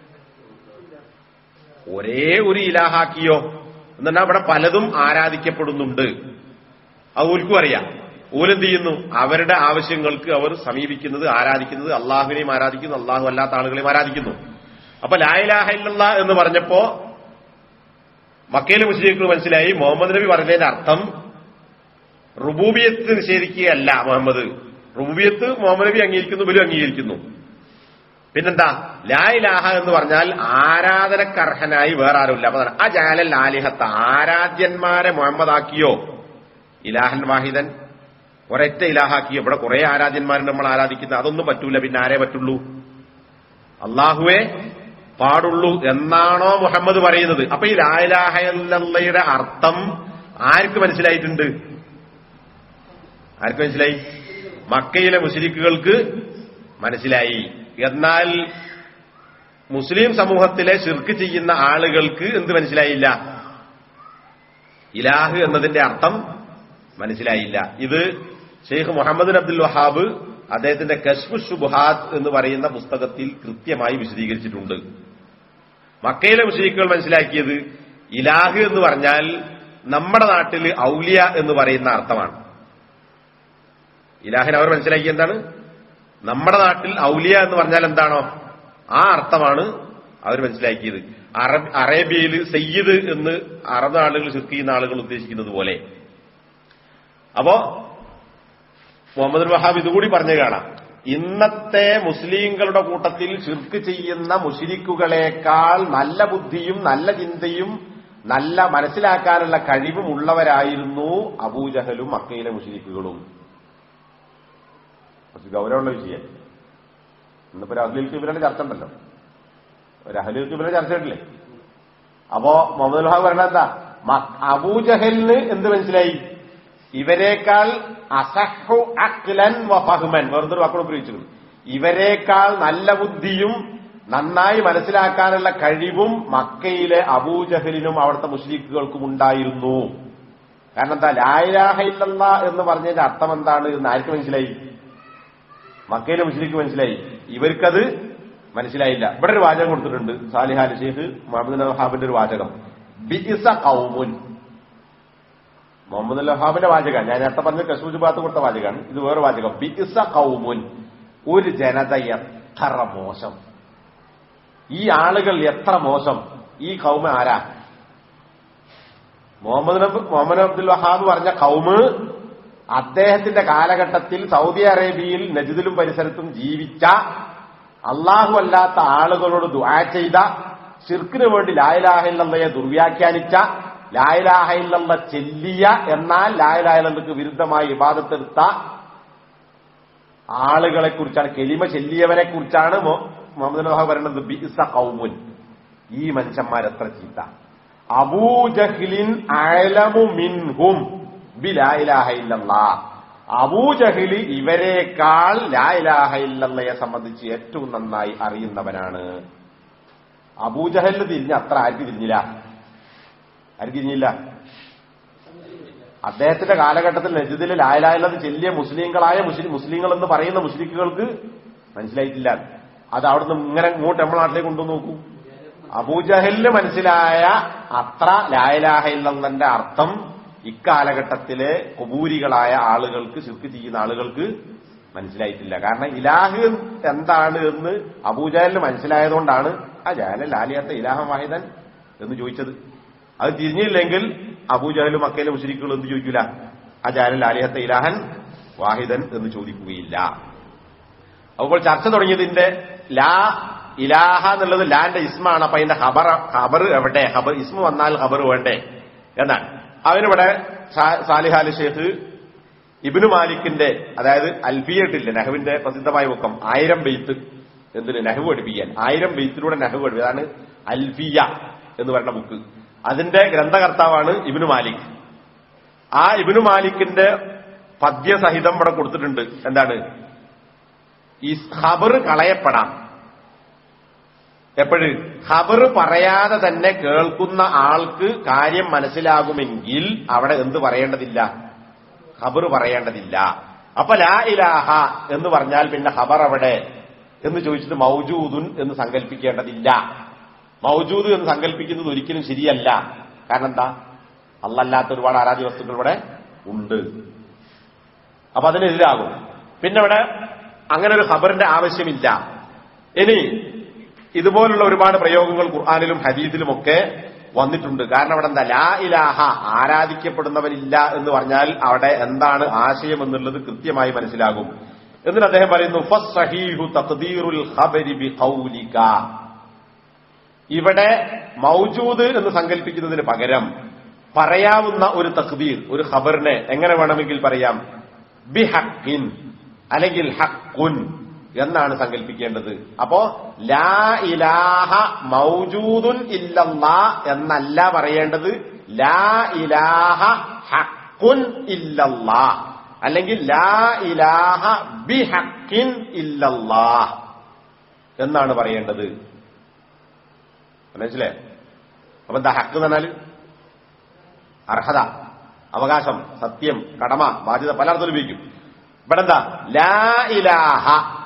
ഒരേ ഒരു ഇലാഹാക്കിയോ എന്നാൽ അവിടെ പലതും ആരാധിക്കപ്പെടുന്നുണ്ട് അത് ഓൽക്കും അറിയാം ഓലെന്ത് ചെയ്യുന്നു അവരുടെ ആവശ്യങ്ങൾക്ക് അവർ സമീപിക്കുന്നത് ആരാധിക്കുന്നത് അള്ളാഹുവിനെയും ആരാധിക്കുന്നു അള്ളാഹു അല്ലാത്ത ആളുകളെയും ആരാധിക്കുന്നു അപ്പൊ ലായിലാഹ ഇല്ലല്ല എന്ന് പറഞ്ഞപ്പോ മക്കയിലെ മുസ്ലിംകൾ മനസ്സിലായി മുഹമ്മദ് നബി പറഞ്ഞതിന്റെ അർത്ഥം റുബൂബിയത്ത് നിഷേധിക്കുകയല്ല മുഹമ്മദ് റുബൂബിയത്ത് മുഹമ്മദ് നബി അംഗീകരിക്കുന്നു ബലു അംഗീകരിക്കുന്നു പിന്നെന്താ ലായിലാഹ എന്ന് പറഞ്ഞാൽ ആരാധനക്കർഹനായി വേറെ ആരുമില്ല അപ്പൊ ആ ജാലൽ ആലിഹത്ത് ആരാധ്യന്മാരെ മുഹമ്മദ് ആക്കിയോ ഇലാഹൻ വാഹിദൻ ഒരൊറ്റ ഇലാഹാക്കിയോ ഇവിടെ കുറെ ആരാധ്യന്മാരെ നമ്മൾ ആരാധിക്കുന്നത് അതൊന്നും പറ്റൂല പിന്നെ ആരേ പറ്റുള്ളൂ അള്ളാഹുവെ പാടുള്ളൂ എന്നാണോ മുഹമ്മദ് പറയുന്നത് അപ്പൊ ഈ ലായിലാഹയുടെ അർത്ഥം ആർക്ക് മനസ്സിലായിട്ടുണ്ട് ആർക്ക് മനസ്സിലായി മക്കയിലെ മുസ്ലിക്കുകൾക്ക് മനസ്സിലായി എന്നാൽ മുസ്ലിം സമൂഹത്തിലെ ശിർക്ക് ചെയ്യുന്ന ആളുകൾക്ക് എന്ത് മനസ്സിലായില്ല ഇലാഹ് എന്നതിന്റെ അർത്ഥം മനസ്സിലായില്ല ഇത് ഷെയ്ഖ് മുഹമ്മദ് അബ്ദുൽ വഹാബ് അദ്ദേഹത്തിന്റെ കശ്മു ഷുബുഹാദ് എന്ന് പറയുന്ന പുസ്തകത്തിൽ കൃത്യമായി വിശദീകരിച്ചിട്ടുണ്ട് മക്കയിലെ മുസ്ലിക്കുകൾ മനസ്സിലാക്കിയത് ഇലാഹ് എന്ന് പറഞ്ഞാൽ നമ്മുടെ നാട്ടിൽ ഔലിയ എന്ന് പറയുന്ന അർത്ഥമാണ് ഇലാഹിന് അവർ മനസ്സിലാക്കിയ എന്താണ് നമ്മുടെ നാട്ടിൽ ഔലിയ എന്ന് പറഞ്ഞാൽ എന്താണോ ആ അർത്ഥമാണ് അവർ മനസ്സിലാക്കിയത് അറബ് അറേബ്യയിൽ സയ്യിദ് എന്ന് അറബ് ആളുകൾ ശിർക്ക് ചെയ്യുന്ന ആളുകൾ ഉദ്ദേശിക്കുന്നത് പോലെ അപ്പോ മുഹമ്മദ് വഹാബ് ഇതുകൂടി പറഞ്ഞു കാണാം ഇന്നത്തെ മുസ്ലിങ്ങളുടെ കൂട്ടത്തിൽ ശിർക്ക് ചെയ്യുന്ന മുഷിരിക്കുകളേക്കാൾ നല്ല ബുദ്ധിയും നല്ല ചിന്തയും നല്ല മനസ്സിലാക്കാനുള്ള കഴിവും ഉള്ളവരായിരുന്നു അബൂജഹലും മക്കയിലെ മുഷിരിക്കുകളും കുറച്ച് ഗൗരവമുള്ള വിഷയം ഇന്നിപ്പോ ഒരു അഹ്ലിൽ കിബിലെ ചർച്ച ഉണ്ടല്ലോ ഒരു അഹ്ലിൽ കിബിലെ ചർച്ച ഉണ്ടല്ലേ അപ്പോ മുഹമ്മദ് വഹാബ് പറഞ്ഞ എന്താ അബൂജഹലിന് എന്ത് മനസ്സിലായി ഇവരെക്കാൾ അസഹു അക്ലൻ വഫഹ്മൻ വേറൊരു വാക്കോട് ഉപയോഗിച്ചിരുന്നു ഇവരെക്കാൾ നല്ല ബുദ്ധിയും നന്നായി മനസ്സിലാക്കാനുള്ള കഴിവും മക്കയിലെ അബൂജഹലിനും അവിടുത്തെ മുസ്ലിക്കുകൾക്കും ഉണ്ടായിരുന്നു കാരണം എന്താ ലായിലാഹയില്ല എന്ന് പറഞ്ഞതിന്റെ അർത്ഥം എന്താണ് എന്ന് ആർക്ക് മനസ്സിലായി മക്കയിലെ മുസ്ലിക്ക് മനസ്സിലായി ഇവർക്കത് മനസ്സിലായില്ല ഇവിടെ ഒരു വാചകം കൊടുത്തിട്ടുണ്ട് സാലിഹ് അലി ഷെയ്ഖ് മുഹമ്മദ് വഹാബിന്റെ ഒരു വാചകം ബിഇസ കൗമുൻ മുഹമ്മദ് വഹാബിന്റെ വാചകം ഞാൻ നേരത്തെ പറഞ്ഞ കസൂജ് ബാത്ത് കൊടുത്ത വാചകമാണ് ഇത് വേറെ വാചകം ബിഇസ കൗമുൻ ഒരു ജനത എത്ര മോശം ഈ ആളുകൾ എത്ര മോശം ഈ കൗമ ആരാ മുഹമ്മദ് നബ് മുഹമ്മദ് അബ്ദുൽ വഹാബ് പറഞ്ഞ കൗമ് അദ്ദേഹത്തിന്റെ കാലഘട്ടത്തിൽ സൗദി അറേബ്യയിൽ നജിദിലും പരിസരത്തും ജീവിച്ച അള്ളാഹു അല്ലാത്ത ആളുകളോട് ദുആ ചെയ്ത ഷിർക്കിന് വേണ്ടി ലായലാഹില്ലയെ ദുർവ്യാഖ്യാനിച്ച ലായലാഹില്ല ചെല്ലിയ എന്നാൽ ലായലാഹില്ലക്ക് വിരുദ്ധമായി ഇബാദത്തെടുത്ത ആളുകളെ കുറിച്ചാണ് കെലിമ ചെല്ലിയവരെ കുറിച്ചാണ് മുഹമ്മദ് വഹാബ് പറയുന്നത് ബിഇസ കൗമുൻ ഈ മനുഷ്യന്മാരെത്ര ചീത്ത അബൂജഹ്ലിൻ അലമു മിൻഹും ബി ലാ ഇലാഹ ഇല്ലല്ലാ അബൂജഹില് ഇവരെക്കാൾ ലാ ഇലാഹ ഇല്ലല്ലയെ സംബന്ധിച്ച് ഏറ്റവും നന്നായി അറിയുന്നവനാണ് അബൂജഹലിന് തിരിഞ്ഞ് അത്ര ആർക്ക് തിരിഞ്ഞില്ല ആർക്ക് തിരിഞ്ഞില്ല അദ്ദേഹത്തിന്റെ കാലഘട്ടത്തിൽ നജിദിൽ ലായലായത് ചെല്ലിയ മുസ്ലിങ്ങളായ മുസ്ലിം മുസ്ലിങ്ങൾ എന്ന് പറയുന്ന മുസ്ലിക്കുകൾക്ക് മനസ്സിലായിട്ടില്ല അത് അവിടുന്ന് ഇങ്ങനെ ഇങ്ങോട്ട് നമ്മുടെ നാട്ടിലേക്ക് കൊണ്ടു നോക്കൂ അബൂജഹലിന് മനസ്സിലായ അത്ര ലായലാഹയില്ലെന്നതിന്റെ അർത്ഥം ഇക്കാലഘട്ടത്തിലെ കുബൂരികളായ ആളുകൾക്ക് ശിർക്ക് ചെയ്യുന്ന ആളുകൾക്ക് മനസ്സിലായിട്ടില്ല കാരണം ഇലാഹ് എന്താണ് എന്ന് അബൂജഹലിന് മനസ്സിലായതുകൊണ്ടാണ് ആ ജാല ലാലിയാത്ത ഇലാഹ വാഹിദൻ എന്ന് ചോദിച്ചത് അത് തിരിഞ്ഞില്ലെങ്കിൽ അബൂജഹലും മക്കയിലെ മുസ്ലിക്കുകൾ എന്ത് ചോദിക്കൂല ആ ജാല ലാലിഹത്ത ഇലാഹൻ വാഹിദൻ എന്ന് ചോദിക്കുകയില്ല അപ്പോൾ ചർച്ച തുടങ്ങിയതിന്റെ ലാ ഇലാഹ എന്നുള്ളത് ലാന്റെ ഇസ്മാണ് അപ്പൊ അതിന്റെ ഖബർ ഖബർ എവിടെ ഖബർ ഇസ്മ വന്നാൽ ഖബർ വേണ്ടേ എന്നാണ് അവനിവിടെ സാ- സാലിഹ് അലി ഷേഖ് ഇബിനു മാലിക്കിന്റെ അതായത് അൽബിയട്ടില്ലേ നെഹുവിന്റെ പ്രസിദ്ധമായ മുക്കം ആയിരം ബെയ്ത്ത് എന്തിന് നെഹു പഠിപ്പിക്കാൻ ആയിരം ബെയ്ത്തിലൂടെ നെഹു പഠിപ്പിക്കുക അതാണ് അൽഫിയ എന്ന് പറയുന്ന ബുക്ക് അതിന്റെ ഗ്രന്ഥകർത്താവാണ് ഇബിനു മാലിക് ആ ഇബിനു മാലിക്കിന്റെ പദ്യസഹിതം ഇവിടെ കൊടുത്തിട്ടുണ്ട് എന്താണ് ഈ ഖബർ കളയപ്പെടാം എപ്പോഴ് ഖബർ പറയാതെ തന്നെ കേൾക്കുന്ന ആൾക്ക് കാര്യം മനസ്സിലാകുമെങ്കിൽ അവിടെ എന്ത് പറയേണ്ടതില്ല ഖബർ പറയേണ്ടതില്ല അപ്പൊ ലാ ഇലാഹ എന്ന് പറഞ്ഞാൽ പിന്നെ ഖബർ അവിടെ എന്ന് ചോദിച്ചിട്ട് മൗജൂദുൻ എന്ന് സങ്കല്പിക്കേണ്ടതില്ല മൗജൂദ് എന്ന് സങ്കല്പിക്കുന്നത് ഒരിക്കലും ശരിയല്ല കാരണം എന്താ അല്ലല്ലാത്ത ഒരുപാട് ആരാധ്യ വസ്തുക്കൾ ഇവിടെ ഉണ്ട് അപ്പൊ അതിനെതിരാകും പിന്നെ ഇവിടെ അങ്ങനെ ഒരു ഖബറിന്റെ ആവശ്യമില്ല ഇനി ഇതുപോലുള്ള ഒരുപാട് പ്രയോഗങ്ങൾ ഖുർആാനിലും ഹദീദിലുമൊക്കെ വന്നിട്ടുണ്ട് കാരണം അവിടെ എന്താ ലാ ഇലാഹ ആരാധിക്കപ്പെടുന്നവനില്ല എന്ന് പറഞ്ഞാൽ അവിടെ എന്താണ് ആശയം എന്നുള്ളത് കൃത്യമായി മനസ്സിലാകും എന്നിട്ട് അദ്ദേഹം പറയുന്നു ഫസ്സഹീഹു തഖ്ദീറുൽ ഖബരി ബിഖൗലിക ഇവിടെ മൗജൂദ് എന്ന് സങ്കല്പിക്കുന്നതിന് പകരം പറയാവുന്ന ഒരു തഖ്ദീർ ഒരു ഖബറിനെ എങ്ങനെ വേണമെങ്കിൽ പറയാം ബിഹക്കിൻ അല്ലെങ്കിൽ ഹക്കുൻ എന്നാണ് സങ്കല്പിക്കേണ്ടത് അപ്പോ ലാ ഇലാഹ മൗജൂദുൻ ഇല്ലല്ലാ എന്നല്ല പറയേണ്ടത് ലാ ഇലാഹ ഹക്കുൻ ഇല്ലല്ലാ അല്ലെങ്കിൽ ലാ ഇലാഹ ബിഹക്കിൻ ഇല്ലല്ലാ എന്നാണ് പറയേണ്ടത് മനസ്സിലേ അപ്പൊ എന്താ ഹക്ക് എന്ന് പറഞ്ഞാല് അർഹത അവകാശം സത്യം കടമ ബാധ്യത പലർത്തും ഉപയോഗിക്കും ഇവിടെ എന്താ ലാ ഇലാഹ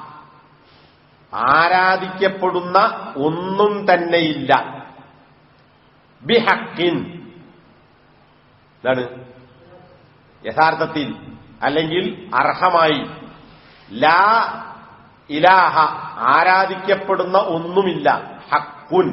ആരാധിക്കപ്പെടുന്ന ഒന്നും തന്നെയില്ല ബിഹക്കിൻ എന്താണ് യഥാർത്ഥത്തിൽ അല്ലെങ്കിൽ അർഹമായി ലാ ഇലാഹ ആരാധിക്കപ്പെടുന്ന ഒന്നുമില്ല ഹക്കുൻ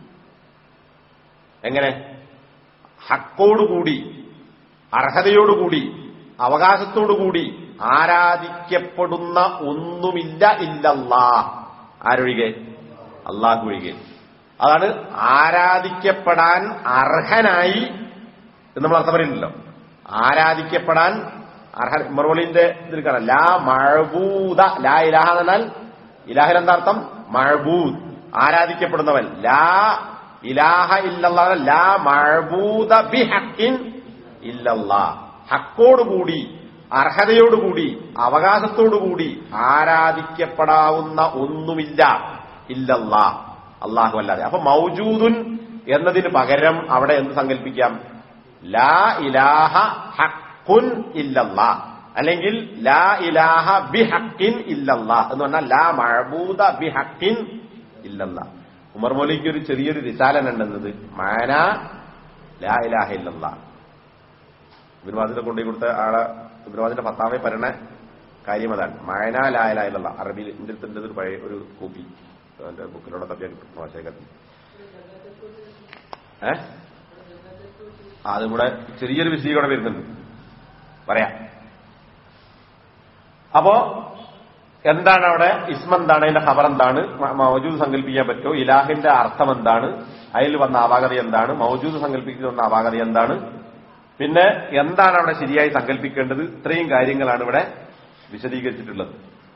എങ്ങനെ ഹക്കോടുകൂടി അർഹതയോടുകൂടി അവകാശത്തോടുകൂടി ആരാധിക്കപ്പെടുന്ന ഒന്നുമില്ല ഇല്ലല്ലാ ആരൊഴികെ അള്ളാഹു ഒഴികെ അതാണ് ആരാധിക്കപ്പെടാൻ അർഹനായി എന്ന് നമ്മൾ അർത്ഥം പറയുന്നില്ലല്ലോ ആരാധിക്കപ്പെടാൻ അർഹ മറുപടിന്റെ ഇതിൽ കാണാം ലാ മഴബൂത ലാ ഇലാഹ എന്ന് പറഞ്ഞാൽ ഇലാഹിൽ എന്താ അർത്ഥം മഴബൂദ് ആരാധിക്കപ്പെടുന്നവൻ ലാ ഇലാഹ ഇല്ലല്ലാ ലാ മഴബൂത ബി ഹക്കിൻ ഇല്ലല്ലാ ഹക്കോടുകൂടി അർഹതയോടുകൂടി അവകാശത്തോടുകൂടി ആരാധിക്കപ്പെടാവുന്ന ഒന്നുമില്ല ഇല്ലല്ലാ അള്ളാഹു അല്ലാതെ അപ്പൊ മൗജൂദുൻ എന്നതിന് പകരം അവിടെ എന്ത് സങ്കല്പിക്കാം ലാ ഇലാഹ ഹക്കുൻ ഇല്ലല്ലാ അല്ലെങ്കിൽ ലാ ഇലാഹ ബി ഹക്കിൻ ഇല്ലല്ലാ എന്ന് പറഞ്ഞാൽ ലാ മഴബൂദ ബി ഹക്കിൻ ഇല്ലല്ലാ ഉമർ മൗലിക്ക് ഒരു ചെറിയൊരു റിസാലൻ ഉണ്ടെന്നത് മാന ലാ ഇലാഹ ഇല്ലല്ലാ ഇബിൻവാസിനെ കൊണ്ടുപോയി കൊടുത്ത ആളെ ഇബിൻവാസിന്റെ പത്താമെ പറയണ കാര്യം അതാണ് മായന ലാ ഇലാഹ ഇല്ലല്ലാ അറബിയിൽ എന്റെ അടുത്ത് ഒരു പഴയ ഒരു കോപ്പി എന്റെ ബുക്കിലൂടെ തപ്പിയാൽ കിട്ടും ഭാഷയൊക്കെ ഏ ആ അതും കൂടെ ചെറിയൊരു വിശദീകരണം വരുന്നുണ്ട് പറയാം അപ്പോ എന്താണ് അവിടെ ഇസ്മ എന്താണ് അതിന്റെ ഖബർ എന്താണ് മ- മൗജൂദ് സങ്കല്പിക്കാൻ പറ്റുമോ ഇലാഹിന്റെ അർത്ഥം എന്താണ് അതിൽ വന്ന അപാകത എന്താണ് മൗജൂദ് സങ്കല്പിക്കുന്ന വന്ന അപാകത എന്താണ് പിന്നെ എന്താണ് അവിടെ ശരിയായി സങ്കല്പിക്കേണ്ടത് ഇത്രയും കാര്യങ്ങളാണ് ഇവിടെ വിശദീകരിച്ചിട്ടുള്ളത്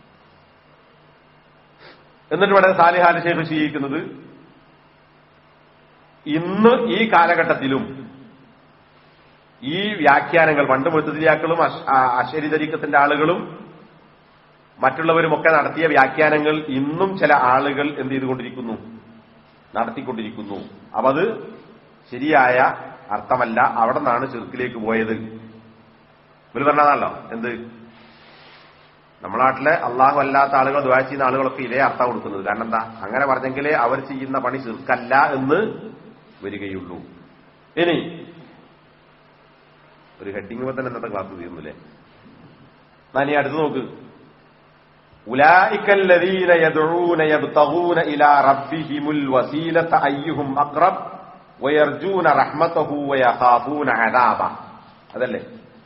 എന്നിട്ട് ഇവിടെ സാലിഹാല ഷേഖ് സ്വീകരിക്കുന്നത് ഇന്ന് ഈ കാലഘട്ടത്തിലും ഈ വ്യാഖ്യാനങ്ങൾ പണ്ട് മുത്തതിരിയാക്കളും അശ്വരി തരീക്കത്തിന്റെ ആളുകളും മറ്റുള്ളവരുമൊക്കെ നടത്തിയ വ്യാഖ്യാനങ്ങൾ ഇന്നും ചില ആളുകൾ എന്ത് ചെയ്തുകൊണ്ടിരിക്കുന്നു നടത്തിക്കൊണ്ടിരിക്കുന്നു അപ്പൊ അത് ശരിയായ അർത്ഥമല്ല അവിടെ നിന്നാണ് ചെറുക്കിലേക്ക് പോയത് ഇവര് പറഞ്ഞതാണല്ലോ എന്ത് നമ്മുടെ നാട്ടിലെ അള്ളാഹു അല്ലാത്ത ആളുകൾ ദ്വാര ചെയ്യുന്ന ആളുകളൊക്കെ ഇതേ അർത്ഥം കൊടുക്കുന്നത് കാരണം എന്താ അങ്ങനെ പറഞ്ഞെങ്കിലേ അവർ ചെയ്യുന്ന പണി ചെറുക്കല്ല എന്ന് വരികയുള്ളൂ ഇനി ഒരു ഹെഡിങ് തന്നെ ഇന്നത്തെ ക്ലാസ് തീർന്നില്ലേ എന്നാ ഇനി അടുത്ത് നോക്ക് أولئك الذين يدعون يبتغون إلى ربهم الوسيلة أيهم أقرب ويرجون رحمته ويخافون عذابه അതല്ലേ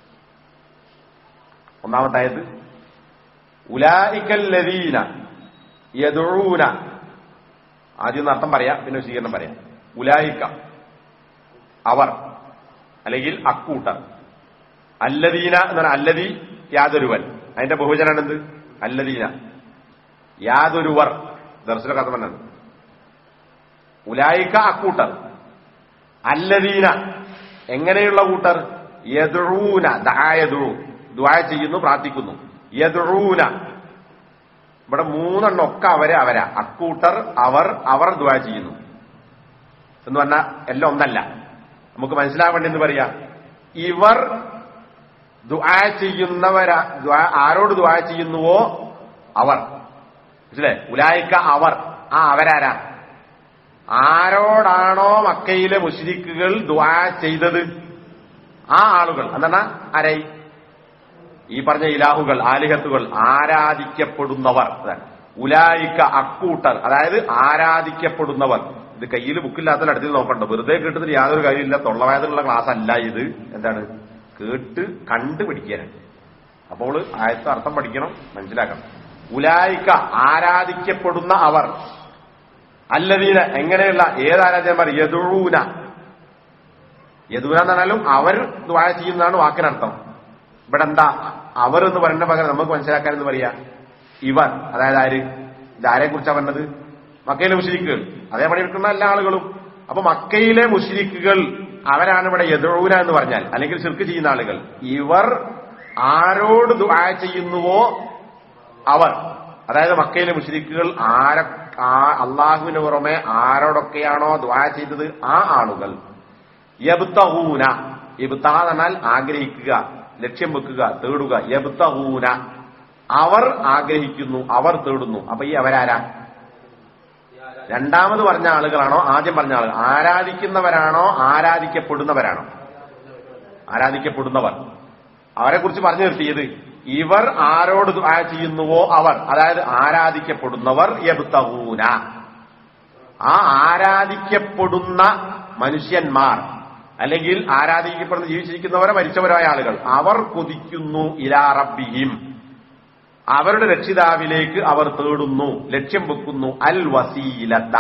ഒന്നാമത്തായത് ഉലായിക്കല്ലദീന യദുഊന ആദ്യം ഒന്ന് അർത്ഥം പറയാം പിന്നെ വിശദീകരണം പറയാം ഉലായിക്ക അവർ അല്ലെങ്കിൽ അക്കൂട്ടർ അല്ലദീന എന്ന് പറഞ്ഞാൽ അല്ലതി യാതൊരുവൻ അതിന്റെ ബഹുജനാണ് എന്ത് അല്ലദീന യാതൊരുവർ ദർശന കഥ പറഞ്ഞത് ഉലായിക്ക അക്കൂട്ടർ അല്ലദീന എങ്ങനെയുള്ള കൂട്ടർ യദുഊന ദായദു ദ്വായ ചെയ്യുന്നു പ്രാർത്ഥിക്കുന്നു യദുഊന ഇവിടെ മൂന്നെണ്ണം ഒക്കെ അവരെ അവരാ അക്കൂട്ടർ അവർ അവർ ദ്വായ ചെയ്യുന്നു എന്ന് പറഞ്ഞാൽ എല്ലാം ഒന്നല്ല നമുക്ക് മനസ്സിലാവേണ്ടി എന്ന് പറയാ ഇവർ ദുആ ചെയ്യുന്നവരാ ദ്വാ- ആരോട് ദ്വാ ചെയ്യുന്നുവോ അവർ മനസ്സിലെ ഉലായിക്ക അവർ ആ അവരാരാ ആരോടാണോ മക്കയിലെ മുഷ്രിക്കുകൾ ദ്വാ ചെയ്തത് ആ ആളുകൾ എന്താണ് ആരായി ഈ പറഞ്ഞ ഇലാഹുകൾ ആലിഹത്തുകൾ ആരാധിക്കപ്പെടുന്നവർ അതാണ് ഉലായിക്ക അക്കൂട്ടർ അതായത് ആരാധിക്കപ്പെടുന്നവർ ഇത് കയ്യിൽ ബുക്കില്ലാത്ത അടുത്തിൽ നോക്കണ്ട വെറുതെ കേട്ടതിന് യാതൊരു കാര്യമില്ല തൊള്ളവായതുള്ള ക്ലാസ് അല്ല ഇത് എന്താണ് കേട്ട് കണ്ട് പഠിക്കാനാണ് അപ്പോൾ ആയത്തെ അർത്ഥം പഠിക്കണം മനസ്സിലാക്കണം ഉലായിക്ക ആരാധിക്കപ്പെടുന്ന അവർ അല്ലതീന എങ്ങനെയുള്ള ഏത് ആരാധനമാർ യദുഴൂന യദൂന എന്ന് പറഞ്ഞാലും അവർ ദ്വാര ചെയ്യുന്നതാണ് വാക്കിനർത്ഥം ഇവിടെ എന്താ അവർ എന്ന് പറയുന്ന പകരം നമുക്ക് മനസ്സിലാക്കാൻ എന്ന് പറയാ ഇവർ അതായത് ആര് ഇതാരെ കുറിച്ചാ പറഞ്ഞത് മക്കയിലെ മുഷിരിക്കുകൾ അതേ പണിയെടുക്കുന്ന എല്ലാ ആളുകളും അപ്പൊ മക്കയിലെ മുഷിരിക്കുകൾ അവരാണ് ഇവിടെ എതിറൂര എന്ന് പറഞ്ഞാൽ അല്ലെങ്കിൽ ശിർക്ക് ചെയ്യുന്ന ആളുകൾ ഇവർ ആരോട് ദുആ ചെയ്യുന്നുവോ അവർ അതായത് മക്കയിലെ മുഷിരിക്കുകൾ ആര ആ- അള്ളാഹുവിന് പുറമെ ആരോടൊക്കെയാണോ ദ്വാ ചെയ്തത് ആ ആളുകൾ യബ്തഹൂന യബ്തഹ എന്നാൽ ആഗ്രഹിക്കുക ലക്ഷ്യം വെക്കുക തേടുക യബ്തഹൂന അവർ ആഗ്രഹിക്കുന്നു അവർ തേടുന്നു അപ്പൊ ഈ അവരാരാ രണ്ടാമത് പറഞ്ഞ ആളുകളാണോ ആദ്യം പറഞ്ഞ ആളുകൾ ആരാധിക്കുന്നവരാണോ ആരാധിക്കപ്പെടുന്നവരാണോ ആരാധിക്കപ്പെടുന്നവർ അവരെ കുറിച്ച് പറഞ്ഞു നിർത്തിയത് ഇവർ ആരോട് ദുആ ചെയ്യുന്നുവോ അവർ അതായത് ആരാധിക്കപ്പെടുന്നവർ യബ്തഹൂന ആ ആരാധിക്കപ്പെടുന്ന മനുഷ്യന്മാർ അല്ലെങ്കിൽ ആരാധിക്കപ്പെടുന്ന ജീവിച്ചിരിക്കുന്നവരോ മരിച്ചവരായ ആളുകൾ അവർ കൊതിക്കുന്നു ഇലാ റബ്ബിഹിം അവരുടെ രക്ഷിതാവിലേക്ക് അവർ തേടുന്നു ലക്ഷ്യം വെക്കുന്നു അൽ വസീലത്ത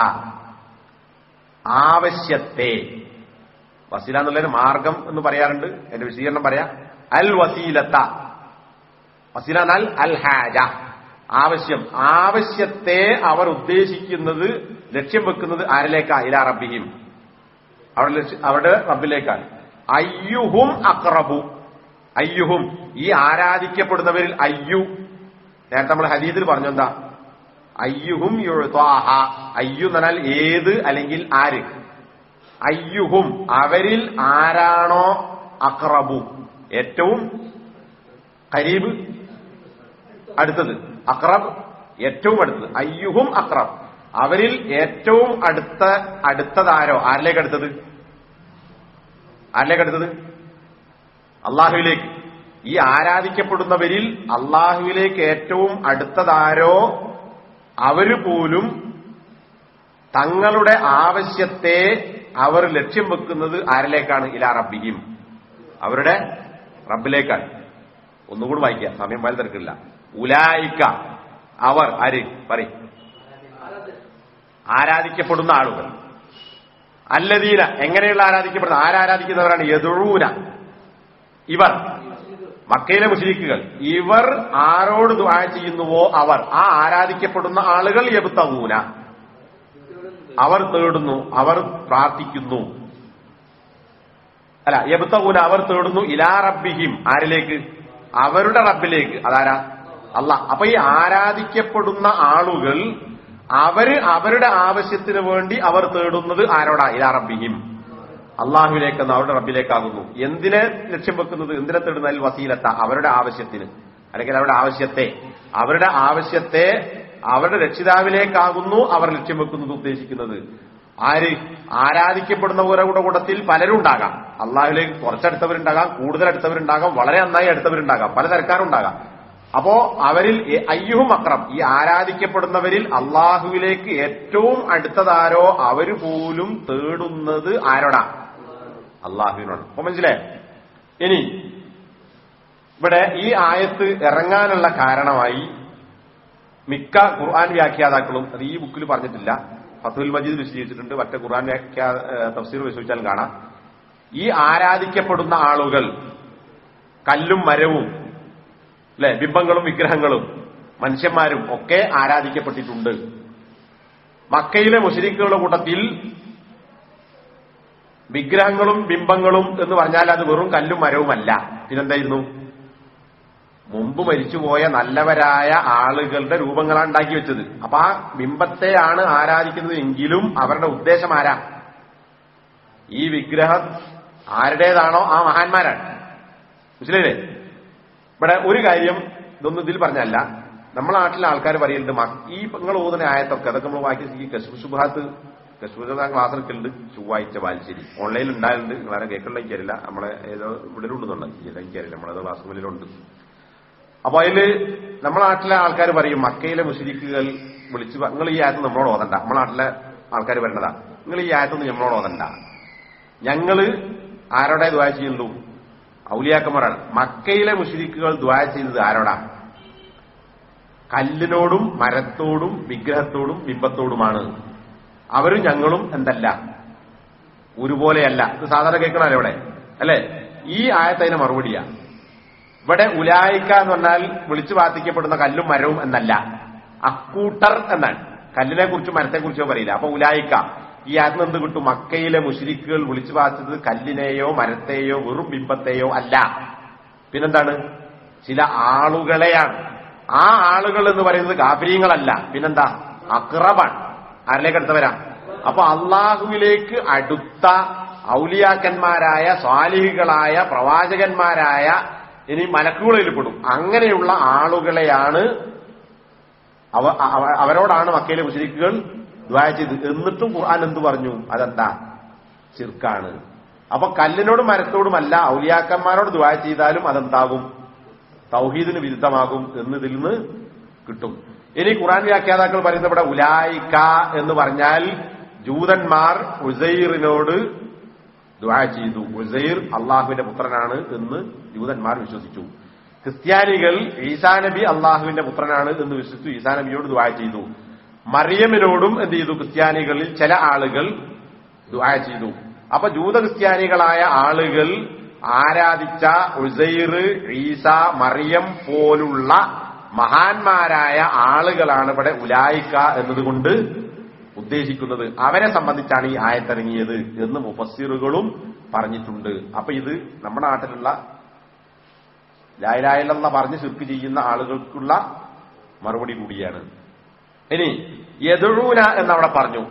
ആവശ്യത്തെ വസീല എന്നുള്ളൊരു മാർഗം എന്ന് പറയാറുണ്ട് എന്റെ വിശദീകരണം പറയാം അൽ വസീലത്ത വസീല എന്നാൽ അൽ ഹാജ ആവശ്യം ആവശ്യത്തെ അവർ ഉദ്ദേശിക്കുന്നത് ലക്ഷ്യം വെക്കുന്നത് ആരിലേക്കാ ഇലാ റബ്ബിഹിം അവിടെ ലക്ഷ്യ- അവരുടെ റബ്ബിലേക്കാണ് അയ്യുഹും അക്റബു അയ്യുഹും ഈ ആരാധിക്കപ്പെടുന്നവരിൽ അയ്യു നേരത്തെ നമ്മൾ ഹദീദിൽ പറഞ്ഞു എന്താ അയ്യുഹും യുഴ്ത്വാഹ അയ്യു എന്ന് പറഞ്ഞാൽ ഏത് അല്ലെങ്കിൽ ആര് അയ്യുഹും അവരിൽ ആരാണോ അക്റബു ഏറ്റവും കരീബ് അടുത്തത് അക്രബ് ഏറ്റവും അടുത്തത് അയ്യുഹും അക്രബ് അവരിൽ ഏറ്റവും അടുത്ത അടുത്തതാരോ ആരിലേക്ക് അടുത്തത് ആരിലേക്ക് അടുത്തത് അള്ളാഹുവിലേക്ക് ഈ ആരാധിക്കപ്പെടുന്നവരിൽ അള്ളാഹുവിലേക്ക് ഏറ്റവും അടുത്തതാരോ അവര് പോലും തങ്ങളുടെ ആവശ്യത്തെ അവർ ലക്ഷ്യം വെക്കുന്നത് ആരിലേക്കാണ് ഇലാ റബ്ബിഹിം അവരുടെ റബ്ബിലേക്കാണ് ഒന്നുകൂടി വായിക്കുക സമയം പോയാൽ തിരക്കില്ല ഉലായിക്ക അവർ ആര് പറയും ആരാധിക്കപ്പെടുന്ന ആളുകൾ അല്ലദീന എങ്ങനെയുള്ള ആരാധിക്കപ്പെടുന്ന ആരാധിക്കുന്നവരാണ് യദുഴൂന ഇവർ മക്കയിലെ മുസ്ലിക്കുകൾ ഇവർ ആരോട് ദുആ ചെയ്യുന്നുവോ അവർ ആ ആരാധിക്കപ്പെടുന്ന ആളുകൾ യബുത്തൂന അവർ തേടുന്നു അവർ പ്രാർത്ഥിക്കുന്നു അല്ല യബ്തഗൂന അവർ തേടുന്നു ഇലാ റബ്ബിഹിം ആരിലേക്ക് അവരുടെ റബ്ബിലേക്ക് അതാരാ അല്ല അപ്പൊ ഈ ആരാധിക്കപ്പെടുന്ന ആളുകൾ അവര് അവരുടെ ആവശ്യത്തിന് വേണ്ടി അവർ തേടുന്നത് ആരോടാ ഇലാ റബ്ബിഹിം അള്ളാഹുവിലേക്കെന്ന് അവരുടെ റബ്ബിലേക്കാകുന്നു എന്തിനെ ലക്ഷ്യം വെക്കുന്നത് എന്തിനെ തേടുന്നതിൽ വസീലത്ത അവരുടെ ആവശ്യത്തിന് അല്ലെങ്കിൽ അവരുടെ ആവശ്യത്തെ അവരുടെ ആവശ്യത്തെ അവരുടെ രക്ഷിതാവിലേക്കാകുന്നു അവർ ലക്ഷ്യം വെക്കുന്നത് ഉദ്ദേശിക്കുന്നത് ആര് ആരാധിക്കപ്പെടുന്നവരുടെ കൂട്ടത്തിൽ പലരും ഉണ്ടാകാം അള്ളാഹുലേക്ക് കുറച്ചടുത്തവരുണ്ടാകാം കൂടുതൽ അടുത്തവരുണ്ടാകാം വളരെ നന്നായി അടുത്തവരുണ്ടാകാം പല തരക്കാരുണ്ടാകാം അപ്പോ അവരിൽ എ- അയ്യുഹും അക്രം ഈ ആരാധിക്കപ്പെടുന്നവരിൽ അള്ളാഹുവിലേക്ക് ഏറ്റവും അടുത്തതാരോ അവര് പോലും തേടുന്നത് ആരോടാ അള്ളാഹുവിനോട് അപ്പൊ മനസ്സിലായോ ഇനി ഇവിടെ ഈ ആയത്ത് ഇറങ്ങാനുള്ള കാരണമായി മിക്ക ഖുർആൻ വ്യാഖ്യാതാക്കളും അത് ഈ ബുക്കിൽ പറഞ്ഞിട്ടില്ല ഫത്തുൽ മജീദ് വിശദീകരിച്ചിട്ടുണ്ട് മറ്റേ ഖുർആൻ വ്യാഖ്യാ ഏഹ് തഫ്സീർ വിശ്വസിച്ചാൽ കാണാം ഈ ആരാധിക്കപ്പെടുന്ന ആളുകൾ കല്ലും മരവും അല്ലെ ബിംബങ്ങളും വിഗ്രഹങ്ങളും മനുഷ്യന്മാരും ഒക്കെ ആരാധിക്കപ്പെട്ടിട്ടുണ്ട് മക്കയിലെ മുഷരിക്കുകളുടെ കൂട്ടത്തിൽ വിഗ്രഹങ്ങളും ബിംബങ്ങളും എന്ന് പറഞ്ഞാൽ അത് വെറും കല്ലും മരവുമല്ല പിന്നെന്തായിരുന്നു മുമ്പ് മരിച്ചുപോയ നല്ലവരായ ആളുകളുടെ രൂപങ്ങളാണ് ഉണ്ടാക്കി വെച്ചത് അപ്പൊ ആ ബിംബത്തെയാണ് ആരാധിക്കുന്നത് എങ്കിലും അവരുടെ ഉദ്ദേശം ആരാ ഈ വിഗ്രഹം ആരുടേതാണോ ആ മഹാന്മാരാണ് മനസ്സിലായില്ലേ ഇവിടെ ഒരു കാര്യം ഇതൊന്നും ഇതിൽ പറഞ്ഞല്ല നമ്മളെ നാട്ടിലെ ആൾക്കാർ പറയുന്നുണ്ട് മ- ഈ നിങ്ങൾ ഓതുന്ന ആയത്തൊക്കെ അതൊക്കെ നമ്മൾ വായിച്ച ഈ കശ്മുഷുബാത്ത് കശ്മീർ ക്ലാസ് എടുക്കലുണ്ട് ചൊവ്വാഴ്ച ബാലിശ്ശേരി ഓൺലൈനിൽ ഉണ്ടായിട്ടുണ്ട് നിങ്ങളാരെ കേൾക്കണ്ട എനിക്കറിയില്ല നമ്മളെ ഏതോ ഇവിടെ ഉണ്ടെന്നുള്ള എനിക്കറിയില്ല നമ്മളത് ക്ലാസ് മുന്നിലുണ്ട് അപ്പൊ അതില് നമ്മളെ നാട്ടിലെ ആൾക്കാർ പറയും മക്കയിലെ മുഷരിക്കുകൾ വിളിച്ചു പ- നിങ്ങൾ ഈ ആയത്ത് നമ്മളോട് ഓതണ്ട നമ്മളെ നാട്ടിലെ ആൾക്കാർ പറയണതാ നിങ്ങൾ ഈ ആയത്തൊന്നും നമ്മളോട് ഓതണ്ട ഞങ്ങള് ആരോടെ ദ്വാ ചെയ്യുന്നു ഔലിയാക്കന്മാരാണ് മക്കയിലെ മുഷരിക്കുകൾ ദ്വാ ചെയ്തത് ആരോടാ കല്ലിനോടും മരത്തോടും വിഗ്രഹത്തോടും ബിംബത്തോടുമാണ് അവരും ഞങ്ങളും എന്തല്ല ഒരുപോലെയല്ല ഇത് സാധാരണ കേൾക്കണല്ലോ ഇവിടെ അല്ലെ ഈ ആയത്തതിന് മറുപടിയാ ഇവിടെ ഉലായിക്ക എന്ന് പറഞ്ഞാൽ വിളിച്ചു പ്രാർത്ഥിക്കപ്പെടുന്ന കല്ലും മരവും എന്നല്ല അക്കൂട്ടർ എന്നാണ് കല്ലിനെ കുറിച്ചും മരത്തെ കുറിച്ചോ പറയില്ല അപ്പൊ ഉലായിക്ക ഈ ആത്മ എന്ത് കിട്ടും മക്കയിലെ മുഷിരിക്കുകൾ വിളിച്ചു പ്രാർത്ഥിച്ചത് കല്ലിനെയോ മരത്തെയോ വെറും ബിംബത്തെയോ അല്ല പിന്നെന്താണ് ചില ആളുകളെയാണ് ആ ആളുകൾ എന്ന് പറയുന്നത് കാഫര്യങ്ങളല്ല പിന്നെന്താ അക്രബാണ് ആരിലേക്ക് അടുത്തവരാ അപ്പൊ അള്ളാഹുവിലേക്ക് അടുത്ത ഔലിയാക്കന്മാരായ സ്വാലിഹികളായ പ്രവാചകന്മാരായ ഇനി മലക്കുകളിൽ പെടും അങ്ങനെയുള്ള ആളുകളെയാണ് അവ അവ- അവരോടാണ് മക്കയിലെ മുസ്ലിക്കുകൾ ദ്വാ ചെയ്ത് എന്നിട്ടും ഖുർആൻ എന്ത് പറഞ്ഞു അതെന്താ ചിർക്കാണ് അപ്പൊ കല്ലിനോടും മരത്തോടുമല്ല ഔലിയാക്കന്മാരോട് ദ്വാ ചെയ്താലും അതെന്താകും തൗഹീദിന് വിരുദ്ധമാകും എന്നതിൽ നിന്ന് കിട്ടും ഇനി ഖുറാൻ വ്യാഖ്യാതാക്കൾ പറയുന്ന ഇവിടെ ഉലായിക്ക എന്ന് പറഞ്ഞാൽ ജൂതന്മാർ ഉസൈറിനോട് ദുആ ചെയ്തു ഉസൈർ അള്ളാഹുവിന്റെ പുത്രനാണ് എന്ന് ജൂതന്മാർ വിശ്വസിച്ചു ക്രിസ്ത്യാനികൾ ഈസാ നബി അള്ളാഹുവിന്റെ പുത്രനാണ് എന്ന് വിശ്വസിച്ചു ഈസാ നബിയോട് ദുആ ചെയ്തു മറിയമിനോടും എന്ത് ചെയ്തു ക്രിസ്ത്യാനികളിൽ ചില ആളുകൾ ദുആ ചെയ്തു അപ്പൊ ജൂത ക്രിസ്ത്യാനികളായ ആളുകൾ ആരാധിച്ച ഉസൈർ ഈസ മറിയം പോലുള്ള മഹാന്മാരായ ആളുകളാണ് ഇവിടെ ഉലായിക്ക എന്നതുകൊണ്ട് ഉദ്ദേശിക്കുന്നത് അവരെ സംബന്ധിച്ചാണ് ഈ ആയത്തിറങ്ങിയത് എന്ന് മുഫസ്സിറുകളും പറഞ്ഞിട്ടുണ്ട് അപ്പൊ ഇത് നമ്മുടെ നാട്ടിലുള്ള ലായലായല്ലെന്ന പറഞ്ഞ് ശിർക്ക് ചെയ്യുന്ന ആളുകൾക്കുള്ള മറുപടി കൂടിയാണ് ഇനി യദുഴൂന എന്നവിടെ പറഞ്ഞു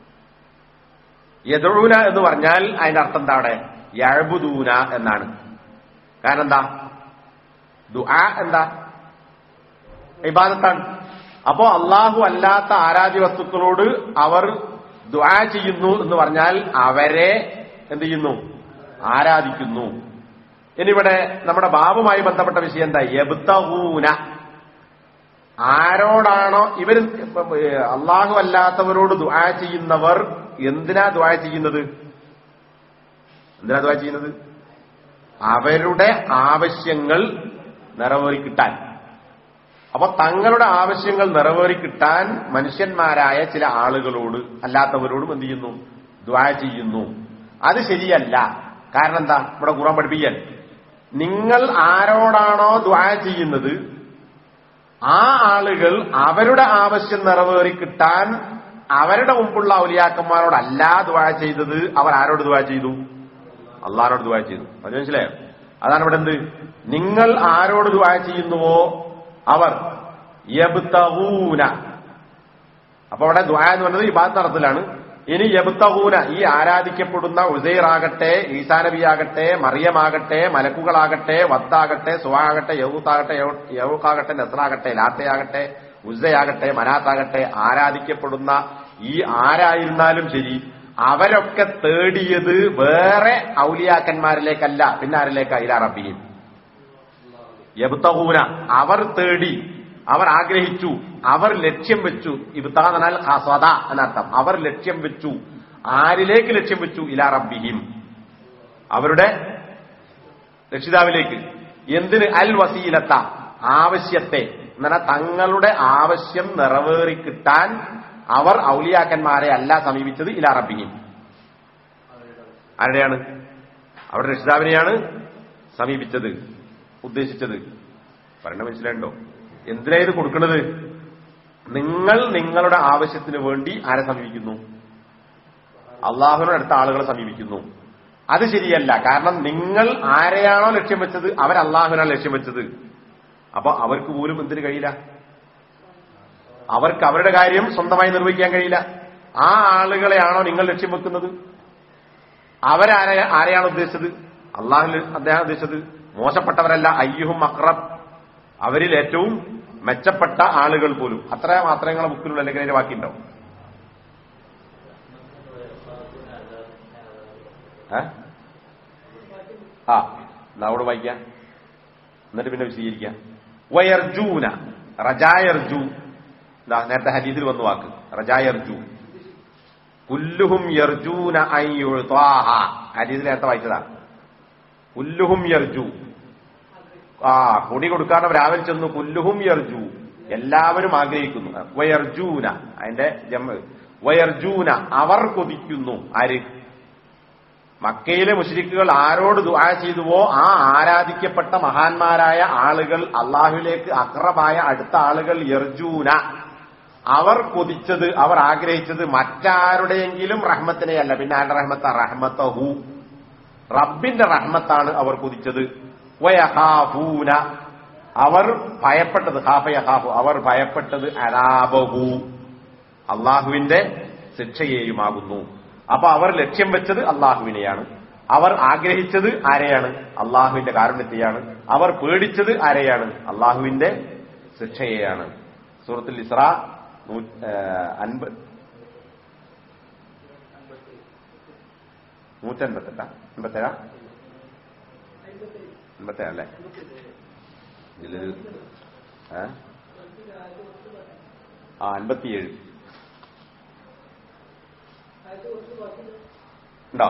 യദുഴൂന എന്ന് പറഞ്ഞാൽ അതിന്റെ അർത്ഥം എന്താ അവിടെ യഴബുദൂന എന്നാണ് കാരണം എന്താ ദുആ എന്താ ഇബാദത്താണ് അപ്പോ അള്ളാഹു അല്ലാത്ത ആരാധ്യ വസ്തുക്കളോട് അവർ ദുആ ചെയ്യുന്നു എന്ന് പറഞ്ഞാൽ അവരെ എന്ത് ചെയ്യുന്നു ആരാധിക്കുന്നു ഇനിവിടെ നമ്മുടെ ബാബുമായി ബന്ധപ്പെട്ട വിഷയം എന്താ യബ്തഹൂന ആരോടാണോ ഇവർ അള്ളാഹു അല്ലാത്തവരോട് ദുആ ചെയ്യുന്നവർ എന്തിനാ ദുആ ചെയ്യുന്നത് എന്തിനാ ദുആ ചെയ്യുന്നത് അവരുടെ ആവശ്യങ്ങൾ നിറവേറി കിട്ടാൻ അപ്പൊ തങ്ങളുടെ ആവശ്യങ്ങൾ നിറവേറി കിട്ടാൻ മനുഷ്യന്മാരായ ചില ആളുകളോട് അല്ലാത്തവരോടും എന്ത് ചെയ്യുന്നു ദ്വാ ചെയ്യുന്നു അത് ശരിയല്ല കാരണം എന്താ ഇവിടെ ഖുറാൻ പഠിപ്പിക്കാൻ നിങ്ങൾ ആരോടാണോ ദ്വാ ചെയ്യുന്നത് ആ ആളുകൾ അവരുടെ ആവശ്യം നിറവേറി കിട്ടാൻ അവരുടെ മുമ്പുള്ള ഔലിയാക്കന്മാരോടല്ല ദ്വാ ചെയ്തത് അവർ ആരോട് ദ്വാ ചെയ്തു അള്ളാഹിനോട് ദുആ ചെയ്തു അത് മനസ്സിലായോ അതാണ് ഇവിടെ എന്ത് നിങ്ങൾ ആരോട് ദുആ ചെയ്യുന്നുവോ അവർ യബ്തഗൂന അപ്പൊ അവിടെ ദുആ എന്ന് പറയുന്നത് ഇബാദത്ത് നടത്തലാണ് ഇനി യബ്തഗൂന ഈ ആരാധിക്കപ്പെടുന്ന ഉസൈർ ആകട്ടെ ഈസാ നബി ആകട്ടെ മറിയമാകട്ടെ മലക്കുകളാകട്ടെ വത്താകട്ടെ സുഹാകട്ടെ യൗത്താകട്ടെ യൗക്കാകട്ടെ നസ്രാകട്ടെ ലാത്തയാകട്ടെ ഉസയാകട്ടെ മനാത്താകട്ടെ ആരാധിക്കപ്പെടുന്ന ഈ ആരായിരുന്നാലും ശരി അവരൊക്കെ തേടിയത് വേറെ ഔലിയാക്കന്മാരിലേക്കല്ല പിന്നെ ആരിലേക്കാ ഇലാ റബ്ബിയും യബ്തഗൂന അവർ തേടി അവർ ആഗ്രഹിച്ചു അവർ ലക്ഷ്യം വെച്ചു ഇബ്താ എന്നാൽ ഹസദ എന്നർത്ഥം അവർ ലക്ഷ്യം വെച്ചു ആരിലേക്ക് ലക്ഷ്യം വെച്ചു ഇലാ റബ്ബിഹിം അവരുടെ രക്ഷിതാവിലേക്ക് എന്തിന് അൽ വസീലത്ത ആവശ്യത്തെ എന്നാൽ തങ്ങളുടെ ആവശ്യം നിറവേറി കിട്ടാൻ അവർ ഔലിയാക്കന്മാരെ അല്ല സമീപിച്ചത് ഇലാ റബ്ബിഹിം ആരുടെയാണ് അവരുടെ രക്ഷിതാവിനെയാണ് സമീപിച്ചത് ഉദ്ദേശിച്ചത് പറയണ മനസ്സിലാണ്ടോ എന്തിനാ ഇത് കൊടുക്കുന്നത് നിങ്ങൾ നിങ്ങളുടെ ആവശ്യത്തിന് വേണ്ടി ആരെ സമീപിക്കുന്നു അള്ളാഹുവിനോട് അടുത്ത ആളുകളെ സമീപിക്കുന്നു അത് ശരിയല്ല കാരണം നിങ്ങൾ ആരെയാണോ ലക്ഷ്യം വെച്ചത് അവർ അള്ളാഹുവിനാണ് ലക്ഷ്യം വെച്ചത് അപ്പൊ അവർക്ക് പോലും എന്തിനു കഴിയില്ല അവർക്ക് അവരുടെ കാര്യം സ്വന്തമായി നിർവഹിക്കാൻ കഴിയില്ല ആ ആളുകളെയാണോ നിങ്ങൾ ലക്ഷ്യം വെക്കുന്നത് അവരാരെ ആരെയാണ് ഉദ്ദേശിച്ചത് അള്ളാഹു അദ്ദേഹം ഉദ്ദേശിച്ചത് മോശപ്പെട്ടവരല്ല അയ്യുഹും അക്രബ് അവരിൽ ഏറ്റവും മെച്ചപ്പെട്ട ആളുകൾ പോലും അത്ര മാത്രമേ നിങ്ങളെ ബുക്കിലുള്ള അല്ലെങ്കിൽ അതിന്റെ ബാക്കിയുണ്ടാവും ഏ? ആ എന്നാ അവിടെ വായിക്കാം എന്നിട്ട് പിന്നെ വിശദീകരിക്കാം വയർജൂന റജായർജു ഇതാ നേരത്തെ ഹദീസിൽ വന്നു വാക്ക് റജായർജു കുല്ലുഹും യർജൂന അയ്യുൾത്താഹ ഹദീസിൽ നേരത്തെ വായിച്ചതാ കുല്ലുഹും യർജു ആ കൊടി കൊടുക്കാതെ രാവിലെ ചെന്നു കുല്ലുഹും യർജു എല്ലാവരും ആഗ്രഹിക്കുന്നു വയർജൂന അതിന്റെ ജമ്മ വയർജൂന അവർ കൊതിക്കുന്നു ആര് മക്കയിലെ മുഷരിക്കുകൾ ആരോട് ദുആ ചെയ്തുവോ ആ ആരാധിക്കപ്പെട്ട മഹാന്മാരായ ആളുകൾ അള്ളാഹുലേക്ക് അക്രമായ അടുത്ത ആളുകൾ യർജൂന അവർ കൊതിച്ചത് അവർ ആഗ്രഹിച്ചത് മറ്റാരുടെയെങ്കിലും റഹ്മത്തിനെയല്ല പിന്നെ ആരുടെ റഹ്മത്ത റഹ്മത്തഹു റബ്ബിന്റെ റഹ്മത്താണ് അവർ കൊതിച്ചത് വയഹാഫൂന അവർ ഭയപ്പെട്ടത് ഹാഫയഹാഫു അവർ ഭയപ്പെട്ടത് അരാബഹു അള്ളാഹുവിന്റെ ശിക്ഷയെയുമാകുന്നു അപ്പൊ അവർ ലക്ഷ്യം വെച്ചത് അള്ളാഹുവിനെയാണ് അവർ ആഗ്രഹിച്ചത് ആരെയാണ് അള്ളാഹുവിന്റെ കാരുണ്യത്തെയാണ് അവർ പേടിച്ചത് ആരെയാണ് അള്ളാഹുവിന്റെ ശിക്ഷയെയാണ് സൂറത്തുൽ ഇസ്ര അൻപത് നൂറ്റൻപത്തെട്ടാ അൻപത്തേഴാ അൻപത്തേഴല്ലേ ഇതിലൊരു ഏ? ആ അൻപത്തിയേഴ് ഉണ്ടോ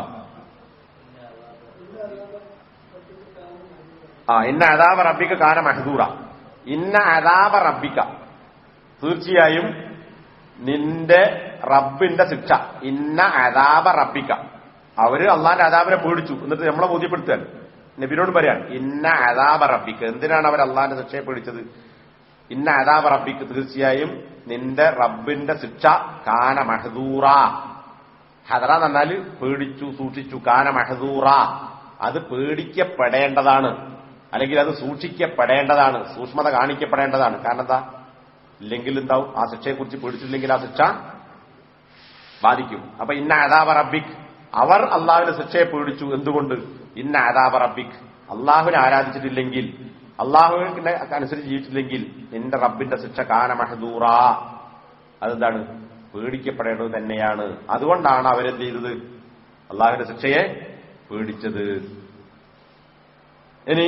ആ ഇന്ന അതാപ റബ്ബിക്ക കാന മഹദൂറ ഇന്ന അതാപ റബ്ബിക്ക തീർച്ചയായും നിന്റെ റബ്ബിന്റെ ശിക്ഷ ഇന്ന അതാപ റബ്ബിക്ക അവര് അള്ളാന്റെ അതാബിനെ പേടിച്ചു എന്നിട്ട് നമ്മളെ ബോധ്യപ്പെടുത്തുകയാണ് നബിനോട് പറയാൻ ഇന്ന അതാപ റബ്ബിക്ക് എന്തിനാണ് അവർ അള്ളാന്റെ ശിക്ഷയെ പേടിച്ചത് ഇന്ന അതാപ റബ്ബിക്ക് തീർച്ചയായും നിന്റെ റബ്ബിന്റെ ശിക്ഷ കാന മഹദൂറ ഹദറ എന്ന് പറഞ്ഞാല് പേടിച്ചു സൂക്ഷിച്ചു കാന മഹദൂറ അത് പേടിക്കപ്പെടേണ്ടതാണ് അല്ലെങ്കിൽ അത് സൂക്ഷിക്കപ്പെടേണ്ടതാണ് സൂക്ഷ്മത കാണിക്കപ്പെടേണ്ടതാണ് കാരണം എന്താ ഇല്ലെങ്കിൽ എന്താവും ആ ശിക്ഷയെക്കുറിച്ച് പേടിച്ചില്ലെങ്കിൽ ആ ശിക്ഷ ബാധിക്കും അപ്പൊ ഇന്ന അതാപ റബ്ബിക് അവർ അള്ളാഹുവിന്റെ ശിക്ഷയെ പേടിച്ചു എന്തുകൊണ്ട് ഇന്ന അതാപ റബ്ബിക് അള്ളാഹുവിനെ ആരാധിച്ചിട്ടില്ലെങ്കിൽ അള്ളാഹുവിനെ അനുസരിച്ച് ജീവിച്ചില്ലെങ്കിൽ നിന്റെ റബ്ബിന്റെ ശിക്ഷ കാന മഹദൂറ അതെന്താണ് പേടിക്കപ്പെടേണ്ടത് തന്നെയാണ് അതുകൊണ്ടാണ് അവരെന്ത് ചെയ്തത് അള്ളാഹുവിന്റെ ശിക്ഷയെ പേടിച്ചത് ഇനി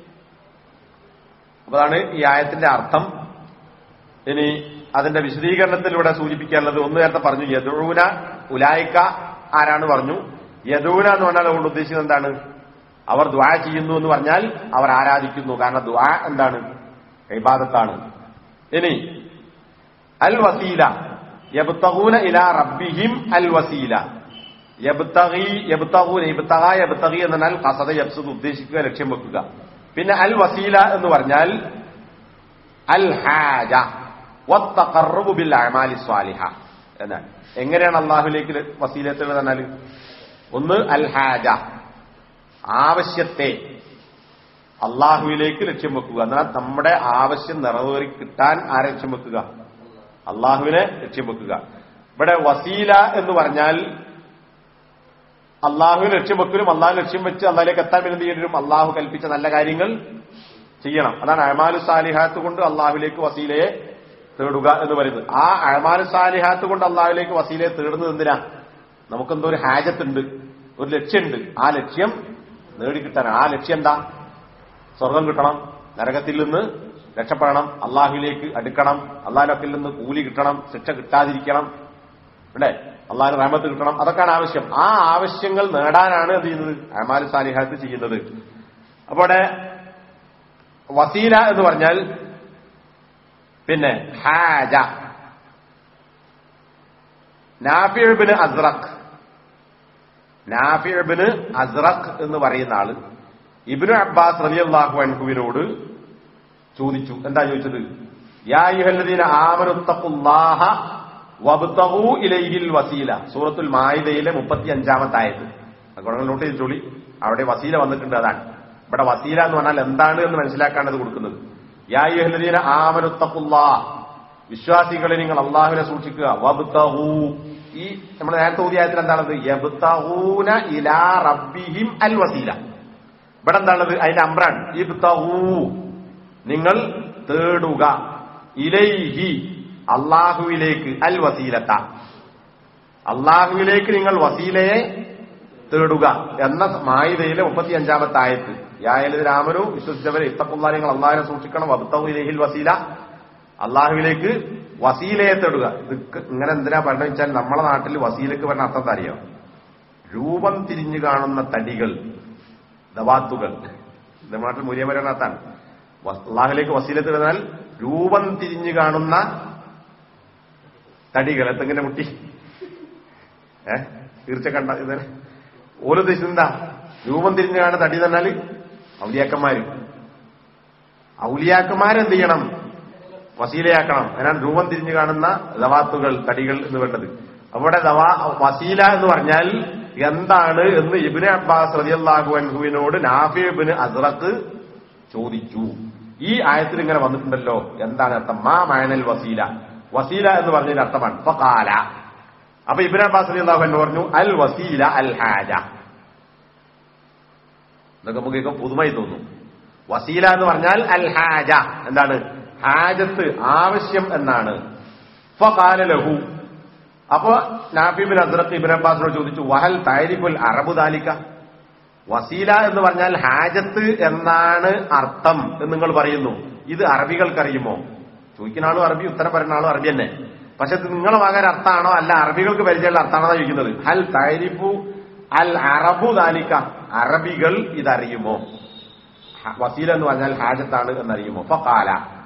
അതാണ് ഈ ആയത്തിന്റെ അർത്ഥം ഇനി അതിന്റെ വിശദീകരണത്തിലൂടെ സൂചിപ്പിക്കാനുള്ളത് ഒന്ന് നേരത്തെ പറഞ്ഞു യദൂന ഉലായിക്ക ആരാണ് പറഞ്ഞു യദൂന എന്ന് പറഞ്ഞാൽ അതുകൊണ്ട് ഉദ്ദേശിക്കുന്നത് എന്താണ് അവർ ദ്വാ ചെയ്യുന്നു എന്ന് പറഞ്ഞാൽ അവർ ആരാധിക്കുന്നു കാരണം ദ്വാ എന്താണ് ഇബാദത്താണ് ഇനി അൽ വസീല യബ്തഗൂന ഇലാ റബ്ബിഹിം അൽ വസീല യബ്തഗി യബ്തഗൂന ഇബ്തഗ യബ്തഗി എന്ന് പറഞ്ഞാൽ ഖസദ യബ്സുദ് ഉദ്ദേശിക്കുക ലക്ഷ്യം വെക്കുക പിന്നെ അൽ വസീല എന്ന് പറഞ്ഞാൽ അൽ ഹാജ വത്തഖറബു ബിൽ അഅമാലി സ്വാലിഹ എന്നാണ് എങ്ങനെയാണ് അള്ളാഹുലേക്ക് വസീലത്തുകൾ എന്നാൽ ഒന്ന് അൽ ഹാജ ആവശ്യത്തെ അള്ളാഹുവിലേക്ക് ലക്ഷ്യം വെക്കുക എന്നാൽ നമ്മുടെ ആവശ്യം നിറവേറി കിട്ടാൻ ആരെ ലക്ഷ്യം വെക്കുക അള്ളാഹുവിനെ ലക്ഷ്യം വെക്കുക ഇവിടെ വസീല എന്ന് പറഞ്ഞാൽ അള്ളാഹുവിനെ ലക്ഷ്യം വെക്കലും അള്ളാഹു ലക്ഷ്യം വെച്ച് അള്ളാഹിലേക്ക് എത്താൻ വേണ്ടി ചെയ്യലും അള്ളാഹു കൽപ്പിച്ച നല്ല കാര്യങ്ങൾ ചെയ്യണം അതാണ് അഴമാലു സാലിഹാത്ത് കൊണ്ട് അള്ളാഹുവിലേക്ക് വസീലയെ തേടുക എന്ന് പറയുന്നത് ആ അഴമാലു സാലിഹാത്ത് കൊണ്ട് അള്ളാഹുവിലേക്ക് വസീലയെ തേടുന്നത് എന്തിനാ നമുക്കെന്തോ ഒരു ഹാജത്തുണ്ട് ഒരു ലക്ഷ്യമുണ്ട് ആ ലക്ഷ്യം നേടിക്കിട്ടാനാണ് ആ ലക്ഷ്യം എന്താ സ്വർഗം കിട്ടണം നരകത്തിൽ നിന്ന് രക്ഷപ്പെടണം അള്ളാഹുവിലേക്ക് അടുക്കണം അള്ളാഹിനൊക്കിൽ നിന്ന് കൂലി കിട്ടണം ശിക്ഷ കിട്ടാതിരിക്കണം അല്ലേ അള്ളാഹിന് റഹമത്ത് കിട്ടണം അതൊക്കെയാണ് ആവശ്യം ആ ആവശ്യങ്ങൾ നേടാനാണ് എന്ത് ചെയ്യുന്നത് അമാൽ സാലിഹാത്ത് ചെയ്യുന്നത് അപ്പോ അവിടെ വസീല എന്ന് പറഞ്ഞാൽ പിന്നെ ഹാജ നാഫിബിന് അസ്റഖ് നാഫിബിന് അസ്റഖ് എന്ന് പറയുന്ന ആള് ഇബിനു അബ്ബാസ് റലിയല്ലാഹു അൻഹുവിനോട് ചോദിച്ചു എന്താ ചോദിച്ചത് യാ യുഹല്ലദീന ആമനുത്തഖുല്ലാഹ വബ്തഗൂ ഇലൈഹിൽ വസീല സൂറത്തുൽ മായിദയിലെ മുപ്പത്തി അഞ്ചാമത്തെ ആയത് അതുകൊണ്ട് നോട്ട് ചെയ്തോളി അവിടെ വസീല വന്നിട്ടുണ്ട് അതാണ് ഇവിടെ വസീല എന്ന് പറഞ്ഞാൽ എന്താണ് എന്ന് മനസ്സിലാക്കാണ് ഇത് കൊടുക്കുന്നത് യാ യുഹല്ലദീന ആമനുത്തഖുല്ലാ വിശ്വാസികളെ നിങ്ങൾ അള്ളാഹുവിനെ സൂക്ഷിക്കുക വബ്തഗൂ ഈ നമ്മുടെ നേരത്തെ ഊതിയായത്തിൽ എന്താണത് യബ്തഗൂന ഇലാ റബ്ബിഹിം അൽ വസീല ഇവിടെ എന്താണത് അതിന്റെ അമ്രാൻ ഇബ്തഗൂ നിങ്ങൾ തേടുക ഇലൈഹി അള്ളാഹുവിലേക്ക് അൽ വസീലത്ത അള്ളാഹുവിലേക്ക് നിങ്ങൾ വസീലയെ തേടുക എന്ന മായിതയിലെ മുപ്പത്തി അഞ്ചാമത്തെ ആയത്ത് യായാലും രാമനു വിശ്വസിച്ചവരെ ഇത്തക്കുള്ള നിങ്ങൾ അള്ളാഹിനെ സൂക്ഷിക്കണം വബ്തഹു ഇലഹിൽ വസീല അള്ളാഹുവിലേക്ക് വസീലയെ തേടുക ഇത് ഇങ്ങനെ എന്തിനാ പറഞ്ഞു വെച്ചാൽ നമ്മളെ നാട്ടിൽ വസീലക്ക് പറഞ്ഞ അർത്ഥം അറിയാം രൂപം തിരിഞ്ഞു കാണുന്ന തടികൾ ദവാത്തുകൾ നമ്മുടെ നാട്ടിൽ മൂല്യമരണത്താണ് അള്ളാഹുലേക്ക് വസീലത്ത് പറഞ്ഞാൽ രൂപം തിരിഞ്ഞു കാണുന്ന തടികൾ എന്തെങ്കിലും മുട്ടി ഏ തീർച്ച കണ്ട ഇത് ഓരോ ഉദ്ദേശിച്ചത് എന്താ രൂപം തിരിഞ്ഞു കാണുന്ന തടി തന്നാല് ഔലിയാക്കന്മാര് ഔലിയാക്കന്മാരെന്ത് ചെയ്യണം വസീലയാക്കണം അതിനാണ് രൂപം തിരിഞ്ഞു കാണുന്ന ദവാത്തുകൾ തടികൾ എന്ന് വേണ്ടത് അവിടെ ദവാ വസീല എന്ന് പറഞ്ഞാൽ എന്താണ് എന്ന് ഇബിന് അബ്ബാസ് റതിയല്ലാഹു അൻഹുവിനോട് നാഫിബിന് അസ്റത്ത് ചോദിച്ചു ഈ ആയത്തിൽ ഇങ്ങനെ വന്നിട്ടുണ്ടല്ലോ എന്താണ് അർത്ഥം മാ മയനൽ വസീല വസീല എന്ന് പറഞ്ഞതിന്റെ അർത്ഥമാണ് ഫഖാല അപ്പൊ ഇബിൻ അബ്ബാസ് അള്ളാഹു എന്ന് പറഞ്ഞു അൽ വസീല അൽ ഹാജ ഇതൊക്കെ നമുക്ക് കേൾക്കാൻ പുതുമായി തോന്നും വസീല എന്ന് പറഞ്ഞാൽ അൽ ഹാജ എന്താണ് ഹാജത്ത് ആവശ്യം എന്നാണ് ഫഖാല ലഹു അപ്പോ നാഫിബിൻ അസ്രത്ത് ഇബിൻ അബ്ബാസിനോട് ചോദിച്ചു വഹൽ താരിഫുൽ അറബു ദാലിക്ക വസീല എന്ന് പറഞ്ഞാൽ ഹാജത്ത് എന്നാണ് അർത്ഥം എന്ന് നിങ്ങൾ പറയുന്നു ഇത് അറബികൾക്കറിയുമോ ചോദിക്കുന്ന ആളും അറബി ഉത്തരം പറയുന്ന ആളും അറബി തന്നെ പക്ഷെ ഇത് നിങ്ങളെ മകൻ അർത്ഥാണോ അല്ല അറബികൾക്ക് പരിചയമുള്ള അർത്ഥാണോ ചോദിക്കുന്നത് ഹൽ താരിഫു അൽ അറബു ദാലിക്ക അറബികൾ ഇതറിയുമോ വസീല എന്ന് പറഞ്ഞാൽ ഹാജത്താണ് എന്നറിയുമോ ഫാല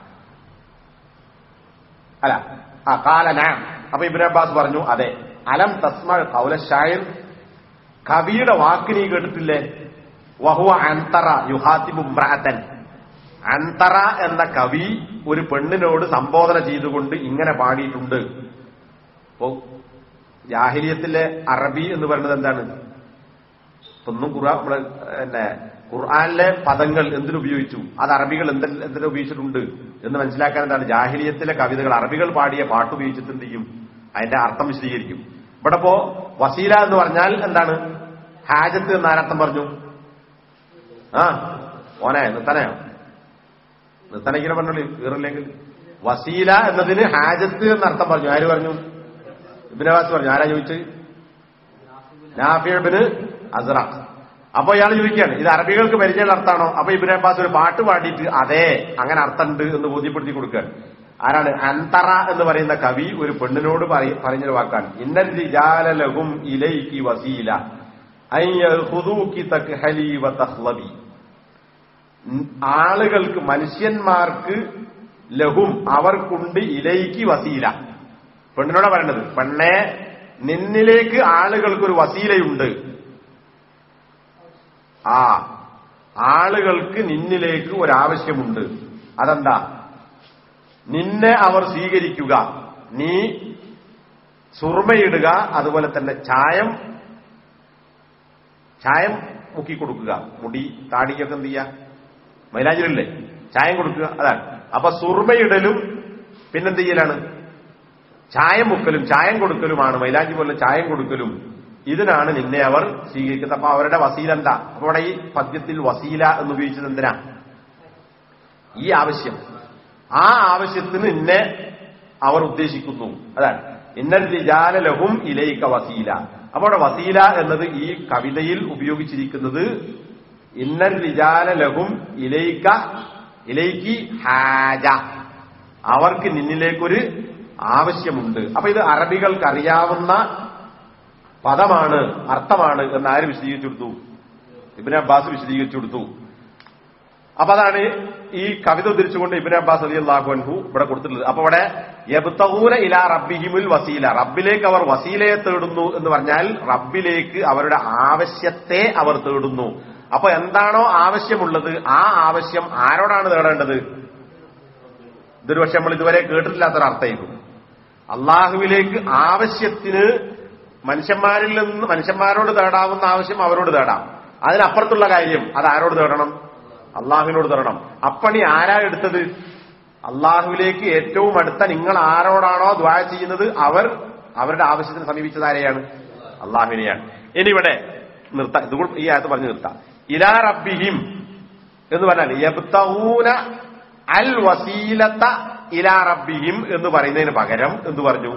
അല്ല ആ കാലന അപ്പൊ ഇബിൻ അബ്ബാസ് പറഞ്ഞു അതെ അലം തസ്മ കൗല ഷായർ കവിയുടെ വാക്ക് നീ കേട്ടിട്ടില്ലേ വഹുവ അന്തറ യുഹാത്തിബു മ്രാത്തൻ അന്തറ എന്ന കവി ഒരു പെണ്ണിനോട് സംബോധന ചെയ്തുകൊണ്ട് ഇങ്ങനെ പാടിയിട്ടുണ്ട് അപ്പോ ജാഹിലിയത്തിലെ അറബി എന്ന് പറയുന്നത് എന്താണ് ഒന്നും ഖുർആൻ നമ്മള് പിന്നെ ഖുർആാനിലെ പദങ്ങൾ എന്തിനുപയോഗിച്ചു അത് അറബികൾ എന്തിൽ എന്തിനു ഉപയോഗിച്ചിട്ടുണ്ട് എന്ന് മനസ്സിലാക്കാൻ എന്താണ് ജാഹിലിയത്തിലെ കവിതകൾ അറബികൾ പാടിയ പാട്ട് ഉപയോഗിച്ചിട്ട് എന്ത് ചെയ്യും അതിന്റെ അർത്ഥം വിശദീകരിക്കും ഇവിടെ ഇപ്പോ വസീല എന്ന് പറഞ്ഞാൽ എന്താണ് ഹാജത്ത് എന്ന് ആരർത്ഥം പറഞ്ഞു ആ ഓനെ നിർത്തനയോ നിർത്തനയ്ക്കിനെ പറഞ്ഞോളി കീറില്ലെങ്കിൽ വസീല എന്നതിന് ഹാജത്ത് എന്നർത്ഥം പറഞ്ഞു ആര് പറഞ്ഞു ഇബിനവാസ് പറഞ്ഞു ആരാ ചോദിച്ചത് നാഫിബിന് അസ്റാഖ് അപ്പൊ ഇയാൾ ചോദിക്കുകയാണ് ഇത് അറബികൾക്ക് പരിചയമുള്ള അർത്ഥാണോ അപ്പൊ ഇബിൻ അബ്ബാസ് ഒരു പാട്ട് പാടിയിട്ട് അതെ അങ്ങനെ അർത്ഥമുണ്ട് എന്ന് ബോധ്യപ്പെടുത്തി കൊടുക്കുകയാണ് ആരാണ് അന്തറ എന്ന് പറയുന്ന കവി ഒരു പെണ്ണിനോട് പറയ- പറഞ്ഞൊരു വാക്കാണ് ഇന്നൽ റിജാല ലഹും ഇലൈക്കി വസീല അൻ യഖുദൂക്കി തക്ഹലി വതഖ്ലബി ഉം, ആളുകൾക്ക് മനുഷ്യന്മാർക്ക് ലഹും അവർക്കുണ്ട് ഇലൈക്ക് വസീല പെണ്ണിനോടാ പറയണത് പെണ്ണെ നിന്നിലേക്ക് ആളുകൾക്കൊരു വസീലയുണ്ട് ആ ആളുകൾക്ക് നിന്നിലേക്ക് ഒരാവശ്യമുണ്ട് അതെന്താ നിന്നെ അവർ സ്വീകരിക്കുക നീ സുർമയിടുക അതുപോലെ തന്നെ ചായം ചായം മുക്കി കൊടുക്കുക മുടി താടിക്കൊക്കെ എന്ത് ചെയ്യുക മൈലാഞ്ചിലല്ലേ ചായം കൊടുക്കുക അതാണ് അപ്പൊ സുർമയിടലും പിന്നെന്ത് ചെയ്യലാണ് ചായം മുക്കലും ചായം കൊടുക്കലുമാണ് മൈലാഞ്ചി പോലെ ചായം കൊടുക്കലും ഇതിനാണ് നിന്നെ അവർ സ്വീകരിക്കുന്നത് അപ്പൊ അവരുടെ വസീല എന്താ അപ്പൊ അവിടെ ഈ പദ്യത്തിൽ വസീല എന്ന് ഉപയോഗിച്ചത് എന്തിനാ ഈ ആവശ്യം ആ ആവശ്യത്തിന് നിന്നെ അവർ ഉദ്ദേശിക്കുന്നു അതാണ് ഇന്നൽ റിജാല ലഹും ഇലൈക വസീല അപ്പോൾ അവിടെ വസീല എന്നത് ഈ കവിതയിൽ ഉപയോഗിച്ചിരിക്കുന്നത് ഇന്നൽ റിജാല ലഹും ഇലൈക ഇലൈക്ക് ഹാജ അവർക്ക് നിന്നിലേക്കൊരു ആവശ്യമുണ്ട് അപ്പൊ ഇത് അറബികൾക്ക് അറിയാവുന്ന പദമാണ് അർത്ഥമാണ് എന്ന് ആര് വിശദീകരിച്ചു കൊടുത്തു ഇബിൻ അബ്ബാസ് വിശദീകരിച്ചു കൊടുത്തു അപ്പൊ അതാണ് ഈ കവിത ഉദ്ധരിച്ചുകൊണ്ട് ഇബിൻ അബ്ബാസ് അലി അള്ളാഹുൻഹു ഇവിടെ കൊടുത്തിട്ടുള്ളത് അപ്പൊ ഇവിടെ യബ്തഊന ഇല റബ്ബിഹിമുൽ വസീല റബ്ബിലേക്ക് അവർ വസീലയെ തേടുന്നു എന്ന് പറഞ്ഞാൽ റബ്ബിലേക്ക് അവരുടെ ആവശ്യത്തെ അവർ തേടുന്നു അപ്പൊ എന്താണോ ആവശ്യമുള്ളത് ആ ആവശ്യം ആരോടാണ് തേടേണ്ടത് ഇതൊരു പക്ഷെ നമ്മൾ ഇതുവരെ കേട്ടിട്ടില്ലാത്തൊരർത്ഥമായിരിക്കും അള്ളാഹുവിലേക്ക് ആവശ്യത്തിന് മനുഷ്യന്മാരിൽ നിന്ന് മനുഷ്യന്മാരോട് തേടാവുന്ന ആവശ്യം അവരോട് തേടാം അതിനപ്പുറത്തുള്ള കാര്യം അത് ആരോട് തേടണം അള്ളാഹുവിനോട് തേടണം അപ്പണി ആരാ എടുത്തത് അള്ളാഹുവിലേക്ക് ഏറ്റവും അടുത്ത നിങ്ങൾ ആരോടാണോ ദ്വാര ചെയ്യുന്നത് അവർ അവരുടെ ആവശ്യത്തിന് സമീപിച്ചത് ആരെയാണ് അള്ളാഹുവിനെയാണ് ഇനി ഇവിടെ നിർത്താം ഇതുകൂടെ ഈ ആയത്ത് പറഞ്ഞു നിർത്താം ഇലാ റബ്ബിഹിം എന്ന് പറഞ്ഞാൽ യബ്തഊന അൽ വസീലത്ത ഇലാ റബ്ബിഹിം എന്ന് പറയുന്നതിന് പകരം എന്ത് പറഞ്ഞു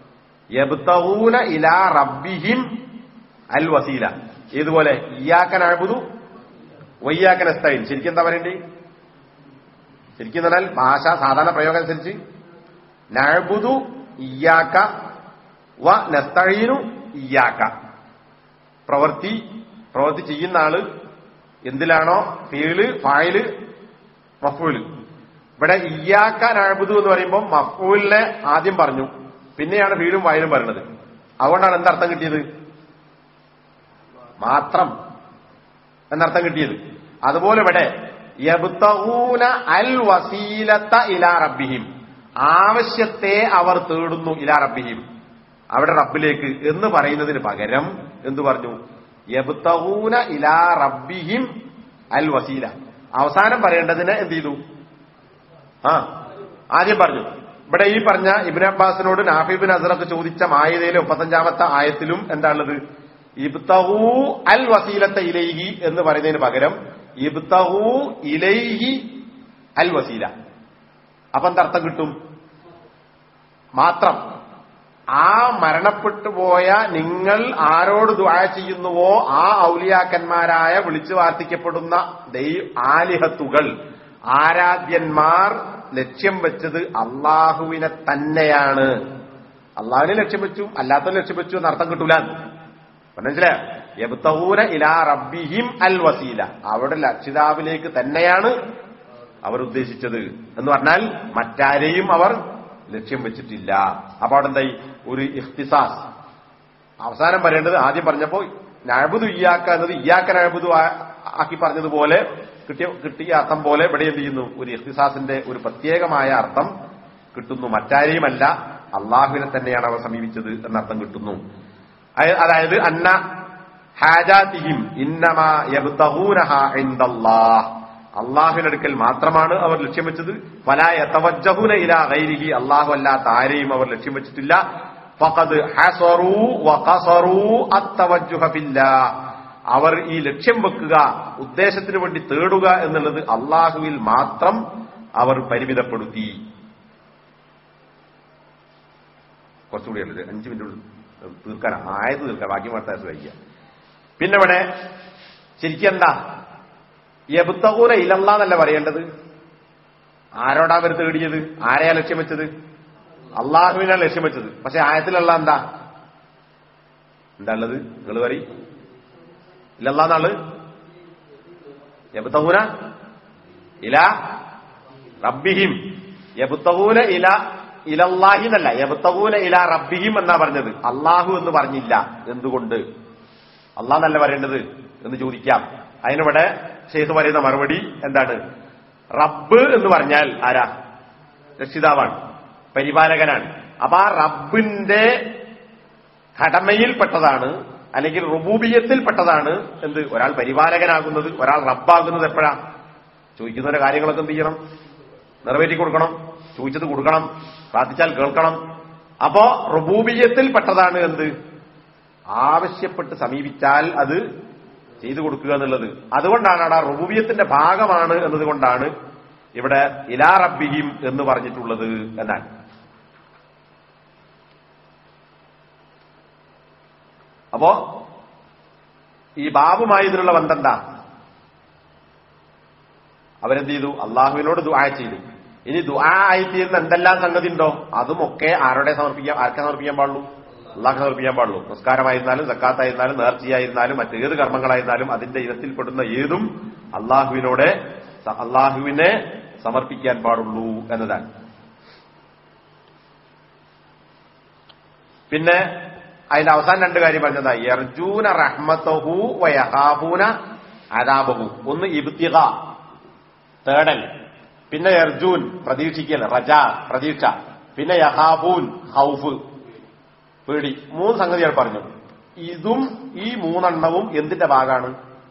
യബ്തഊന ഇലാ റബ്ബിഹിം അൽ വസീല ഏതുപോലെ ഇയാക്കൻ അഴുതു വയ്യാക്കൻ എസ്തൈൻ ശരിക്കും എന്താ പറയണ്ടേ ശരിക്കും പറഞ്ഞാൽ ഭാഷ സാധാരണ പ്രയോഗം അനുസരിച്ച് നഴുതു ഇയാക്ക വ നസ്തഴീനു ഇയാക്ക പ്രവൃത്തി പ്രവൃത്തി ചെയ്യുന്ന ആള് എന്തിലാണോ ഫീല് ഫായില് മഫൂല് ഇവിടെ ഇയാക്ക നഴുതു എന്ന് പറയുമ്പോൾ മഫൂലിനെ ആദ്യം പറഞ്ഞു പിന്നെയാണ് ഫീലും ഫായിലും പറയുന്നത് അതുകൊണ്ടാണ് എന്തർത്ഥം കിട്ടിയത് മാത്രം എന്നർത്ഥം കിട്ടിയത് അതുപോലെ ഇവിടെ യബ്തഊന അൽ വസീലത്ത ഇലാ റബ്ബിഹിം ആവശ്യത്തെ അവർ തേടുന്നു ഇലാ റബ്ബിഹിം അവിടെ റബ്ബിലേക്ക് എന്ന് പറയുന്നതിന് പകരം എന്തു പറഞ്ഞു യബ്തഊന ഇലാ റബ്ബിഹിം അൽ വസീല അവസാനം പറയേണ്ടതിന് എന്ത് ചെയ്തു ആ ആദ്യം പറഞ്ഞു ഇവിടെ ഈ പറഞ്ഞ ഇബിൻ അബ്ബാസിനോട് നാഫിബിൻ അസറത്ത് ചോദിച്ച മായതയിലെ മുപ്പത്തഞ്ചാമത്തെ ആയത്തിലും എന്താണുള്ളത് ഇബ്തഹു അൽ വസീലത്ത ഇലൈഹി എന്ന് പറയുന്നതിന് പകരം ഇബ്തഹു ഇലൈഹി അൽ വസീല അപ്പൊ എന്തർത്ഥം കിട്ടും മാത്രം ആ മരണപ്പെട്ടു പോയ നിങ്ങൾ ആരോട് ദുആ ചെയ്യുന്നുവോ ആ ഔലിയാക്കന്മാരായ വിളിച്ചു വാർത്തിക്കപ്പെടുന്ന ദൈ ആലിഹത്തുകൾ ആരാധ്യന്മാർ ലക്ഷ്യം വെച്ചത് അള്ളാഹുവിനെ തന്നെയാണ് അള്ളാഹുവിനെ ലക്ഷ്യം വെച്ചു അല്ലാത്തവനെ ലക്ഷ്യം വെച്ചു എന്ന് അർത്ഥം കിട്ടൂല മനസ്സിലായ യബ്തഊന ഇലാ റബ്ബിഹിം അൽ വസീല അവരുടെ രക്ഷിതാവിലേക്ക് തന്നെയാണ് അവർ ഉദ്ദേശിച്ചത് എന്ന് പറഞ്ഞാൽ മറ്റാരെയും അവർ ലക്ഷ്യം വെച്ചിട്ടില്ല അപ്പൊ അവിടെ എന്തായി ഒരു ഇഖ്തിസാസ് അവസാനം പറയേണ്ടത് ആദ്യം പറഞ്ഞപ്പോ നഴബുദു ഇയാക്ക എന്നത് ഇയാക്ക നഴബുദു ആക്കി പറഞ്ഞതുപോലെ കിട്ടിയ കിട്ടിയ അർത്ഥം പോലെ ഇവിടെ എന്ത് ചെയ്യുന്നു ഒരു ഇഖ്തിസാസിന്റെ ഒരു പ്രത്യേകമായ അർത്ഥം കിട്ടുന്നു മറ്റാരെയുമല്ല അള്ളാഹുവിനെ തന്നെയാണ് അവർ സമീപിച്ചത് എന്നർത്ഥം കിട്ടുന്നു അയ- അതായത് അന്ന ഹാജാത്തിഹിം ഇന്നമാ യബ്തഗൂനഹ ഇൻദല്ലാഹ് അള്ളാഹുവിനടുക്കൽ മാത്രമാണ് അവർ ലക്ഷ്യം വെച്ചത് ഫലായ തവജ്ജഹുന ഇലാ ഗൈരിഹി അള്ളാഹു അല്ലാത്ത ആരെയും അവർ ലക്ഷ്യം വെച്ചിട്ടില്ല ഫഖദ് ഹസറൂ വഖസറൂ അത്തവജ്ജുഹ ഫില്ലാഹ് അവർ ഈ ലക്ഷ്യം വെക്കുക ഉദ്ദേശത്തിന് വേണ്ടി തേടുക എന്നുള്ളത് അള്ളാഹുവിൽ മാത്രം അവർ പരിമിതപ്പെടുത്തി കുറച്ചുകൂടി അല്ലേ അഞ്ച് മിനിറ്റ് തീർക്കാൻ ആയത് തീർക്കാൻ ബാക്കി മാത്രം വയ്ക്കുക പിന്നെ ഇവിടെ ശരിക്കും എന്താ യബുത്തകൂന ഇലല്ലാന്നല്ല പറയേണ്ടത് ആരോടാ അവർ തേടിയത് ആരെയാ ലക്ഷ്യം വെച്ചത് അള്ളാഹുവിനാണ് ലക്ഷ്യം വെച്ചത് പക്ഷെ ആയത്തിലുള്ള എന്താ എന്താ ഉള്ളത് നിങ്ങൾ പറയും ഇല്ലല്ലാന്നാള് യബുത്തകൂന ഇല റബ്ബിഹിം യബുത്തകൂന ഇല ഇലല്ലാഹി എന്നല്ല യബുത്തകൂന ഇല റബ്ബിഹിം എന്നാ പറഞ്ഞത് അള്ളാഹു എന്ന് പറഞ്ഞില്ല എന്തുകൊണ്ട് അള്ളാഹ് പറയേണ്ടത് എന്ന് ചോദിക്കാം അതിനിവിടെ ഷെയ്ഖ് പറയുന്ന മറുപടി എന്താണ് റബ്ബ് എന്ന് പറഞ്ഞാൽ ആരാ രക്ഷിതാവാണ് പരിപാലകനാണ് അപ്പൊ ആ റബ്ബിന്റെ കടമയിൽപ്പെട്ടതാണ് അല്ലെങ്കിൽ റുബൂബിയത്തിൽപ്പെട്ടതാണ് എന്ത് ഒരാൾ പരിപാലകനാകുന്നത് ഒരാൾ റബ്ബാകുന്നത് എപ്പോഴാ ചോദിക്കുന്നവരുടെ കാര്യങ്ങളൊക്കെ എന്ത് ചെയ്യണം നിറവേറ്റി കൊടുക്കണം ചോദിച്ചത് കൊടുക്കണം പ്രാർത്ഥിച്ചാൽ കേൾക്കണം അപ്പോ റുബൂബിയത്തിൽപ്പെട്ടതാണ് എന്ത് ആവശ്യപ്പെട്ട് സമീപിച്ചാൽ അത് ചെയ്തു കൊടുക്കുക എന്നുള്ളത് അതുകൊണ്ടാണ് അവിടെ റുബൂബിയത്തിന്റെ ഭാഗമാണ് എന്നതുകൊണ്ടാണ് ഇവിടെ ഇലാ റബ്ബിഹിം എന്ന് പറഞ്ഞിട്ടുള്ളത് എന്നാണ് അപ്പോ ഈ ബാബുമായി ഇതിനുള്ള ബന്ധം എന്താ അവരെന്ത് ചെയ്തു അള്ളാഹുവിനോട് ദുആ ചെയ്തു ഇനി ദുആ ആയി തീരുന്ന എന്തെല്ലാം സംഗതി ഉണ്ടോ അതുമൊക്കെ ആരുടെ സമർപ്പിക്കാൻ ആർക്കെ സമർപ്പിക്കാൻ പാടുള്ളൂ അള്ളാഹ് സമർപ്പിക്കാൻ പാടുള്ളൂ നിസ്കാരമായിരുന്നാലും സക്കാത്തായിരുന്നാലും നേർച്ചയായിരുന്നാലും മറ്റേത് കർമ്മങ്ങളായിരുന്നാലും അതിന്റെ ഇനത്തിൽപ്പെടുന്ന ഏതും അള്ളാഹുവിനോട് സ- അള്ളാഹുവിനെ സമർപ്പിക്കാൻ പാടുള്ളൂ എന്നതാണ് പിന്നെ അതിന്റെ അവസാനം രണ്ട് കാര്യം പറഞ്ഞതാ യർജൂന റഹ്മത്തഹു വയഹാബൂന അദാബഹു ഒന്ന് ഇബ്തിക തേടൽ പിന്നെ യർജൂൻ പ്രതീക്ഷിക്കൽ റജ പ്രതീക്ഷ പിന്നെ യഹാബൂൻ ഹൗഫ് പേടി മൂന്ന് സംഗതിയാണ് പറഞ്ഞു ഇതും ഈ മൂന്നെണ്ണവും എന്തിന്റെ ഭാഗമാണ്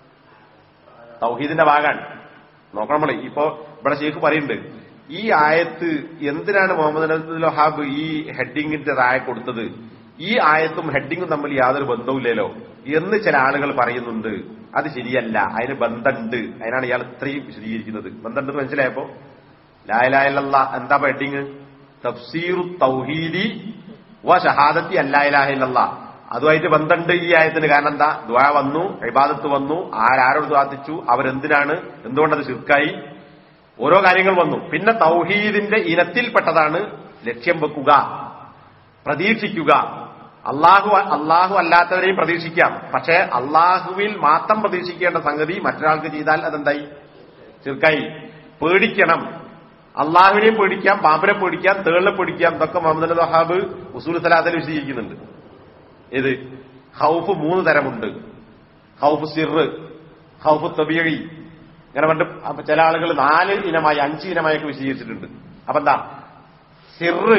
തൗഹീദിന്റെ ഭാഗമാണ് നോക്കണം നമ്മളെ ഇപ്പോ ഇവിടെ ഷെയ്ഖ് പറയുന്നുണ്ട് ഈ ആയത്ത് എന്തിനാണ് മുഹമ്മദ് നബി വഹാബ് ഈ ഹെഡിങ്ങിന്റെ താഴെ കൊടുത്തത് ഈ ആയത്തും ഹെഡിങ്ങും തമ്മിൽ യാതൊരു ബന്ധവുമില്ലല്ലോ എന്ന് ചില ആളുകൾ പറയുന്നുണ്ട് അത് ശരിയല്ല അതിന് ബന്ധമുണ്ട് അതിനാണ് ഇയാൾ ഇത്രയും വിശദീകരിക്കുന്നത് ബന്ധമുണ്ടെന്ന് മനസ്സിലായപ്പോ ലായലായല്ല എന്താ ഹെഡിങ് തഫ്സീറു തൗഹീദി വ ഷഹാദത്തി അല്ലായിലാഹില്ല അതുമായിട്ട് ബന്ധമുണ്ട് ഈ ആയത്തിന് കാരണം എന്താ ദ്വാ വന്നു ഇബാദത്ത് വന്നു ആരാരോട് ദ്വാദിച്ചു അവരെന്തിനാണ് എന്തുകൊണ്ടത് ശിർക്കായി ഓരോ കാര്യങ്ങൾ വന്നു പിന്നെ തൗഹീദിന്റെ ഇനത്തിൽപ്പെട്ടതാണ് ലക്ഷ്യം വെക്കുക പ്രതീക്ഷിക്കുക അള്ളാഹു അള്ളാഹു അല്ലാത്തവരെയും പ്രതീക്ഷിക്കാം പക്ഷേ അള്ളാഹുവിൽ മാത്രം പ്രതീക്ഷിക്കേണ്ട സംഗതി മറ്റൊരാൾക്ക് ചെയ്താൽ അതെന്തായി ചെറുക്കായി പേടിക്കണം അള്ളാഹുവിനെയും പേടിക്കാം പാമ്പിനെ പേടിക്കാം തേളിനെ പേടിക്കാം ഇതൊക്കെ മുഹമ്മദ് വഹാബ് ഉസൂൽ സലാത്തിൽ വിശദീകരിക്കുന്നുണ്ട് ഇത് ഹൗഫ് മൂന്ന് തരമുണ്ട് ഹൗഫ് സിറ് ഹൗഫ് തബിയഴി ഇങ്ങനെ പണ്ട് അപ്പൊ ചില ആളുകൾ നാല് ഇനമായി അഞ്ച് ഇനമായൊക്കെ വിശദീകരിച്ചിട്ടുണ്ട് അപ്പൊ എന്താ സിറ്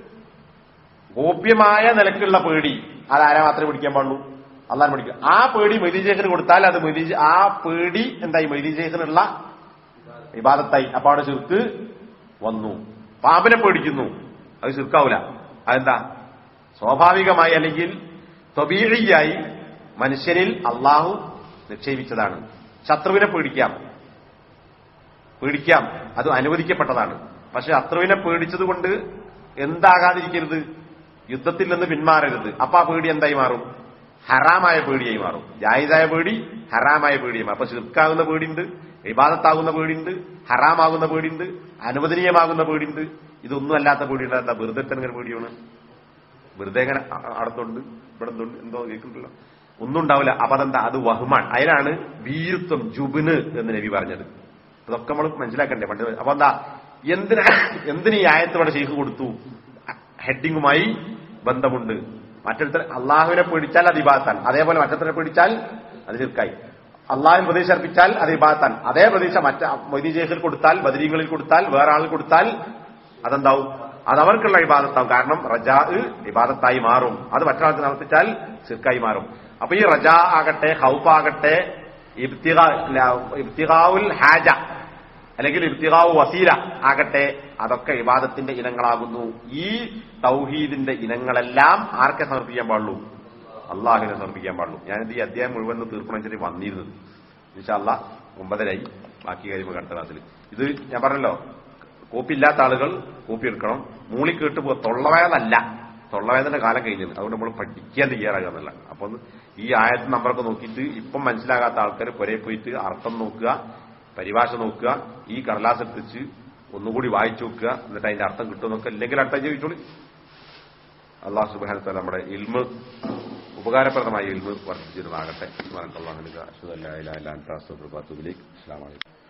ഗോപ്യമായ നിലക്കുള്ള പേടി അതാരാ മാത്രമേ പിടിക്കാൻ പാടുള്ളൂ അള്ളാൻ പിടിക്കുക ആ പേടി മൊയ്തീജേഖന് കൊടുത്താൽ അത് മൊയ്തീ ആ പേടി എന്തായി മൊയ്തീജേഖനുള്ള വിവാദത്തായി അപ്പൊ അവിടെ ചെറുക്ക് വന്നു പാമ്പിനെ പേടിക്കുന്നു അത് ചെറുക്കാവൂല അതെന്താ സ്വാഭാവികമായി അല്ലെങ്കിൽ തൊബീഴിയായി മനുഷ്യനിൽ അള്ളാഹു നിക്ഷേപിച്ചതാണ് ശത്രുവിനെ പേടിക്കാം പേടിക്കാം അത് അനുവദിക്കപ്പെട്ടതാണ് പക്ഷെ ശത്രുവിനെ പേടിച്ചതുകൊണ്ട് എന്താകാതിരിക്കരുത് യുദ്ധത്തിൽ നിന്ന് പിന്മാറരുത് അപ്പൊ ആ പേടി എന്തായി മാറും ഹറാമായ പേടിയായി മാറും ജായിദായ പേടി ഹറാമായ പേടിയായി മാറും അപ്പൊ ശിർക്കാകുന്ന പേടിയുണ്ട് വിവാദത്താകുന്ന പേടിയുണ്ട് ഹറാമാകുന്ന പേടിയുണ്ട് അനുവദനീയമാകുന്ന പേടിയുണ്ട് ഇതൊന്നും അല്ലാത്ത പേടിയുണ്ട് എന്താ വെറുതെ തന്നെ പേടിയാണ് വെറുതെ ഇങ്ങനെ അ- അടത്തുണ്ട് ഇവിടെ എന്തുണ്ട് എന്തോ കേൾക്കുന്നുണ്ടല്ലോ ഒന്നും ഉണ്ടാവില്ല അപ്പൊ അതെന്താ അത് വഹുമാൻ അതിനാണ് വീരുത്വം ജുബിന് എന്ന് നബി പറഞ്ഞത് അതൊക്കെ നമ്മൾ മനസ്സിലാക്കണ്ടേ പണ്ട് അപ്പൊ എന്താ എന്തിനാ എന്തിന് ഈ ആയത്ത് ഇവിടെ ഷെയ്ഖ് കൊടുത്തു ഹെഡിങ്ങുമായി ബന്ധമുണ്ട് മറ്റൊരുത്തർ അള്ളാഹുവിനെ പേടിച്ചാൽ അത് ഇബാത്താൻ അതേപോലെ മറ്റൊരുത്തരെ പേടിച്ചാൽ അത് ചെറുക്കായി അള്ളാഹുവിന് പ്രതീക്ഷ അർപ്പിച്ചാൽ അത് ഇബാത്താൻ അതേ പ്രതീക്ഷ മറ്റ മൊയ്തി ജേഖിൽ കൊടുത്താൽ ബദരീങ്ങളിൽ കൊടുത്താൽ വേറെ ആളിൽ കൊടുത്താൽ അതെന്താവും അത് അവർക്കുള്ള ഇബാദത്താവും കാരണം റജാ ഇബാദത്തായി മാറും അത് മറ്റൊരാൾക്ക് നടത്തിച്ചാൽ സിർക്കായി മാറും അപ്പൊ ഈ റജാ ആകട്ടെ ഹൗഫ് ആകട്ടെ ഇബ്തിഗാ- ല- ഇബ്തിഗാവുൽ ഹാജ അല്ലെങ്കിൽ ഇബ്തിഗാവു വസീല ആകട്ടെ അതൊക്കെ വിവാദത്തിന്റെ ഇനങ്ങളാകുന്നു ഈ തൗഹീദിന്റെ ഇനങ്ങളെല്ലാം ആർക്കെ സമർപ്പിക്കാൻ പാടുള്ളൂ അള്ളാഹുവിനെ സമർപ്പിക്കാൻ പാടുള്ളൂ ഞാനിത് ഈ അധ്യായം മുഴുവൻ തീർക്കണം വെച്ചിട്ട് വന്നിരുന്നത് ഇൻഷാല്ല ഒമ്പതരായി ബാക്കി കഴിയുമ്പോൾ അടുത്ത ക്ലാസ്സിൽ ഇത് ഞാൻ പറഞ്ഞല്ലോ കോപ്പി ഇല്ലാത്ത ആളുകൾ കോപ്പി എടുക്കണം മൂളി കേട്ട് പോ തൊള്ളവേദനല്ല തൊള്ളവേദന കാലം കഴിഞ്ഞത് അതുകൊണ്ട് നമ്മൾ പഠിക്കാൻ തയ്യാറാകുക എന്നല്ല അപ്പൊ ഒന്ന് ഈ ആയത്ത് നമ്പറൊക്കെ നോക്കിയിട്ട് ഇപ്പം മനസ്സിലാകാത്ത ആൾക്കാർ പുരേ പോയിട്ട് അർത്ഥം നോക്കുക പരിഭാഷ നോക്കുക ഈ കടലാസ് എടുത്തിച്ച് ഒന്നുകൂടി വായിച്ചു നോക്കുക എന്നിട്ട് അതിന്റെ അർത്ഥം കിട്ടുമെന്നൊക്കെ ഇല്ലെങ്കിൽ അർത്ഥം ചോദിച്ചോളി അള്ളാഹു സുബാനത്ത നമ്മുടെ ഇൽമ് ഉപകാരപ്രദമായ ഇൽമ് വർദ്ധിച്ചിരുന്നാകട്ടെ അള്ളാഹുലിക്ക് അശ്വതല്ലാ അസ്ലാം വലൈക്കും